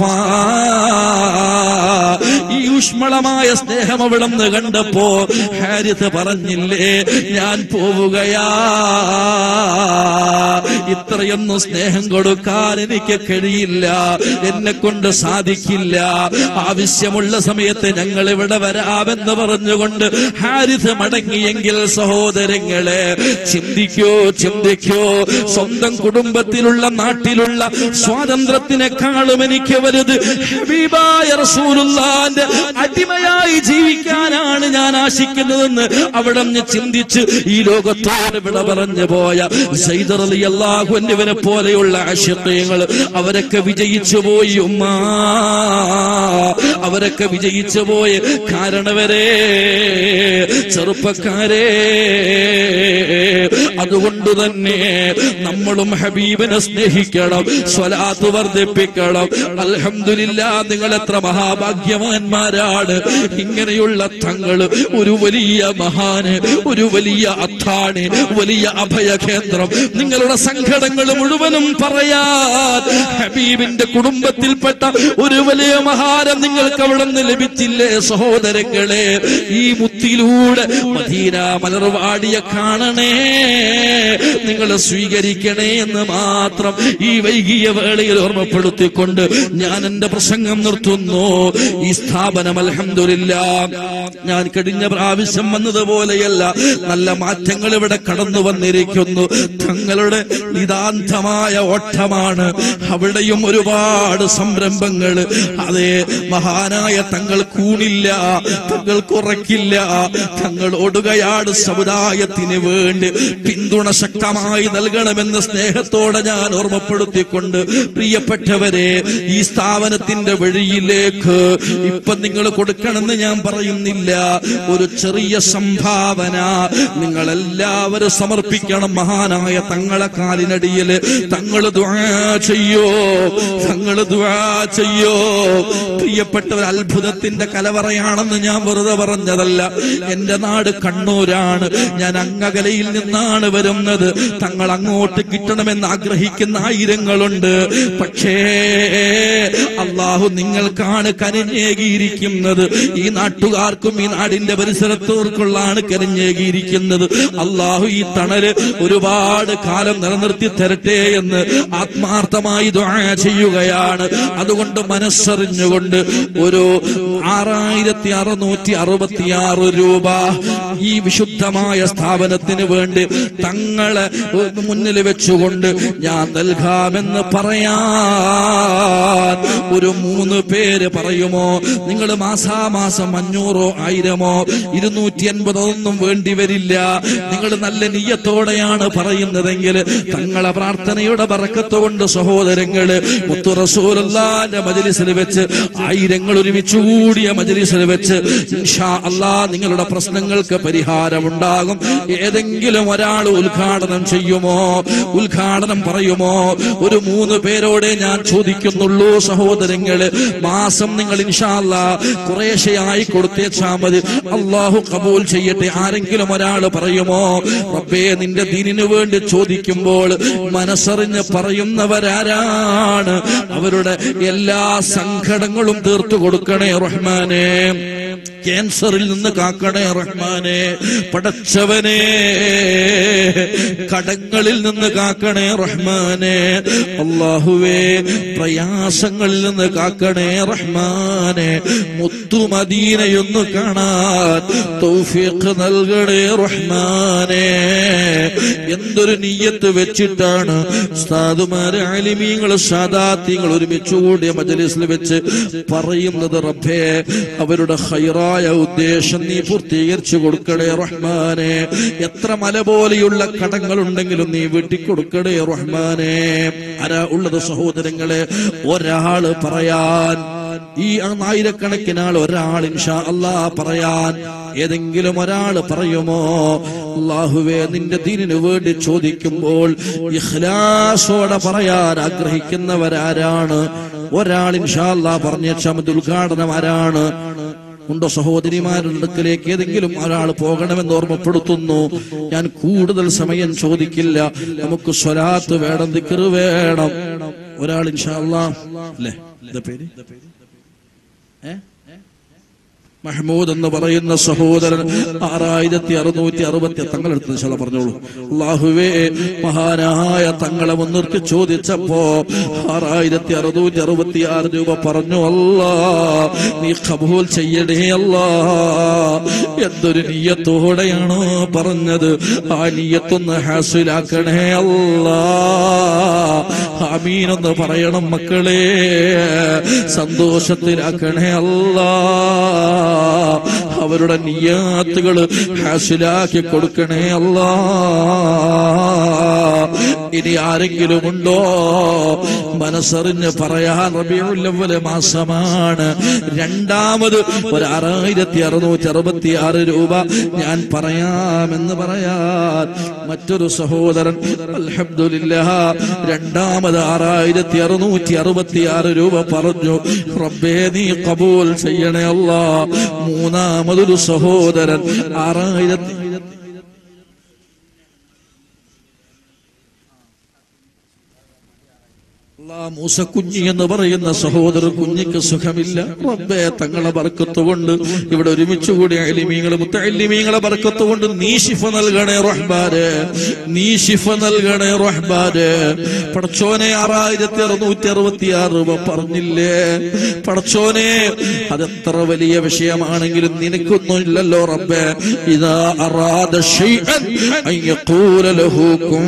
A: ഈ ഊഷ്മളമായ സ്നേഹം അവിടുന്ന് കണ്ടപ്പോ ഹാരിത്ത് പറഞ്ഞില്ലേ ഞാൻ പോവുകയാ ഇത്രയൊന്നും സ്നേഹം കൊടുക്കാൻ എനിക്ക് കഴിയില്ല എന്നെ കൊണ്ട് സാധിക്കില്ല ആവശ്യമുള്ള സമയത്ത് ഞങ്ങൾ ഇവിടെ വരാമെന്ന് പറഞ്ഞുകൊണ്ട് ഹാരിസ് മടങ്ങിയെങ്കിൽ സഹോദരങ്ങളെ ചിന്തിക്കോ ചിന്തിക്കോ സ്വന്തം കുടുംബത്തിലുള്ള നാട്ടിലുള്ള സ്വാതന്ത്ര്യത്തിനേക്കാളും എനിക്ക് വലുത് ഹബീബായ റസൂലുള്ളാന്റെ അടിമയായി ജീവിക്കാനാണ് ഞാൻ ആശിക്കുന്നതെന്ന് അവിടെ നിന്ന് ചിന്തിച്ച് ഈ ലോകത്തോട് വിട പറഞ്ഞു പോയ സൈദർ അലി അള്ളാഹുവിനെ പോലെയുള്ള ആശയങ്ങൾ അവരൊക്കെ വിജയിച്ചു പോയി ഉമ്മ അവരൊക്കെ വിജയിച്ചു പോയി കാരണവരെ ചെറുപ്പക്കാരെ അതുകൊണ്ട് തന്നെ നമ്മളും ഹബീബിനെ സ്നേഹിക്കണം സ്വലാത്ത് വർദ്ധിപ്പിക്കണം അൽഹംദുലില്ല നിങ്ങൾ എത്ര മഹാഭാഗ്യവാന്മാരാണ് ഇങ്ങനെയുള്ള തങ്ങള് ഒരു വലിയ മഹാന് ഒരു വലിയ അത്ഥാണ് വലിയ അഭയകേന്ദ്രം നിങ്ങളുടെ സങ്കടങ്ങൾ മുഴുവനും പറയാൻ ഹബീബിന്റെ കുടുംബത്തിൽപ്പെട്ട ഒരു വലിയ മഹാരം നിങ്ങൾക്ക് അവിടെ നിന്ന് ലഭിച്ചില്ലേ സഹോദരങ്ങളെ ഈ മുത്തിലൂടെ മദീന മലർവാടിയെ കാണണേ നിങ്ങൾ സ്വീകരിക്കണേ എന്ന് മാത്രം ഈ വൈകിയ വേളയിൽ ഓർമ്മപ്പെടുത്തിക്കൊണ്ട് ഞാൻ എന്റെ പ്രസംഗം നിർത്തുന്നു ഈ സ്ഥാപനം അൽഹംദുലില്ല ഞാൻ കഴിഞ്ഞ പ്രാവശ്യം വന്നതുപോലെയല്ല നല്ല മാറ്റങ്ങൾ ഇവിടെ കടന്നു വന്നിരിക്കുന്നു തങ്ങളുടെ നിതാന്തമായ ഓട്ടമാണ് അവിടെയും ഒരുപാട് സംരംഭങ്ങൾ അതെ മഹാനായ തങ്ങൾ കൂണില്ല തങ്ങൾ കുറയ്ക്കില്ല തങ്ങൾ ഒടുകയാട് സമുദായത്തിന് വേണ്ടി പിന്തുണ ശക്തമായി നൽകണമെന്ന് സ്നേഹത്തോടെ ഞാൻ ഓർമ്മപ്പെടുത്തിക്കൊണ്ട് പ്രിയപ്പെട്ടവരെ ഈ സ്ഥാപനത്തിന്റെ വഴിയിലേക്ക് ഇപ്പൊ നിങ്ങൾ കൊടുക്കണമെന്ന് ഞാൻ പറയുന്നില്ല ഒരു ചെറിയ സംഭാവന നിങ്ങൾ എല്ലാവരും സമർപ്പിക്കണം മഹാനായ തങ്ങളെ കാലിനടിയില് തങ്ങൾ ദുആ ചെയ്യോ തങ്ങൾ ദുആ ചെയ്യോ പ്രിയപ്പെട്ട ഒരു അത്ഭുതത്തിന്റെ കലവറയാണെന്ന് ഞാൻ വെറുതെ പറഞ്ഞതല്ല എന്റെ നാട് കണ്ണൂരാണ് ഞാൻ അങ്ങകലയിൽ നിന്നാണ് വരുന്നത് തങ്ങൾ അങ്ങോട്ട് കിട്ടണമെന്ന് ആഗ്രഹിക്കുന്ന ആയിരങ്ങളുണ്ട് പക്ഷേ അള്ളാഹു നിങ്ങൾക്കാണ് കനിഞ്ഞേകിയിരിക്കുന്നത് ഈ നാട്ടുകാർക്കും ഈ നാടിന്റെ പരിസരത്തോർക്കുള്ളാണ് കനിഞ്ഞേകിയിരിക്കുന്നത് അള്ളാഹു ഈ തണല് ഒരുപാട് കാലം നിലനിർത്തി തരട്ടെ എന്ന് ആത്മാർത്ഥമായി ദുആ ചെയ്യുകയാണ് അതുകൊണ്ട് മനസ്സറിഞ്ഞുകൊണ്ട് ഒരു ആറായിരത്തി അറുന്നൂറ്റി അറുപത്തിയാറ് രൂപ ഈ വിശുദ്ധമായ സ്ഥാപനത്തിന് വേണ്ടി തങ്ങളെ മുന്നിൽ വെച്ചുകൊണ്ട് ഞാൻ നൽകാമെന്ന് പറയാൻ ഒരു മൂന്ന് പേര് പറയുമോ നിങ്ങൾ മാസാമാസം അഞ്ഞൂറോ ആയിരമോ ഇരുന്നൂറ്റി അൻപതോ ഒന്നും വേണ്ടി വരില്ല നിങ്ങൾ നല്ല നീയത്തോടെയാണ് പറയുന്നതെങ്കിൽ തങ്ങളെ പ്രാർത്ഥനയുടെ ബറക്കത്ത് കൊണ്ട് സഹോദരങ്ങള് മുത്തു റസൂലുള്ളാന്റെ മജ്ലിസിൽ വെച്ച് ആയിരങ്ങൾ ഒരുമിച്ച് കൂടിയ മജ്ലിസിൽ വെച്ച് ഇൻഷാ അല്ലാ നിങ്ങളുടെ പ്രശ്നങ്ങൾക്ക് പരിഹാരമുണ്ടാകും ഏതെങ്കിലും ഒരാൾ ഉദ്ഘാടനം ചെയ്യുമോ ഉദ്ഘാടനം പറയുമോ ഒരു മൂന്ന് പേരോടെ ഞാൻ ചോദിക്കുന്നുള്ളൂ സഹോദരങ്ങള് മാസം നിങ്ങൾ ഇൻഷാല്ല കുറേശ്ശെയായി കൊടുത്തേച്ചാ മതി അള്ളാഹു കബൂൽ ചെയ്യട്ടെ ആരെങ്കിലും ഒരാൾ പറയുമോ റബ്ബേ നിന്റെ ദീനിനു വേണ്ടി ചോദിക്കുമ്പോൾ മനസ്സറിഞ്ഞ് പറയുന്നവരാരാണ് അവരുടെ എല്ലാ സങ്കടങ്ങളും തീർത്തു കൊടുക്കണേ റഹ്മാനെ ക്യാൻസറിൽ നിന്ന് കാക്കണേ റഹ്മാനെ പടച്ചവനെ കടങ്ങളിൽ നിന്ന് കാക്കണേ റഹ്മാനെ അള്ളാഹുവേ പ്രയാസങ്ങളിൽ നിന്ന് കാക്കണേ റഹ്മാനെ മുത്തുമദീനയൊന്ന് കാണാൻ തൗഫീഖ് നൽകണേ റഹ്മാനെ എന്തൊരു നീയത്ത് വെച്ചിട്ടാണ് ഉസ്താദുമാരെ അലിമീങ്ങൾ സാദാത്യങ്ങൾ ഒരുമിച്ച് കൂടിയ മജലിസിൽ വെച്ച് പറയുന്നത് റബ്ബേ അവരുടെ ഹൈറായ ഉദ്ദേശം നീ പൂർത്തീകരിച്ചു കൊടുക്കണേ റഹ്മാനെ എത്ര മല പോലെയുള്ള കടങ്ങളുണ്ടെങ്കിലും നീ വെട്ടിക്കൊടുക്കണേ റഹ്മാനെ ആരാ ഉള്ളത് സഹോദരങ്ങളെ ഒരാള് പറയാൻ ഈ ആയിരക്കണക്കിന് ആൾ ഒരാൾ ഇൻഷാ അല്ലാ പറയാൻ ഏതെങ്കിലും ഒരാൾ പറയുമോ അള്ളാഹുവേ നിന്റെ ദീനിനു വേണ്ടി ചോദിക്കുമ്പോൾ ഇഖ്ലാസോടെ പറയാൻ ആഗ്രഹിക്കുന്നവരാരാണ് ഒരാൾ ഇൻഷാ അല്ലാ പറഞ്ഞ ചമത് ഉദ്ഘാടനം ആരാണ് ഉണ്ടോ സഹോദരിമാരുടെ അടുക്കലേക്ക് ഏതെങ്കിലും ഒരാൾ പോകണമെന്ന് ഓർമ്മപ്പെടുത്തുന്നു ഞാൻ കൂടുതൽ സമയം ചോദിക്കില്ല നമുക്ക് സ്വലാത്ത് വേണം ദിക്കറ് വേണം ഒരാൾ ഇൻഷാ അല്ലാ അല്ലേ എന്താ പേര് ഏ മഹ്മൂദ് എന്ന് പറയുന്ന സഹോദരൻ ആറായിരത്തി അറുന്നൂറ്റി അറുപത്തി തങ്ങളെടുത്ത് ചില പറഞ്ഞോളൂ അള്ളാഹുവേ മഹാനായ തങ്ങളെ മുൻനിർത്തി ചോദിച്ചപ്പോ ആറായിരത്തി അറുന്നൂറ്റി അറുപത്തി ആറ് രൂപ പറഞ്ഞു അല്ലാ നീ കബൂൽ ചെയ്യണേ അല്ലാ എന്തൊരു നീയത്തോടെയാണോ പറഞ്ഞത് ആ നീയത്തൊന്ന് ഹാസിലാക്കണേ അല്ലാ അമീനൊന്ന് പറയണം മക്കളെ സന്തോഷത്തിലാക്കണേ അല്ലാ അവരുടെ നിയാത്തുകൾ ഹാസിലാക്കി കൊടുക്കണേ അല്ലാ ഇനി ആരെങ്കിലും ഉണ്ടോ മനസ്സറിഞ്ഞ് പറയാൻ റബിയുല്ലവല് മാസമാണ് രണ്ടാമത് ഒരു ആറായിരത്തി അറുന്നൂറ്റി അറുപത്തി ആറ് രൂപ ഞാൻ പറയാമെന്ന് പറയാൻ മറ്റൊരു സഹോദരൻ അൽഹബ്ദുലില്ല രണ്ടാമത് ആറായിരത്തി അറുന്നൂറ്റി അറുപത്തി ആറ് രൂപ പറഞ്ഞു റബ്ബേ നീ കബൂൽ ചെയ്യണേ അല്ല മൂന്നാമതൊരു സഹോദരൻ ആറായിരത്തി അല്ലാ, മൂസക്കുഞ്ഞി എന്ന് പറയുന്ന സഹോദരൻ കുഞ്ഞിക്ക് സുഖമില്ല റബ്ബേ തങ്ങളെ ബർക്കത്തുകൊണ്ട് ഇവിടെ ഒരുമിച്ച് കൂടിയ അലിമീങ്ങളെ മുത്തലിമീങ്ങളെ ബർക്കത്തുകൊണ്ട് നീ ശിഫ നൽകണേ റഹ്ബാരെ നീ ശിഫ നൽകണേ റഹ്ബാരെ പടച്ചോനെ ആറായിരത്തി അറുന്നൂറ്റി അറുപത്തി ആറ് രൂപ പറഞ്ഞില്ലേ പടച്ചോനെ അതെത്ര വലിയ വിഷയമാണെങ്കിലും നിനക്കൊന്നും ഇല്ലല്ലോ റബ്ബേ ഇതാ അറാദ ശൈഅൻ അൻ യഖൂല ലഹു കുൻ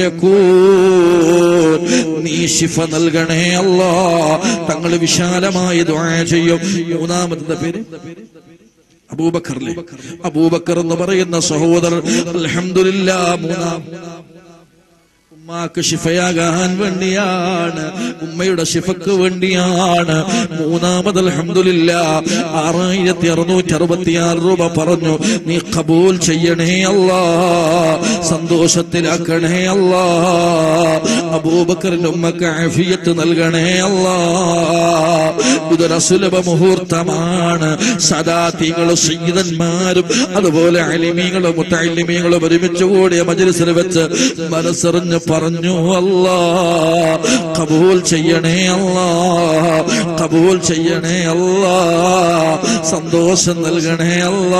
A: ഫയകൂൻ നീ ശിഫ നൽകണേ അല്ലാ തങ്ങൾ വിശാലമായി ദുആ ചെയ്യും മൂന്നാമത്തെ പേര് അബൂബക്കറിലെ അബൂബക്കർ എന്ന് പറയുന്ന സഹോദരൻ അൽഹംദുലില്ലാ മൂന്നാം ഉമ്മാക്ക് ശിഫയാകാൻ വേണ്ടിയാണ് ഉമ്മയുടെ ശിഫക്ക് വേണ്ടിയാണ് മൂന്നാമത് അൽഹംദുലില്ല ആറായിരത്തി അറുന്നൂറ്റി അറുപത്തിയാറ് രൂപ പറഞ്ഞു നീ കബൂൽ ചെയ്യണേ അല്ലാ സന്തോഷത്തിലാക്കണേ അല്ലാ അബൂബക്കറിന്റെ ഉമ്മക്ക് ആഫിയത്ത് നൽകണേ അല്ലാ ഇതൊരു അസുലഭ മുഹൂർത്തമാണ് സദാത്തികളും സയ്യിദന്മാരും അതുപോലെ അലിമീങ്ങളും മുത്തലിമീങ്ങളും ഒരുമിച്ച് കൂടിയ മജലിസിൽ വെച്ച് മനസ്സറിഞ്ഞ് പറഞ്ഞു അല്ലാ കബൂൽ ചെയ്യണേ അല്ലാ കബൂൽ ചെയ്യണേ അല്ലാ സന്തോഷം നൽകണേ അല്ലാ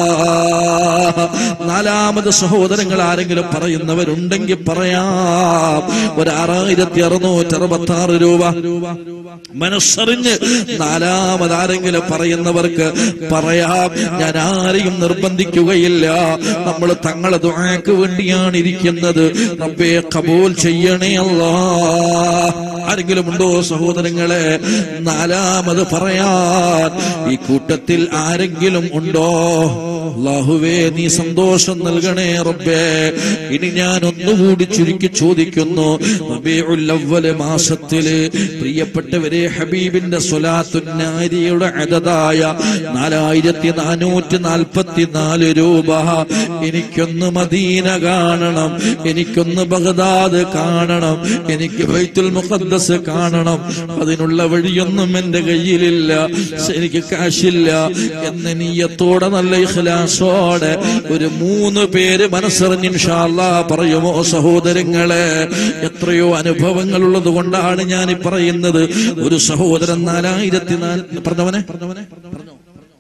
A: നാലാമത് സഹോദരങ്ങൾ ആരെങ്കിലും പറയുന്നവരുണ്ടെങ്കിൽ പറയാം ഒരു ആറായിരത്തി അറുന്നൂറ്റി അറുപത്തി ആറ് രൂപ മനസ്സറിഞ്ഞ് നാലാമത് ആരെങ്കിലും പറയുന്നവർക്ക് പറയാം ഞാൻ ആരെയും നിർബന്ധിക്കുകയില്ല നമ്മൾ തങ്ങളെ ദുആക്ക് വേണ്ടിയാണ് ഇരിക്കുന്നത് റബ്ബേ കബൂൽ ചെയ്യണേ അല്ലാ ആരെങ്കിലും ഉണ്ടോ സഹോദരങ്ങളെ നാലാമത് പറയാൻ ഈ കൂട്ടത്തിൽ ആരെങ്കിലും ഉണ്ടോ അല്ലാഹുവേ നീ സന്തോഷം നൽകണേ റബ്ബേ ഇനി ഞാൻ ഒന്നുകൂടി ചുരുക്കി ചോദിക്കുന്നു റബീഉൽ അവ്വല് മാസത്തില് പ്രിയപ്പെട്ടവരെ ഹബീബിന്റെ സ്വലാത്തുന്നാരിയുടെ അതതായ നാലായിരത്തി നാനൂറ്റി നാൽപ്പത്തി നാല് രൂപ എനിക്കൊന്ന് മദീന കാണണം എനിക്കൊന്ന് ബഗ്ദാദ് കാണണം എനിക്ക് ബൈത്തുൽ മുഖദ്ദസ് കാണണം അതിനുള്ള വഴിയൊന്നും എന്റെ കയ്യിലില്ല എനിക്ക് കാശില്ല എന്ന നീയത്തോടെ നല്ല ഇഖ്ലാസോടെ ഒരു മൂന്ന് പേര് മനസ്സറിഞ്ഞ് ഇൻഷാല്ലാ പറയുമോ സഹോദരങ്ങളെ എത്രയോ അനുഭവങ്ങൾ ഉള്ളത് കൊണ്ടാണ് ഞാൻ ഈ പറയുന്നത് ഒരു സഹോദരൻ നാലായിരത്തി നാല് പറഞ്ഞവനെ പറഞ്ഞവനെ പറഞ്ഞോ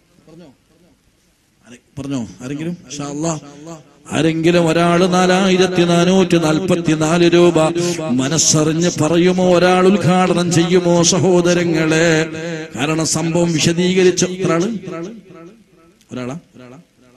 A: ആരെ- പറഞ്ഞോ ആരെങ്കിലും ഇൻഷാ അല്ലാ. ആരെങ്കിലും ഒരാൾ നാലായിരത്തി നാനൂറ്റി നാൽപ്പത്തി നാല് രൂപ മനസ്സറിഞ്ഞ് പറയുമോ ഒരാൾ ഉദ്ഘാടനം ചെയ്യുമോ സഹോദരങ്ങളെ കാരണം സംഭവം വിശദീകരിച്ച ഒരാള് ഒരാളാ ഒരാളാ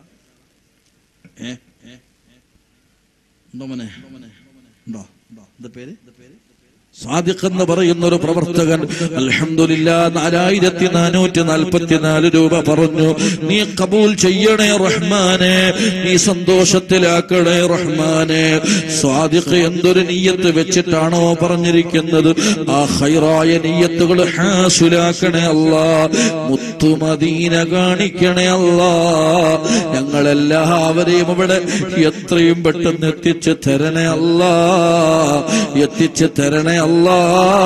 A: ഏ ഏ? ഉണ്ടോ മോനെ ഉണ്ടോ എന്താ പേര് സാദിഖ് എന്ന് പറയുന്ന ഒരു പ്രവർത്തകൻ അൽഹംദുലില്ല നാലായിരത്തി നാനൂറ്റി നാൽപ്പത്തി നാല് രൂപ പറഞ്ഞു നീ കബൂൽ ചെയ്യണേ റഹ്മാനെ നീ സന്തോഷത്തിലാക്കണേ റഹ്മാനെ സ്വാദിഖ് എന്തൊരു നീയത്ത് വെച്ചിട്ടാണോ പറഞ്ഞിരിക്കുന്നത് ആ ഹൈറായ നീയത്തുകൾ ഹാസുലാക്കണേ അല്ലാ മുത്തുമദീന കാണിക്കണേ അല്ലാ ഞങ്ങളെല്ലാവരെയും അവിടെ എത്രയും പെട്ടെന്ന് എത്തിച്ച് തരണേ അല്ലാ എത്തിച്ച് തരണേ അല്ലാ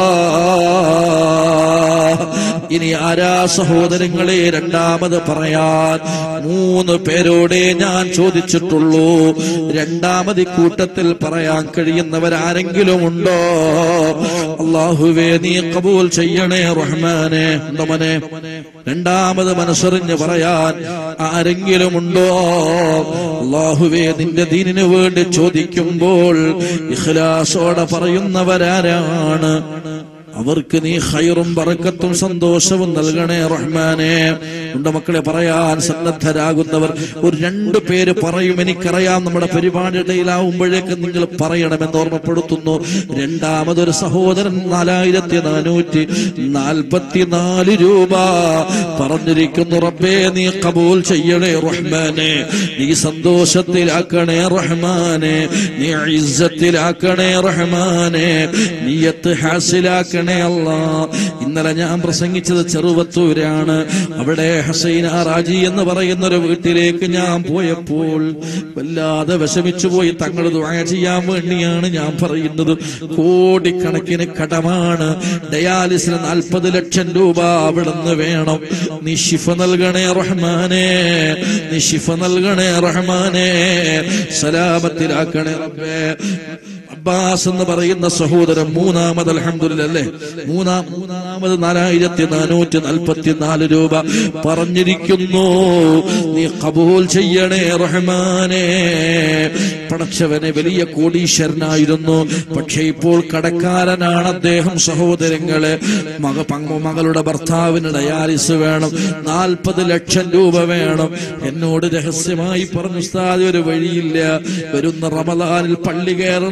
A: ഇനി ആരാ സഹോദരങ്ങളെ രണ്ടാമത് പറയാൻ മൂന്ന് പേരോടെ ഞാൻ ചോദിച്ചിട്ടുള്ളൂ രണ്ടാമത് ഈ കൂട്ടത്തിൽ പറയാൻ കഴിയുന്നവരാരെങ്കിലും ഉണ്ടോ അള്ളാഹുവേ നീ കബൂൽ ചെയ്യണേ റഹ്മാനെ ഉണ്ടോ മോനെ രണ്ടാമത് മനസ്സറിഞ്ഞ് പറയാൻ ആരെങ്കിലും ഉണ്ടോ അള്ളാഹുവേ നിന്റെ ദീനിനു വേണ്ടി ചോദിക്കുമ്പോൾ ഇഖ്ലാസോടെ പറയുന്നവരാരാണ് അവർക്ക് നീ ഹൈറും ബറക്കത്തും സന്തോഷവും നൽകണേ റഹ്മാനെ ഉണ്ട് മക്കളെ പറയാൻ സന്നദ്ധരാകുന്നവർ ഒരു രണ്ടു പേര് പറയും എനിക്കറിയാം നമ്മുടെ പരിപാടിയിടയിലാവുമ്പോഴേക്ക് നിങ്ങൾ പറയണമെന്ന് ഓർമ്മപ്പെടുത്തുന്നു രണ്ടാമതൊരു സഹോദരൻ നാലായിരത്തി നാനൂറ്റി നാൽപ്പത്തി നാല് രൂപ പറഞ്ഞിരിക്കുന്നു റബ്ബേ നീ കബൂൽ ചെയ്യണേ റഹ്മാനെ നീ സന്തോഷത്തിലാക്കണേ റഹ്മാനെ നീ ഇസ്സത്തിലാക്കണേ റഹ്മാനെ നീയത്ത് ഹാസിലാക്കണേ അല്ല ഇന്നലെ ഞാൻ പ്രസംഗിച്ചത് ചെറുവത്തൂരാണ് അവിടെ ഹസൈന റാജി എന്ന് പറയുന്ന ഒരു വീട്ടിലേക്ക് ഞാൻ പോയപ്പോൾ വല്ലാതെ വിഷമിച്ചു പോയി തങ്ങൾ ദുആ ചെയ്യാൻ വേണ്ടിയാണ് ഞാൻ പറയുന്നത് കോടിക്കണക്കിന് കടമാണ് ഡയാലിസിന് നാൽപ്പത് ലക്ഷം രൂപ അവിടുന്ന് വേണം നീ ശിഫ നൽകണേ റഹ്മാനെ നീ ശിഫ നൽകണേ റഹ്മാനെ സലാമത്തിലാക്കണേ റബ്ബേ അബ്ബാസ് എന്ന് പറയുന്ന സഹോദരൻ മൂന്നാമത് അൽഹംദുലില്ലാ അല്ലേ മൂന്നാം മൂന്നാമത് നാലായിരത്തി നാനൂറ്റി നാൽപ്പത്തി നാല് രൂപ പറഞ്ഞിരിക്കുന്നു നീ കബൂൽ ചെയ്യണേ റഹ്മാനെ പടച്ചവനെ വലിയ കോടീശ്വരനായിരുന്നു പക്ഷെ ഇപ്പോൾ കടക്കാരനാണ് അദ്ദേഹം സഹോദരങ്ങളെ മക പങ്ക മകളുടെ ഭർത്താവിന് ഡയാലിസ് വേണം നാൽപ്പത് ലക്ഷം രൂപ വേണം എന്നോട് രഹസ്യമായി പറഞ്ഞു ഉസ്താദ് ഒരു വഴിയില്ല വരുന്ന റമദാനിൽ പള്ളി കയറണം എന്ന രീതി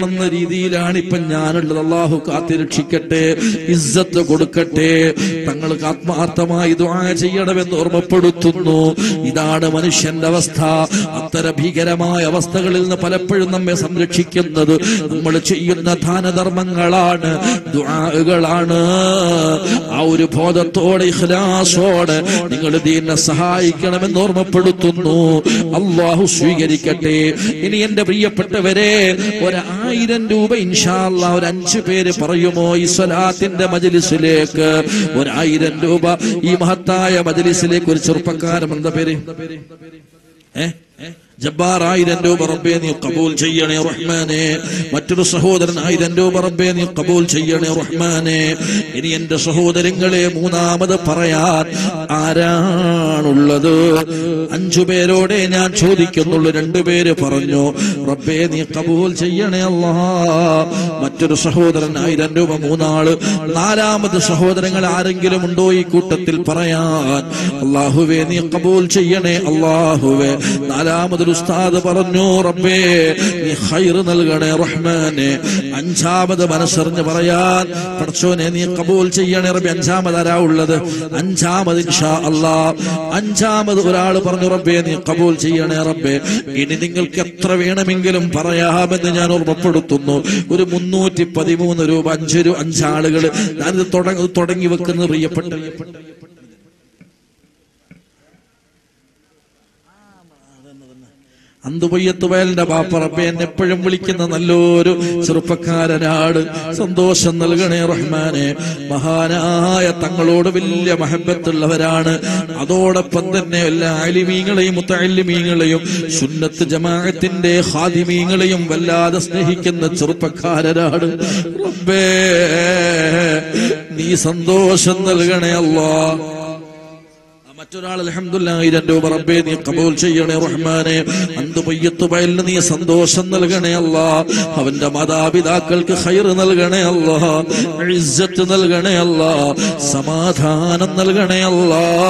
A: രീതിയിലാണ് ഇപ്പൊ ഞാനുള്ളത് അള്ളാഹു കാത്തിരക്ഷിക്കട്ടെ ഇസ്സത്ത് കൊടുക്കട്ടെ തങ്ങൾക്ക് ആത്മാർത്ഥമായി ദുആ ചെയ്യണമെന്ന് ഓർമ്മപ്പെടുത്തുന്നു ഇതാണ് മനുഷ്യന്റെ അവസ്ഥ അത്തരം ഭീകരമായ അവസ്ഥകളിൽ നിന്ന് പലപ്പോഴും നമ്മെ സംരക്ഷിക്കുന്നത് നമ്മൾ ചെയ്യുന്ന ദാനധർമ്മങ്ങളാണ് ദുആകളാണ് ആ ഒരു ബോധത്തോടെ ഇഖ്ലാസോടെ നിങ്ങൾ ദീനെ സഹായിക്കണമെന്ന് ഓർമ്മപ്പെടുത്തുന്നു അള്ളാഹു സ്വീകരിക്കട്ടെ ഇനി എന്റെ പ്രിയപ്പെട്ടവരെ ഒരായിരം രൂപ ഇൻഷാല്ല ഒരു അഞ്ചു പേര് പറയുമോ ഈ സ്വലാത്തിന്റെ മജലിസിലേക്ക് ഒരായിരം രൂപ ഈ മഹത്തായ മജലിസിലേക്ക് ഒരു ചെറുപ്പക്കാരൻ എന്താ പേര് ഏ ജബ്ബാർ ആയിരം രൂപ റബ്ബെ നീ കബൂൽ ചെയ്യണേ റഹ്മാനെ മറ്റൊരു സഹോദരൻ ആയിരം രൂപ റബ്ബെ നീ കബൂൽ ചെയ്യണേ റഹ്മാനെ ഇനി എന്റെ സഹോദരങ്ങളെ മൂന്നാമത് പറയാൻ ആരാണുള്ളത് അഞ്ചു പേരോടെ ഞാൻ ചോദിക്കുന്നുള്ളൂ രണ്ടുപേര് പറഞ്ഞു റബ്ബെ നീ കബൂൽ ചെയ്യണേ അല്ലാ മറ്റൊരു സഹോദരൻ ആയിരം രൂപ മൂന്നാള് നാലാമത് സഹോദരങ്ങൾ ആരെങ്കിലും ഉണ്ടോ ഈ കൂട്ടത്തിൽ പറയാൻ അള്ളാഹുവേ നീ കബൂൽ ചെയ്യണേ അള്ളാഹുവേ നാലാമതൊരു ഉസ്താദ് പറഞ്ഞു റബ്ബേ നീ ഹൈർ നൽകണേ റഹ്മാനെ അഞ്ചാമത് മനസ്സറിഞ്ഞ് പറയാൻ പഠിച്ചോനെ നീ കബൂൽ ചെയ്യണേ റബ്ബെ അഞ്ചാമത് ആരാ ഉള്ളത് അഞ്ചാമത് ഇൻഷാ അല്ലാ അഞ്ചാമത് ഒരാൾ പറഞ്ഞു റബ്ബേ നീ കബൂൽ ചെയ്യണേ റബ്ബേ ഇനി നിങ്ങൾക്ക് എത്ര വേണമെങ്കിലും പറയാമെന്ന് ഞാൻ ഓർമ്മപ്പെടുത്തുന്നു ഒരു മുന്നൂറ്റി പതിമൂന്ന് രൂപ അഞ്ച് രൂപ അഞ്ചാളുകൾ ഞാനിത് തുടങ്ങി തുടങ്ങി വെക്കുന്ന പ്രിയപ്പെട്ട അന്തുപയ്യത്ത് വയലിന്റെ ബാപ്പറപ്പെ എന്നെ എപ്പോഴും വിളിക്കുന്ന നല്ലൊരു ചെറുപ്പക്കാരനാണ് സന്തോഷം നൽകണേ റഹ്മാനെ മഹാനായ തങ്ങളോട് വലിയ മഹബത്തുള്ളവരാണ് അതോടൊപ്പം തന്നെ എല്ലാ അലിമീങ്ങളെയും മുത്തലിമീങ്ങളെയും സുന്നത്ത് ജമാഅത്തിന്റെ ഹാദിമീങ്ങളെയും വല്ലാതെ സ്നേഹിക്കുന്ന ചെറുപ്പക്കാരനാണ് റബ്ബേ നീ സന്തോഷം നൽകണേ അല്ലാ മറ്റൊരാൾ അലഹമുല്ലായിരം രൂപ റബ്ബേ നീ കബൂൽ ചെയ്യണേ റഹ്മാനെ അന്ത് പയ്യത്ത് വയലിന് നീ സന്തോഷം നൽകണേ അല്ല അവന്റെ മാതാപിതാക്കൾക്ക് ഹൈർ നൽകണേ അല്ല ഇസ്സത്ത് നൽകണേ അല്ല സമാധാനം നൽകണേ അല്ല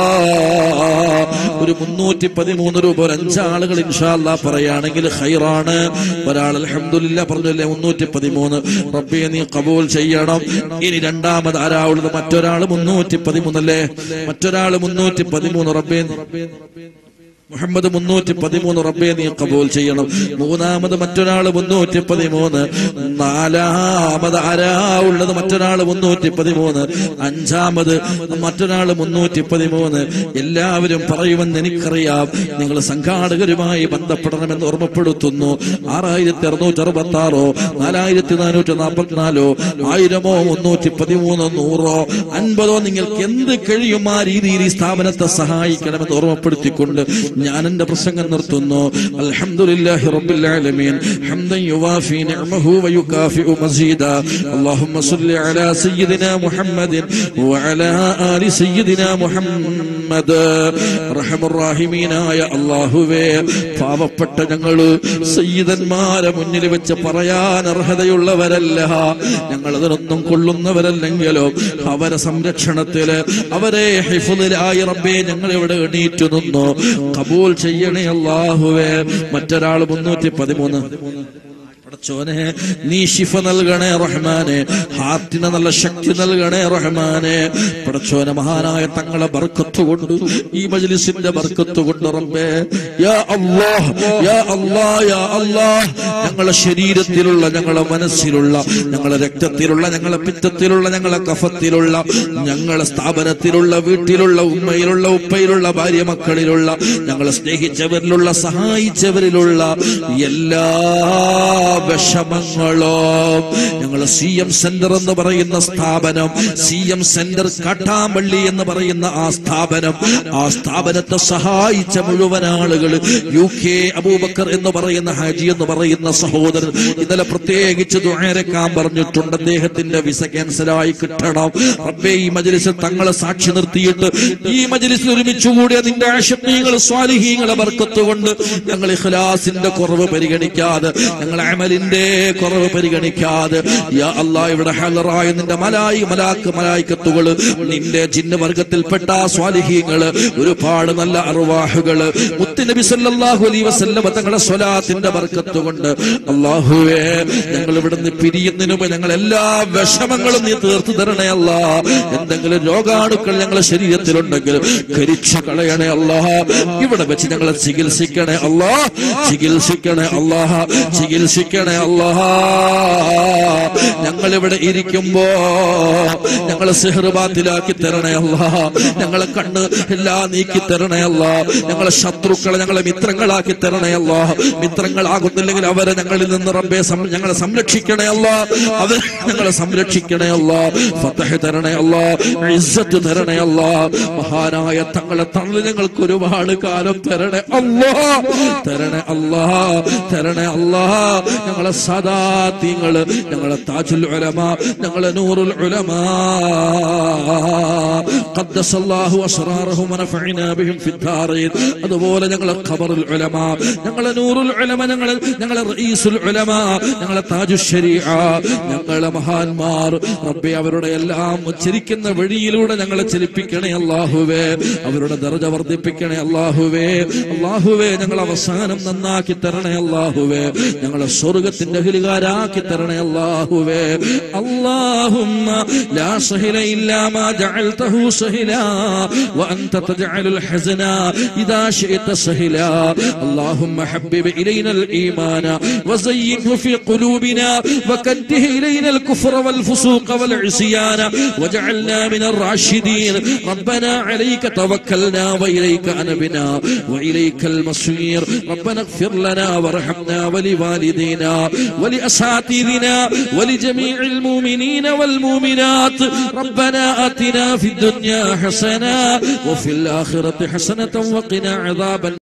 A: ഒരു മുന്നൂറ്റി പതിമൂന്ന് രൂപ ഒരു അഞ്ചാളുകൾ ഇൻഷാല്ല പറയുകയാണെങ്കിൽ ഹൈറാണ് ഒരാൾ അലഹമുല്ല പറഞ്ഞല്ലേ മുന്നൂറ്റി പതിമൂന്ന് റബ്ബെ നീ കബൂൽ ചെയ്യണം ഇനി രണ്ടാമത് ആരാളുള്ളത് മറ്റൊരാൾ മുന്നൂറ്റി പതിമൂന്നല്ലേ മറ്റൊരാൾ മുന്നൂറ്റി പതിമൂന്ന് റബ്ബേ മുഹമ്മദ് മുന്നൂറ്റി പതിമൂന്ന് റബ്ബെ നീ കബൂൽ ചെയ്യണം മൂന്നാമത് മറ്റൊരാൾ മുന്നൂറ്റി പതിമൂന്ന് നാലാമത് ആരാ ഉള്ളത് മറ്റൊരാൾ മുന്നൂറ്റി പതിമൂന്ന് അഞ്ചാമത് മറ്റൊരാൾ മുന്നൂറ്റി പതിമൂന്ന് എല്ലാവരും പറയുമെന്ന് എനിക്കറിയാം നിങ്ങൾ സംഘാടകരുമായി ബന്ധപ്പെടണമെന്ന് ഓർമ്മപ്പെടുത്തുന്നു ആറായിരത്തി അറുന്നൂറ്റി അറുപത്തി ആറോ നാലായിരത്തി നാനൂറ്റി നാൽപ്പത്തിനാലോ ആയിരമോ മുന്നൂറ്റി പതിമൂന്നോ നൂറോ അൻപതോ നിങ്ങൾക്ക് എന്ത് കഴിയും ആ രീതിയിൽ ഈ സ്ഥാപനത്തെ സഹായിക്കണമെന്ന് ഓർമ്മപ്പെടുത്തിക്കൊണ്ട് ഞാൻ എന്റെ പ്രസംഗം നിർത്തുന്നു അൽഹംദുലില്ലാഹി റബ്ബിൽ ആലമീൻ ഹംദൻ യുവാഫി നിഅമഹു വയുകാഫിഉ മസീദാ اللهم صل على سيدنا محمد وعلى آل سيدنا محمد റഹമുറാഹിമീനായ അള്ളാഹുവേ പാവപ്പെട്ട ഞങ്ങള് സയ്യിദന്മാരെ മുന്നിൽ വെച്ച് പറയാൻ അർഹതയുള്ളവരല്ല ഞങ്ങൾ അതിനൊന്നും കൊള്ളുന്നവരല്ലെങ്കിലോ അവരെ സംരക്ഷണത്തില് അവരെ ഹിഫുദിലായി റബ്ബേ ഞങ്ങൾ ഇവിടെ എണീറ്റു നിന്നു കബൂൽ ചെയ്യണേ അള്ളാഹുവേ മറ്റൊരാൾ മുന്നൂറ്റി പതിമൂന്ന് പടച്ചോനെ നീ ശിഫ നൽകണേ റഹ്മാനെ ഹാർട്ടിന് നല്ല ശക്തി നൽകണേ റഹ്മാനെ പടച്ചോനെ മഹാനായ തങ്ങളെ ബർക്കത്ത് കൊണ്ട് ഈ മജ്ലിസിന്റെ ബർക്കത്ത് കൊണ്ട് റബ്ബേ യാ അല്ലാഹ് യാ അല്ലാഹ് യാ അല്ലാഹ് ഞങ്ങളെ ശരീരത്തിലുള്ള ഞങ്ങളെ മനസ്സിലുള്ള ഞങ്ങളെ രക്തത്തിലുള്ള ഞങ്ങളെ പിത്തത്തിലുള്ള ഞങ്ങളെ കഫത്തിലുള്ള ഞങ്ങളെ സ്ഥാപനത്തിലുള്ള വീട്ടിലുള്ള ഉമ്മയിലുള്ള ഉപ്പയിലുള്ള ഭാര്യ മക്കളിലുള്ള ഞങ്ങളെ സ്നേഹിച്ചവരിലുള്ള സഹായിച്ചവരിലുള്ള എല്ലാ വിഷമങ്ങളോ ഞങ്ങൾ സി എം സെന്റർ എന്ന് പറയുന്ന സ്ഥാപനം സി എം സെന്റർ കാട്ടാമ്പള്ളി എന്ന് പറയുന്ന ആ സ്ഥാപനം ആ സ്ഥാപനത്തെ സഹായിച്ച മുഴുവൻ ആളുകൾ യു കെ അബൂബക്കർ എന്ന് പറയുന്ന ഹാജി എന്ന് പറയുന്ന സഹോദരൻ ഇന്നലെ പ്രത്യേകിച്ച് ദുആരക്കാൻ പറഞ്ഞിട്ടുണ്ട് അദ്ദേഹത്തിന്റെ വിസ ക്യാൻസലായി കിട്ടണം റബ്ബേ ഈ മജ്ലിസിൽ തങ്ങളെ സാക്ഷി നിർത്തിയിട്ട് ഈ മജ്ലിസിൽ ഒരുമിച്ച് കൂടിയ നിന്റെ ആശംസകൾ സ്വാലിഹീങ്ങളെ ബർക്കത്ത് കൊണ്ട് ഞങ്ങൾ ഇഖ്ലാസിന്റെ കുറവ് പരിഗണിക്കാതെ ഞങ്ങൾ അമലിൽ അമലിന്റെ കുറവ് പരിഗണിക്കാതെ യാ അല്ലാ ഇവിടെ ഹലറായ നിന്റെ മലായി മലാക്ക് മലായിക്കത്തുകള് നിന്റെ ജിന്ന് വർഗത്തിൽപ്പെട്ട സ്വാലിഹീങ്ങള് ഒരുപാട് നല്ല അറുവാഹുകള് മുത്തുനബി സല്ലല്ലാഹു അലൈഹി വസല്ലമ തങ്ങളുടെ സ്വലാത്തിന്റെ ബർക്കത്ത് കൊണ്ട് അള്ളാഹുവേ ഞങ്ങൾ ഇവിടുന്ന് പിരിയുന്നതിന് മുമ്പ് ഞങ്ങൾ എല്ലാ വിഷമങ്ങളും നീ തീർത്തു തരണേ അല്ല എന്തെങ്കിലും രോഗാണുക്കൾ ഞങ്ങളുടെ ശരീരത്തിലുണ്ടെങ്കിൽ കരിച്ചു കളയണേ അല്ലാ ഇവിടെ വെച്ച് ഞങ്ങളെ ചികിത്സിക്കണേ അല്ലാ ചികിത്സിക്കണേ അല്ലാ ചികിത്സിക്കണേ അല്ലാ ഞങ്ങൾ ഇവിടെ ഇരിക്കുമ്പോ ഞങ്ങളെ സിഹർബാത്തിലാക്കി തരണേ അല്ല ഞങ്ങളെ കണ്ണ് എല്ലാം നീക്കി തരണേ അല്ല ഞങ്ങളെ ശത്രുക്കളെ ഞങ്ങളെ മിത്രങ്ങളാക്കി തരണേ അല്ല മിത്രങ്ങളാകുന്നില്ലെങ്കിൽ അവരെ ഞങ്ങളിൽ നിന്ന് റബ്ബെ സം- ഞങ്ങളെ സംരക്ഷിക്കണേ അല്ല അവർ ഞങ്ങളെ സംരക്ഷിക്കണേ അല്ല ഫതഹ് തരണേ അല്ല ഇസ്സത്ത് തരണേ അല്ല മഹാനായ തങ്ങളെ തണല് ഞങ്ങൾക്ക് ഒരുപാട് കാലം തരണേ അല്ലാ തരണേ അല്ലാ തരണേ അല്ലാ ഞങ്ങളെ സദാത്യങ്ങള് ഞങ്ങളെ താജുൽ ഉലമ ഞങ്ങളെ നൂറുൽ ഉലമ قدس الله أسرارهم ونفعنا بهم في الدارين അതുപോലെ ഞങ്ങളെ ഖബറുൽ ഉലമ ഞങ്ങളെ നൂറുൽ ഉലമ ഞങ്ങളെ ഞങ്ങളെ റഈസുൽ ഉലമ ഞങ്ങളെ താജു ശരീഅ ഞങ്ങളെ മഹാന്മാർ റബ്ബെ അവരുടെ എല്ലാം ഉച്ചരിക്കുന്ന വഴിയിലൂടെ ഞങ്ങളെ ചലിപ്പിക്കണേ അല്ലാഹുവേ അവരുടെ ദർജ വർദ്ധിപ്പിക്കണേ അല്ലാഹുവേ അല്ലാഹുവേ ഞങ്ങൾ അവസാനം നന്നാക്കി തരണേ അല്ലാഹുവേ ഞങ്ങളെ സ്വർഗത്തിന്റെ അഹിലുകാരാക്കി തരണേ അല്ലാഹുവേ اللهم لا سهل إلا ما جعلته سهلا وأنت تجعل الحزن إذا شئت سهلا اللهم حبب إلينا الإيمان وزينه في قلوبنا وكره إلينا الكفر والفسوق والعصيان واجعلنا من الراشدين ربنا عليك توكلنا وإليك أنبنا وإليك المصير ربنا اغفر لنا وارحمنا ولوالدينا ولأساتذنا ولجميع المؤمنين والمؤمنات ربنا آتنا في الدنيا حسنة وفي الآخرة حسنة وقنا عذاب